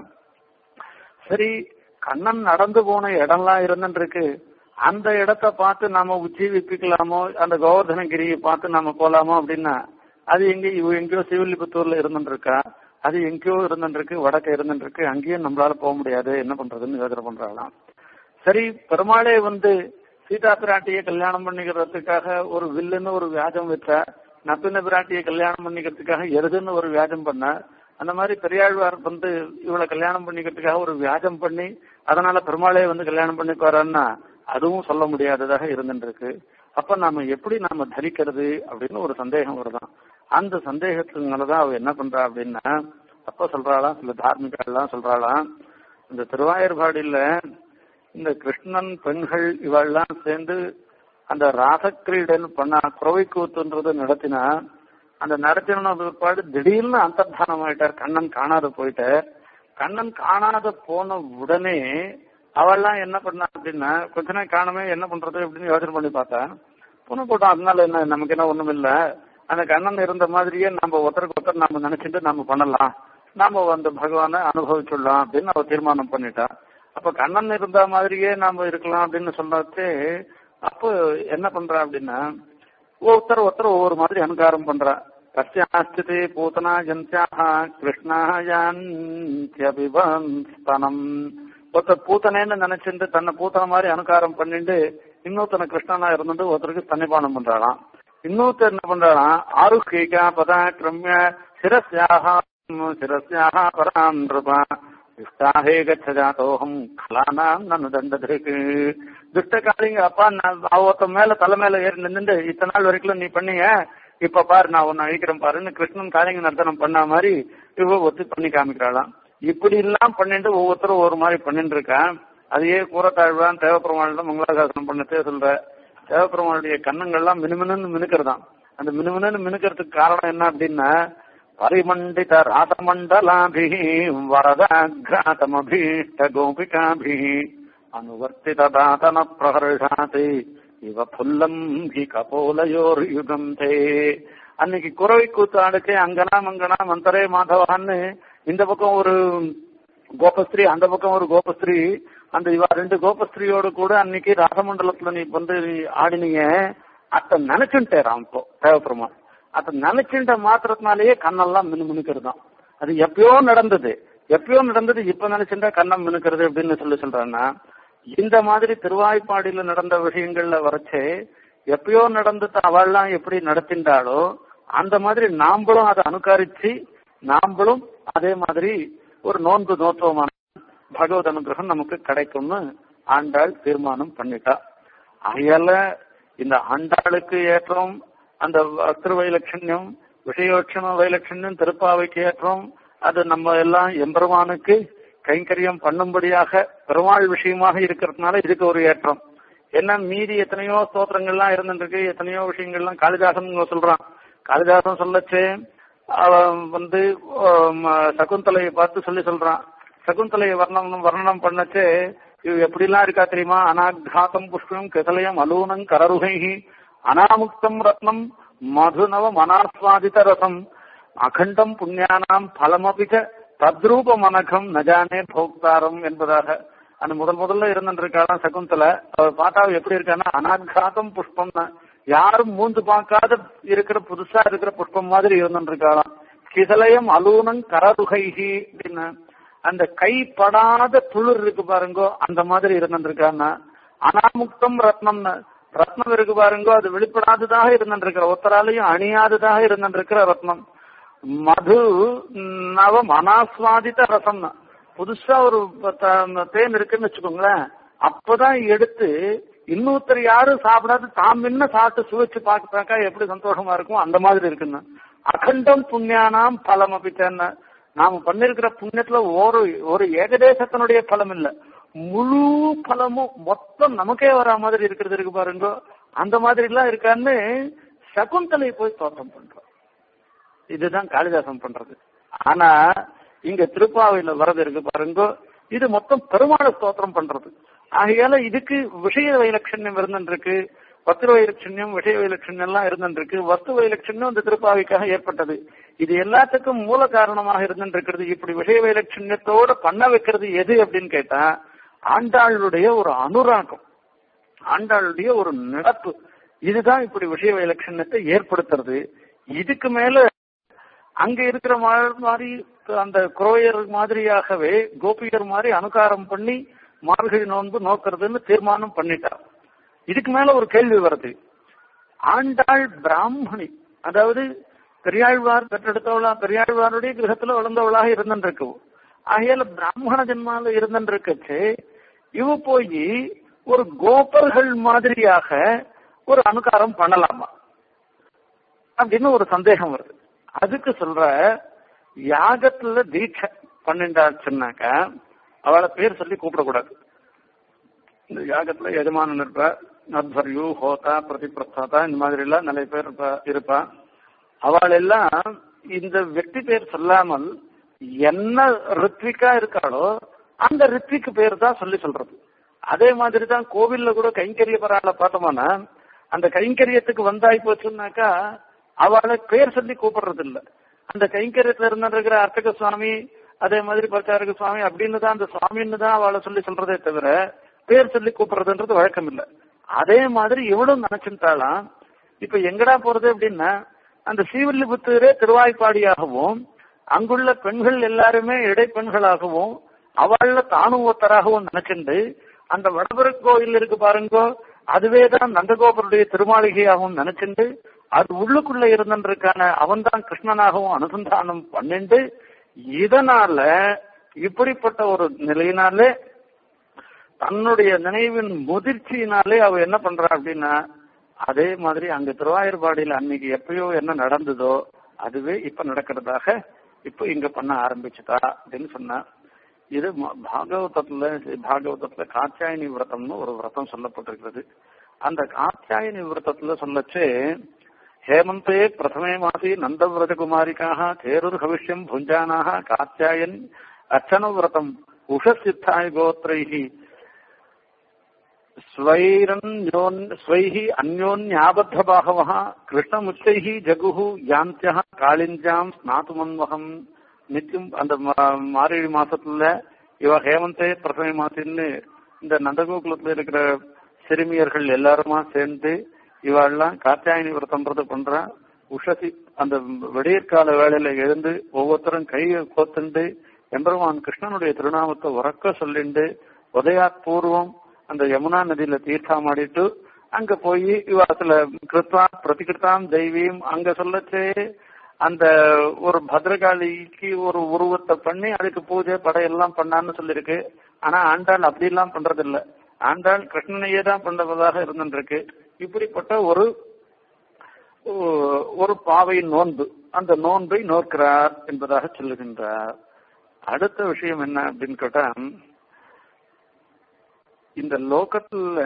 A: சரி கண்ணன் நடந்து போன இடம்லாம் இருந்துருக்கு அந்த இடத்த பார்த்து நாம உச்சி விப்பிக்கலாமோ அந்த கோவர்தனகிரியை பார்த்து நாம போலாமோ அப்படின்னா அது எங்க இவ எங்கேயோ சிவில்லிபுத்தூர்ல இருந்துருக்கா அது எங்கேயோ இருந்துருக்கு வடக்க இருந்துருக்கு அங்கேயும் நம்மளால போக முடியாது என்ன பண்றதுன்னு யோசனை பண்றாங்களாம் சரி பெருமாளே வந்து சீதா பிராட்டியை கல்யாணம் பண்ணிக்கிறதுக்காக ஒரு வில்லுன்னு ஒரு வியாஜம் வச்சா நப்பின பிராட்டியை கல்யாணம் பண்ணிக்கிறதுக்காக எருதுன்னு ஒரு வியாஜம் பண்ண அந்த மாதிரி பெரியாழ்வார் வந்து இவளை கல்யாணம் பண்ணிக்கிறதுக்காக ஒரு வியாஜம் பண்ணி அதனால பெருமாளே வந்து கல்யாணம் பண்ணிக்குவாரான்னா அதுவும் சொல்ல முடியாததாக இருந்துருக்கு அப்ப நாம எப்படி நாம தரிக்கிறது அப்படின்னு ஒரு சந்தேகம் வருதான் அந்த சந்தேகத்தினாலதான் அவ என்ன பண்றா அப்படின்னா அப்ப சொல்றாளாம் சில தார்மிகெல்லாம் சொல்றாளாம் இந்த திருவாயூர்பாடியில இந்த கிருஷ்ணன் பெண்கள் இவெல்லாம் சேர்ந்து அந்த ராசக்கிரீடன் பண்ண குறவை கூத்துன்றது நடத்தினா அந்த நடத்தின பிற்பாடு திடீர்னு அந்தர்தானம் ஆயிட்டார் கண்ணன் காணாத போயிட்டார் கண்ணன் காணாத போன உடனே அவெல்லாம் என்ன பண்ணா அப்படின்னா கொஞ்ச நேரம் காணமே என்ன பண்றது அப்படின்னு யோசனை பண்ணி பார்த்தா புண்ணு போட்டோம் அதனால என்ன நமக்கு என்ன ஒண்ணும் இல்ல அந்த கண்ணன் இருந்த மாதிரியே நம்ம ஒருத்தருக்கு ஒருத்தர் நம்ம நினைச்சிட்டு நம்ம பண்ணலாம் நாம அந்த பகவானை அனுபவிச்சுடலாம் அப்படின்னு அவ தீர்மானம் பண்ணிட்டா அப்ப கண்ணன் இருந்த மாதிரியே நாம இருக்கலாம் அப்படின்னு சொன்னது அப்போ என்ன பண்றா அப்படின்னா ஒருத்தர் ஒருத்தர் ஒவ்வொரு மாதிரி அனுகாரம் பண்றா கஷ்டாஸ்திதே பூத்தனா ஜந்தியாக கிருஷ்ணாயான் ஒருத்தர் பூத்தனேன்னு நினைச்சிட்டு தன்னை பூத்தன மாதிரி அனுகாரம் பண்ணிட்டு இன்னொருத்தனை கிருஷ்ணனா இருந்துட்டு ஒருத்தருக்கு தன்னிபானம் பண்றாளாம் இன்னொருத்தர் என்ன பண்றாளாம் ஆருக்கிகா பதா கிரமிய சிரஸ்யாக சிரஸ்யாக பராம் நிருபா இஷ்டாஹே கச்சஜாத்தோகம் கலானாம் நன்னு தண்டதுக்கு துஷ்ட காலிங்க அப்பா நான் ஒருத்த மேல தலை மேல ஏறி நின்னுட்டு இத்தனை நாள் வரைக்கும் நீ பண்ணீங்க இப்ப பாரு நான் உன்னை அழிக்கிறேன் பாருன்னு கிருஷ்ணன் காளிங்க நர்த்தனம் பண்ண மாதிரி இவ ஒத்து பண்ணி காமிக்கிறாளாம் இப்படி எல்லாம் பண்ணிட்டு ஒவ்வொருத்தரும் ஒரு மாதிரி பண்ணிட்டு இருக்கான் அதையே கூறத்தாழ்வான் தேவப்பெருமாள் மங்களாசாசனம் பண்ணத்தே சொல்ற தேவப்பெருமாளுடைய கண்ணங்கள்லாம் மினுமினு மினுக்கிறதாம் அந்த மினுமினு மினுக்கிறதுக்கு காரணம் என்ன அப்படின்னா பரிமண்டித ராசமண்டலாபி வரதாகிராதமபீஷ்ட கோபிகாபி அனுவர்த்தித தாதன பிரகர்ஷாதி இவ புல்லம் ஹி கபோலயோர் யுகம் தே அன்னைக்கு குறவை கூத்து ஆடுச்சு அங்கனா மங்கனா மந்தரே மாதவான்னு இந்த பக்கம் ஒரு கோபஸ்திரீ அந்த பக்கம் ஒரு கோபஸ்திரீ அந்த இவ ரெண்டு கோபஸ்திரியோடு கூட அன்னைக்கு ராசமண்டலத்துல நீ வந்து ஆடினீங்க அத்த நினைச்சுட்டேன் இப்போ தேவப்பெருமா அத நினைச்சுட்ட மாத்திரத்தினாலேயே கண்ணெல்லாம் மினு மினுக்கிறதாம் அது எப்பயோ நடந்தது எப்பயோ நடந்தது இப்ப நினைச்சுட்டா கண்ணம் மினுக்கிறது அப்படின்னு சொல்லி சொல்றாங்கன்னா இந்த மாதிரி திருவாய்ப்பாடியில நடந்த விஷயங்கள்ல வரைச்சு எப்பயோ நடந்தது அவள்லாம் எப்படி நடத்தின்றாளோ அந்த மாதிரி நாம்பளும் அதை அனுகரிச்சு நாம்பளும் அதே மாதிரி ஒரு நோன்பு நோத்துவமான பகவத் அனுகிரகம் நமக்கு கிடைக்கும்னு ஆண்டாள் தீர்மானம் பண்ணிட்டா ஆகையால இந்த ஆண்டாளுக்கு ஏற்றம் அந்த அஸ்திர வைலட்சண்யம் விஷயோட்சண வைலட்சண்யம் திருப்பாவைக்கு ஏற்றம் அது நம்ம எல்லாம் எம்பெருமானுக்கு கைங்கரியம் பண்ணும்படியாக பெருமாள் விஷயமாக இருக்கிறதுனால இதுக்கு ஒரு ஏற்றம் என்ன மீதி எத்தனையோ ஸ்தோத்திரங்கள்லாம் இருந்துருக்கு எத்தனையோ விஷயங்கள்லாம் காளிதாசன் சொல்றான் காளிதாசன் சொல்லச்சே அவன் வந்து சகுந்தலையை பார்த்து சொல்லி சொல்றான் சகுந்தலையை வர்ணம் வர்ணனம் பண்ணச்சே இது எப்படிலாம் இருக்கா தெரியுமா அனாகாத்தம் புஷ்பம் கிசலயம் அலூனம் கரருகை அனாமுக்தம் ரத்னம் மதுநவ மனாஸ்வாதித ரசம் அகண்டம் புண்ணியானாம் பலமபிச்ச தத்ரூப மனகம் நஜானே போக்தாரம் என்பதாக அந்த முதல் முதல்ல இருந்திருக்காளாம் சகுந்தல அவர் பார்த்தா எப்படி இருக்கான்னா அனாகாதம் புஷ்பம்னு யாரும் மூந்து பார்க்காத இருக்கிற புதுசா இருக்கிற புஷ்பம் மாதிரி இருந்துருக்காளாம் கிசலயம் அலூனம் கரருகைஹி அப்படின்னு அந்த கைப்படாத துளிர் இருக்கு பாருங்கோ அந்த மாதிரி இருந்திருக்கான்னா அனாமுக்தம் ரத்னம்னு ரத்னம் இருக்கு பாருங்கோ அது வெளிப்படாததாக இருந்திருக்கிற ஒத்தராலையும் அணியாததாக இருந்திருக்கிற ரத்னம் மது நவ மனாஸ்வாதித்த ரசம் புதுசா ஒரு தேன் இருக்குன்னு வச்சுக்கோங்களேன் அப்பதான் எடுத்து இன்னொருத்தர் யாரும் சாப்பிடாது தாம் என்ன சாப்பிட்டு சுவைச்சு பார்க்கறாக்கா எப்படி சந்தோஷமா இருக்கும் அந்த மாதிரி இருக்குன்னு அகண்டம் புண்ணியானாம் பலம் அப்படித்தான நாம பண்ணிருக்கிற புண்ணியத்துல ஒரு ஒரு ஏகதேசத்தினுடைய பலம் இல்ல முழு பலமும் மொத்தம் நமக்கே வர மாதிரி இருக்கிறது இருக்கு பாருங்க அந்த மாதிரி எல்லாம் இருக்கான்னு சகுந்தலை போய் தோட்டம் பண்றோம் இதுதான் காளிதாசன் பண்றது ஆனா இங்க திருப்பாவையில வரது இருக்கு பாருங்க இது மொத்தம் பெருமாள ஸ்தோத்திரம் பண்றது ஆகையால இதுக்கு விஷய வைலட்சண்யம் இருந்துருக்கு பத்திர வைலட்சண்யம் விஷய வைலட்சண்யம் எல்லாம் இருந்துருக்கு வஸ்து வைலட்சண்யம் இந்த திருப்பாவைக்காக ஏற்பட்டது இது எல்லாத்துக்கும் மூல காரணமாக இருந்துருக்கிறது இப்படி விஷய வைலட்சண்யத்தோட பண்ண வைக்கிறது எது அப்படின்னு கேட்டா ஆண்டாளுடைய ஒரு அனுராகம் ஆண்டாளுடைய ஒரு நடப்பு இதுதான் இப்படி விஷய வைலட்சண்யத்தை ஏற்படுத்துறது இதுக்கு மேல அங்க இருக்கிற மாதிரி அந்த குரோயர் மாதிரியாகவே கோபியர் மாதிரி அனுகாரம் பண்ணி மார்கழி நோன்பு நோக்கிறதுன்னு தீர்மானம் பண்ணிட்டார் இதுக்கு மேல ஒரு கேள்வி வருது ஆண்டாள் பிராமணி அதாவது பெரியாழ்வார் பெற்றெடுத்தவளா பெரியாழ்வாருடைய கிரகத்துல வளர்ந்தவளாக இருந்துருக்கு ஆகையால பிராமண ஜென்மால இருந்துருக்கச்சு இவ போய் ஒரு கோபர்கள் மாதிரியாக ஒரு அனுகாரம் பண்ணலாமா அப்படின்னு ஒரு சந்தேகம் வருது அதுக்கு சொல்ற யாகத்துல தீட்சை பண்ணிண்டாச்சுன்னாக்கா அவளை பேர் சொல்லி கூப்பிடக்கூடாது இந்த யாகத்துல எஜமானன் இருப்பா நத்வர்யூ ஹோதா பிரதிபிரஸ்தாதா இந்த மாதிரி எல்லாம் நிறைய பேர் இருப்பா இருப்பா அவள் எல்லாம் இந்த வெற்றி பேர் சொல்லாமல் என்ன ரித்விக்கா இருக்காளோ அந்த ரித்விக்கு பேர் தான் சொல்லி சொல்றது அதே மாதிரி தான் கோவில்ல கூட கைங்கரிய பராள பார்த்தோம்னா அந்த கைங்கரியத்துக்கு வந்தாய் போச்சுன்னாக்கா அவளை பேர் சொல்லி கூப்பிடுறது இல்ல அந்த கைங்கரியத்துல இருந்திருக்கிற அர்த்தக சுவாமி அதே மாதிரி பிரச்சாரக சுவாமி அப்படின்னு தான் அந்த சுவாமின்னு தான் அவளை சொல்லி சொல்றதே தவிர பேர் சொல்லி கூப்பிடுறதுன்றது வழக்கம் இல்ல அதே மாதிரி இவளும் நினைச்சுட்டாலாம் இப்ப எங்கடா போறது அப்படின்னா அந்த ஸ்ரீவில்லிபுத்தூரே திருவாய்ப்பாடியாகவும் அங்குள்ள பெண்கள் எல்லாருமே இடை பெண்களாகவும் அவள்ல தானும் ஒருத்தராகவும் நினைச்சுண்டு அந்த வடபுற கோயில் இருக்கு பாருங்கோ அதுவே தான் நந்தகோபருடைய திருமாளிகையாகவும் நினைச்சுண்டு அது உள்ளுக்குள்ள இருந்திருக்கான அவன் தான் கிருஷ்ணனாகவும் அனுசந்தானம் பண்ணிண்டு இதனால இப்படிப்பட்ட ஒரு நிலையினாலே தன்னுடைய நினைவின் முதிர்ச்சியினாலே அவ என்ன பண்றா அப்படின்னா அதே மாதிரி அங்க திருவாயூர்பாடியில் அன்னைக்கு எப்பயோ என்ன நடந்ததோ அதுவே இப்ப நடக்கிறதாக இப்ப இங்க பண்ண ஆரம்பிச்சுட்டா அப்படின்னு சொன்னா இது ம- பாகவதத்துல பாகவதத்துல காத்தியாயனி விரதம்னு ஒரு விரதம் சொல்லப்பட்டிருக்கிறது அந்த காத்தியாயனி விரதத்துல சொல்லச்சு ஹேமந்தே பிரதமே மாசி நந்தவிரதகுமாரிக்காக தேருர் ஹவிஷ்யம் புஞ்சானாக காத்தியாயன் அர்ச்சன விரதம் உஷசித்தாய் கோத்ரைஹி स्वैरन्योन् स्वैः अन्योन्याबद्धबाहवः कृष्णमुच्चैः जगुः யாந்தியः காளிஞ்சாம் ஸ்நாத்துமன்வகம் நித்தியம் அந்த மா- மார்கழி மாசத்துல இவ ஹேமந்தே பிரதமை மாசின்னு இந்த நந்தகோகுலத்துல இருக்கிற சிறுமியர்கள் எல்லாருமா சேர்ந்து இவாள்லாம் காத்தியாயனி விரதம்ன்றது பண்றா உஷசி அந்த விடியற்கால வேளையில எழுந்து ஒவ்வொருத்தரும் கையை கோத்துண்டு எம்பெருமான் கிருஷ்ணனுடைய திருநாமத்தை உறக்க சொல்லிண்டு உதயாத் பூர்வம் அந்த யமுனா நதியில தீர்த்தமாடிட்டு அங்க போய் இவாத்துல கிருத்வா பிரதிகிருத்தாம் தெய்வீம் அங்க சொல்லச்சே அந்த ஒரு பத்ரகாளிக்கு ஒரு உருவத்தை பண்ணி அதுக்கு பூஜை படையெல்லாம் பண்ணான்னு சொல்லியிருக்கு ஆனா ஆண்டாள் அப்படி எல்லாம் பண்றது இல்ல ஆண்டாள் கிருஷ்ணனையே தான் பண்றதாக இருந்துருக்கு இப்படிப்பட்ட ஒரு ஒரு பாவை நோன்பு அந்த நோன்பை நோக்கிறார் என்பதாக சொல்லுகின்றார் அடுத்த விஷயம் என்ன அப்படின்னு கேட்டா இந்த லோகத்துல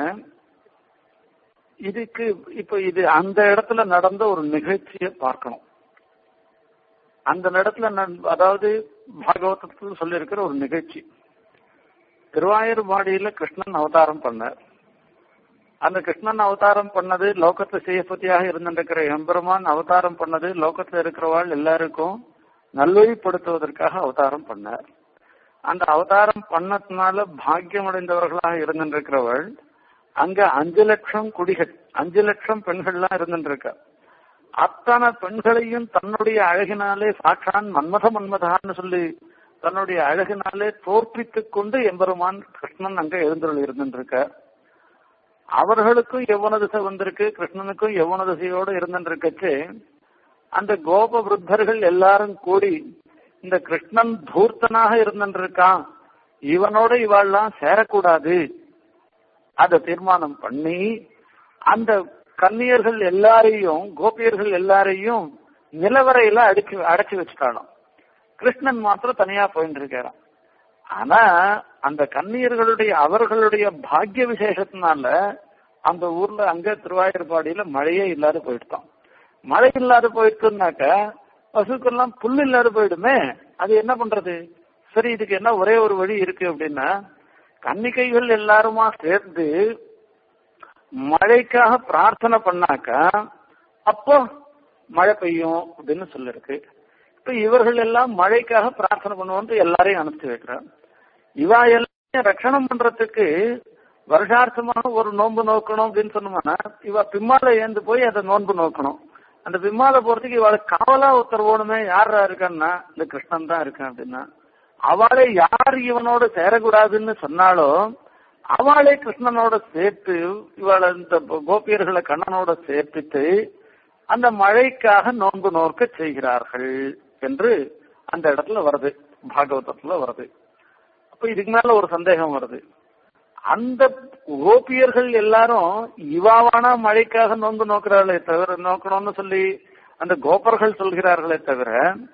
A: இதுக்கு இப்ப இது அந்த இடத்துல நடந்த ஒரு நிகழ்ச்சியை பார்க்கணும் அந்த இடத்துல நட- அதாவது பாகவதத்தில் சொல்லியிருக்கிற ஒரு நிகழ்ச்சி திருவாயூர்பாடியில கிருஷ்ணன் அவதாரம் பண்ணார் அந்த கிருஷ்ணன் அவதாரம் பண்ணது லோகத்துல சேயபதியாக இருந்திருக்கிற எம்பெருமான் அவதாரம் பண்ணது லோகத்துல இருக்கிறவாள் எல்லாருக்கும் நல்வழிப்படுத்துவதற்காக அவதாரம் பண்ணார் அந்த அவதாரம் பண்ணதுனால பாக்கியம் அடைந்தவர்களாக இருந்திருக்கிறவள் அங்க அஞ்சு லட்சம் குடிகள் அஞ்சு லட்சம் பெண்கள்லாம் இருந்துருக்கா அத்தனை பெண்களையும் தன்னுடைய அழகினாலே சாட்சான் மன்மத மன்மதான்னு சொல்லி தன்னுடைய அழகினாலே தோற்பித்துக் கொண்டு எம்பெருமான் கிருஷ்ணன் அங்க எழுந்தருள் இருந்துருக்க அவர்களுக்கும் எவ்வளவு திசை வந்திருக்கு கிருஷ்ணனுக்கும் எவ்வளவு திசையோடு இருந்துருக்கச்சு அந்த கோப விருத்தர்கள் எல்லாரும் கூடி இந்த கிருஷ்ணன் தூர்த்தனாக இருந்திருக்கான் இவனோட இவாள்லாம் சேரக்கூடாது அத தீர்மானம் பண்ணி அந்த கன்னியர்கள் எல்லாரையும் கோபியர்கள் எல்லாரையும் நிலவரையில அடிச்சு அடைச்சு வச்சுட்டாலும் கிருஷ்ணன் மாத்திரம் தனியா போயிட்டு இருக்காராம் ஆனா அந்த கன்னியர்களுடைய அவர்களுடைய பாக்கிய விசேஷத்தினால அந்த ஊர்ல அங்க திருவாயூர்பாடியில மழையே இல்லாத போயிட்டான் மழை இல்லாத போயிட்டுனாக்க பசுக்கெல்லாம் புல் இல்லாத போயிடுமே அது என்ன பண்றது சரி இதுக்கு என்ன ஒரே ஒரு வழி இருக்கு அப்படின்னா கன்னிகைகள் எல்லாருமா சேர்ந்து மழைக்காக பிரார்த்தனை பண்ணாக்கா அப்போ மழை பெய்யும் அப்படின்னு சொல்லிருக்கு இப்ப இவர்கள் எல்லாம் மழைக்காக பிரார்த்தனை பண்ணுவோம் எல்லாரையும் அனுப்பிச்சு வைக்கிறார் இவா எல்லாம் ரட்சணம் பண்றதுக்கு வருஷார்த்தமாக ஒரு நோன்பு நோக்கணும் அப்படின்னு சொன்னோம்னா இவ பிம்மால ஏந்து போய் அதை நோன்பு நோக்கணும் அந்த பிம்மால போறதுக்கு இவாளுக்கு காவலா ஒருத்தர் போகணுமே யாரா இருக்கான்னா இந்த கிருஷ்ணன் தான் இருக்கான் அப்படின்னா அவளை யார் இவனோட சேரக்கூடாதுன்னு சொன்னாலோ அவளை கிருஷ்ணனோட சேர்த்து இவளை இந்த கோபியர்களை கண்ணனோட சேர்த்துட்டு அந்த மழைக்காக நோன்பு நோக்க செய்கிறார்கள் என்று அந்த இடத்துல வருது பாகவதத்துல வருது அப்ப இதுக்கு மேல ஒரு சந்தேகம் வருது அந்த கோபியர்கள் எல்லாரும் இவாவானா மழைக்காக நோன்பு நோக்கிறார்களே தவிர நோக்கணும்னு சொல்லி அந்த கோபர்கள் சொல்கிறார்களே தவிர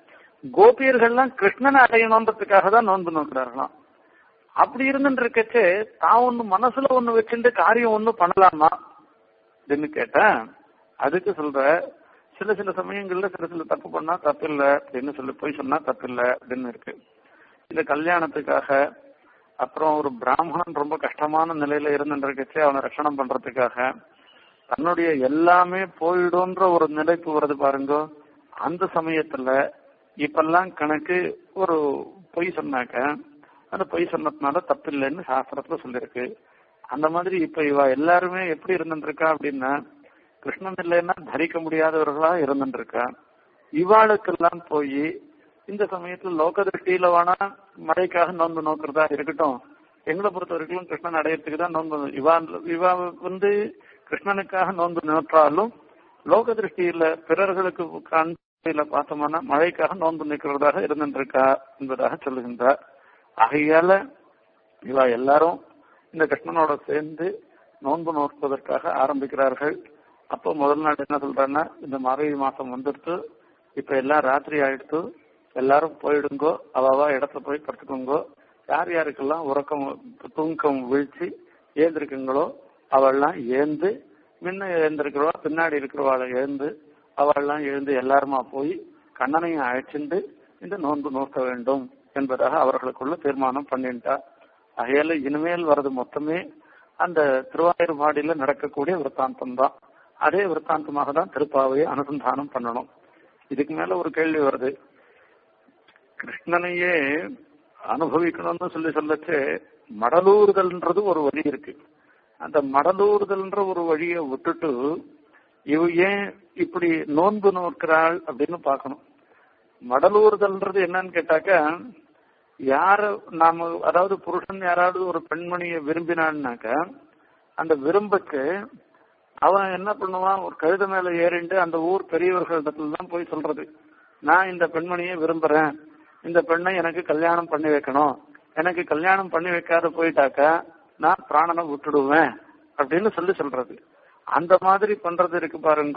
A: கோபியர்கள்லாம் கிருஷ்ணனை அடையணுன்றதுக்காக தான் நோன்பு நோக்கிறார்களாம் அப்படி இருந்துட்டு தான் ஒண்ணு மனசுல ஒண்ணு வச்சுட்டு காரியம் ஒண்ணு பண்ணலாமா அப்படின்னு கேட்டேன் அதுக்கு சொல்ற சில சில சமயங்கள்ல சில சில தப்பு பண்ணா தப்பு இல்ல அப்படின்னு சொல்லி போய் சொன்னா தப்பு இல்ல அப்படின்னு இருக்கு இந்த கல்யாணத்துக்காக அப்புறம் ஒரு பிராமணன் ரொம்ப கஷ்டமான நிலையில இருந்துருக்கச்சு அவனை ரட்சணம் பண்றதுக்காக தன்னுடைய எல்லாமே போயிடும்ன்ற ஒரு நிலைப்பு வருது பாருங்க அந்த சமயத்துல இப்பெல்லாம் கணக்கு ஒரு பொய் சொன்னாக்க அந்த பொய் சொன்னதுனால தப்பு இல்லைன்னு சாஸ்திரத்துல சொல்லியிருக்கு அந்த மாதிரி இப்ப இவ எல்லாருமே எப்படி இருந்துருக்கா அப்படின்னா கிருஷ்ணன் இல்லைன்னா தரிக்க முடியாதவர்களா இருந்துருக்கா இவாளுக்கெல்லாம் போய் இந்த சமயத்துல லோக திருஷ்டியில வேணா மழைக்காக நோன்பு நோக்கிறதா இருக்கட்டும் எங்களை பொறுத்த வரைக்கும் கிருஷ்ணன் அடையறதுக்கு தான் நோன்பு இவா இவா வந்து கிருஷ்ணனுக்காக நோன்பு நோற்றாலும் லோக திருஷ்டியில பிறர்களுக்கு கண்ணில பார்த்தோம்னா மழைக்காக நோன்பு நிற்கிறதாக இருந்துருக்கா என்பதாக சொல்லுகின்றார் ஆகையால இவா எல்லாரும் இந்த கிருஷ்ணனோட சேர்ந்து நோன்பு நோக்குவதற்காக ஆரம்பிக்கிறார்கள் அப்போ முதல் நாள் என்ன சொல்றாங்கன்னா இந்த மார்கழி மாசம் வந்துடுத்து இப்ப எல்லாம் ராத்திரி ஆயிடுத்து எல்லாரும் போயிடுங்கோ அவாவா இடத்துல போய் படுத்துக்கோங்கோ யார் யாருக்கெல்லாம் உறக்கம் தூக்கம் வீழ்ச்சி ஏந்திருக்குங்களோ அவள்லாம் ஏந்து முன்ன எழுந்திருக்கிறவா பின்னாடி இருக்கிறவாளை எழுந்து அவள்லாம் எழுந்து எல்லாருமா போய் கண்ணனையும் அழைச்சிண்டு இந்த நோன்பு நோக்க வேண்டும் என்பதாக அவர்களுக்குள்ள தீர்மானம் பண்ணிட்டா அகையால இனிமேல் வர்றது மொத்தமே அந்த திருவாயூர்பாடியில நடக்கக்கூடிய விற்த்தாந்தம் தான் அதே விற்த்தாந்தமாக தான் திருப்பாவையை அனுசந்தானம் பண்ணணும் இதுக்கு மேல ஒரு கேள்வி வருது கிருஷ்ணனையே அனுபவிக்கணும்னு சொல்லி சொல்லச்சு மடலூறுதல்ன்றது ஒரு வழி இருக்கு அந்த மடலூறுதல்ன்ற ஒரு வழியை விட்டுட்டு இவ ஏன் இப்படி நோன்பு நோக்கிறாள் அப்படின்னு பார்க்கணும் மடலூறுதல்ன்றது என்னன்னு கேட்டாக்கா யார நாம அதாவது புருஷன் யாராவது ஒரு பெண்மணியை விரும்பினான்னாக்க அந்த விரும்புக்கு அவன் என்ன பண்ணுவான் ஒரு கழுத மேல ஏறிண்டு அந்த ஊர் பெரியவர்களிடத்துல தான் போய் சொல்றது நான் இந்த பெண்மணியை விரும்புறேன் இந்த பெண்ணை எனக்கு கல்யாணம் பண்ணி வைக்கணும் எனக்கு கல்யாணம் பண்ணி வைக்காத போயிட்டாக்கா நான் பிராணனை விட்டுடுவேன் அப்படின்னு சொல்லி சொல்றது அந்த மாதிரி பண்றது இருக்கு பாருங்க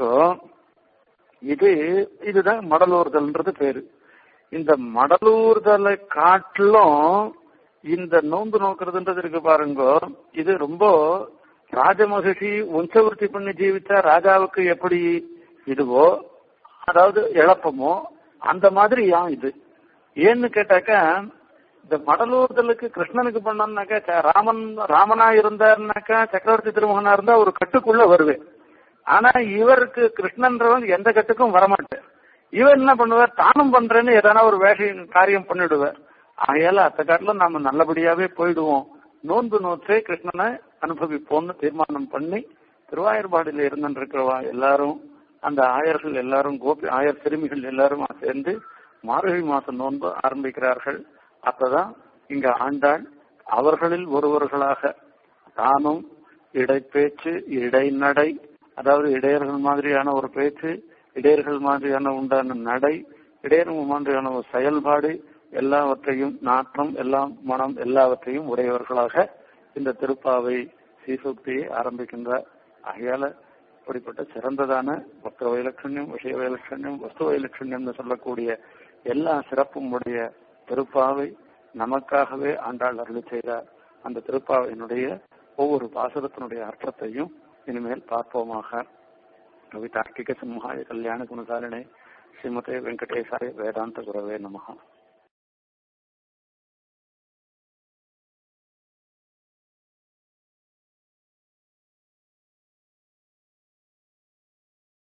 A: இது இதுதான் மடலூர்தல்ன்றது பேரு இந்த மடலூர்தலை காட்டிலும் இந்த நோன்பு நோக்கிறதுன்றது இருக்கு பாருங்க இது ரொம்ப ராஜமகிஷி வம்சவருத்தி பண்ணி ஜீவித்த ராஜாவுக்கு எப்படி இதுவோ அதாவது இழப்பமோ அந்த மாதிரி ஏன் இது ஏன்னு கேட்டாக்கா இந்த மடலூர்தலுக்கு கிருஷ்ணனுக்கு பண்ணோம்னாக்கா ராமன் ராமனா இருந்தாருனாக்கா சக்கரவர்த்தி திருமகனா இருந்தா ஒரு கட்டுக்குள்ள வருவேன் ஆனா இவருக்கு கிருஷ்ணன்றவன் எந்த கட்டுக்கும் வரமாட்டேன் இவர் என்ன பண்ணுவார் தானும் பண்றேன்னு எதனா ஒரு வேஷ காரியம் பண்ணிடுவார் ஆகையால அத்த காட்டிலும் நாம நல்லபடியாவே போயிடுவோம் நோன்பு நோற்றே கிருஷ்ணனை அனுபவிப்போம்னு தீர்மானம் பண்ணி திருவாயூர்பாடியில இருந்துருக்கிறவா எல்லாரும் அந்த ஆயர்கள் எல்லாரும் கோபி ஆயர் சிறுமிகள் எல்லாரும் சேர்ந்து மார்கழி மாசம் நோன்பு ஆரம்பிக்கிறார்கள் அப்பதான் இங்க ஆண்டாள் அவர்களில் ஒருவர்களாக தானும் இடைப்பேச்சு இடைநடை அதாவது இடையர்கள் மாதிரியான ஒரு பேச்சு இடையர்கள் மாதிரியான உண்டான நடை இடையர்கள் மாதிரியான ஒரு செயல்பாடு எல்லாவற்றையும் நாற்றம் எல்லாம் மனம் எல்லாவற்றையும் உடையவர்களாக இந்த திருப்பாவை சீசூக்தியை ஆரம்பிக்கின்றார் ஆகையால இப்படிப்பட்ட சிறந்ததான பக்த வைலட்சண்யம் விஷய வைலட்சண்யம் வஸ்து வைலட்சண்யம்னு சொல்லக்கூடிய எல்லா சிறப்பும் உடைய திருப்பாவை நமக்காகவே ஆண்டாள் அருளி செய்தார் அந்த திருப்பாவையினுடைய ஒவ்வொரு பாசுரத்தினுடைய அர்த்தத்தையும் இனிமேல் பார்ப்போமாக கவிதார்க்கிக சிம்ஹாய கல்யாண குணசாலினே ஸ்ரீமதே வெங்கடேசாய வேதாந்த குரவே நமகா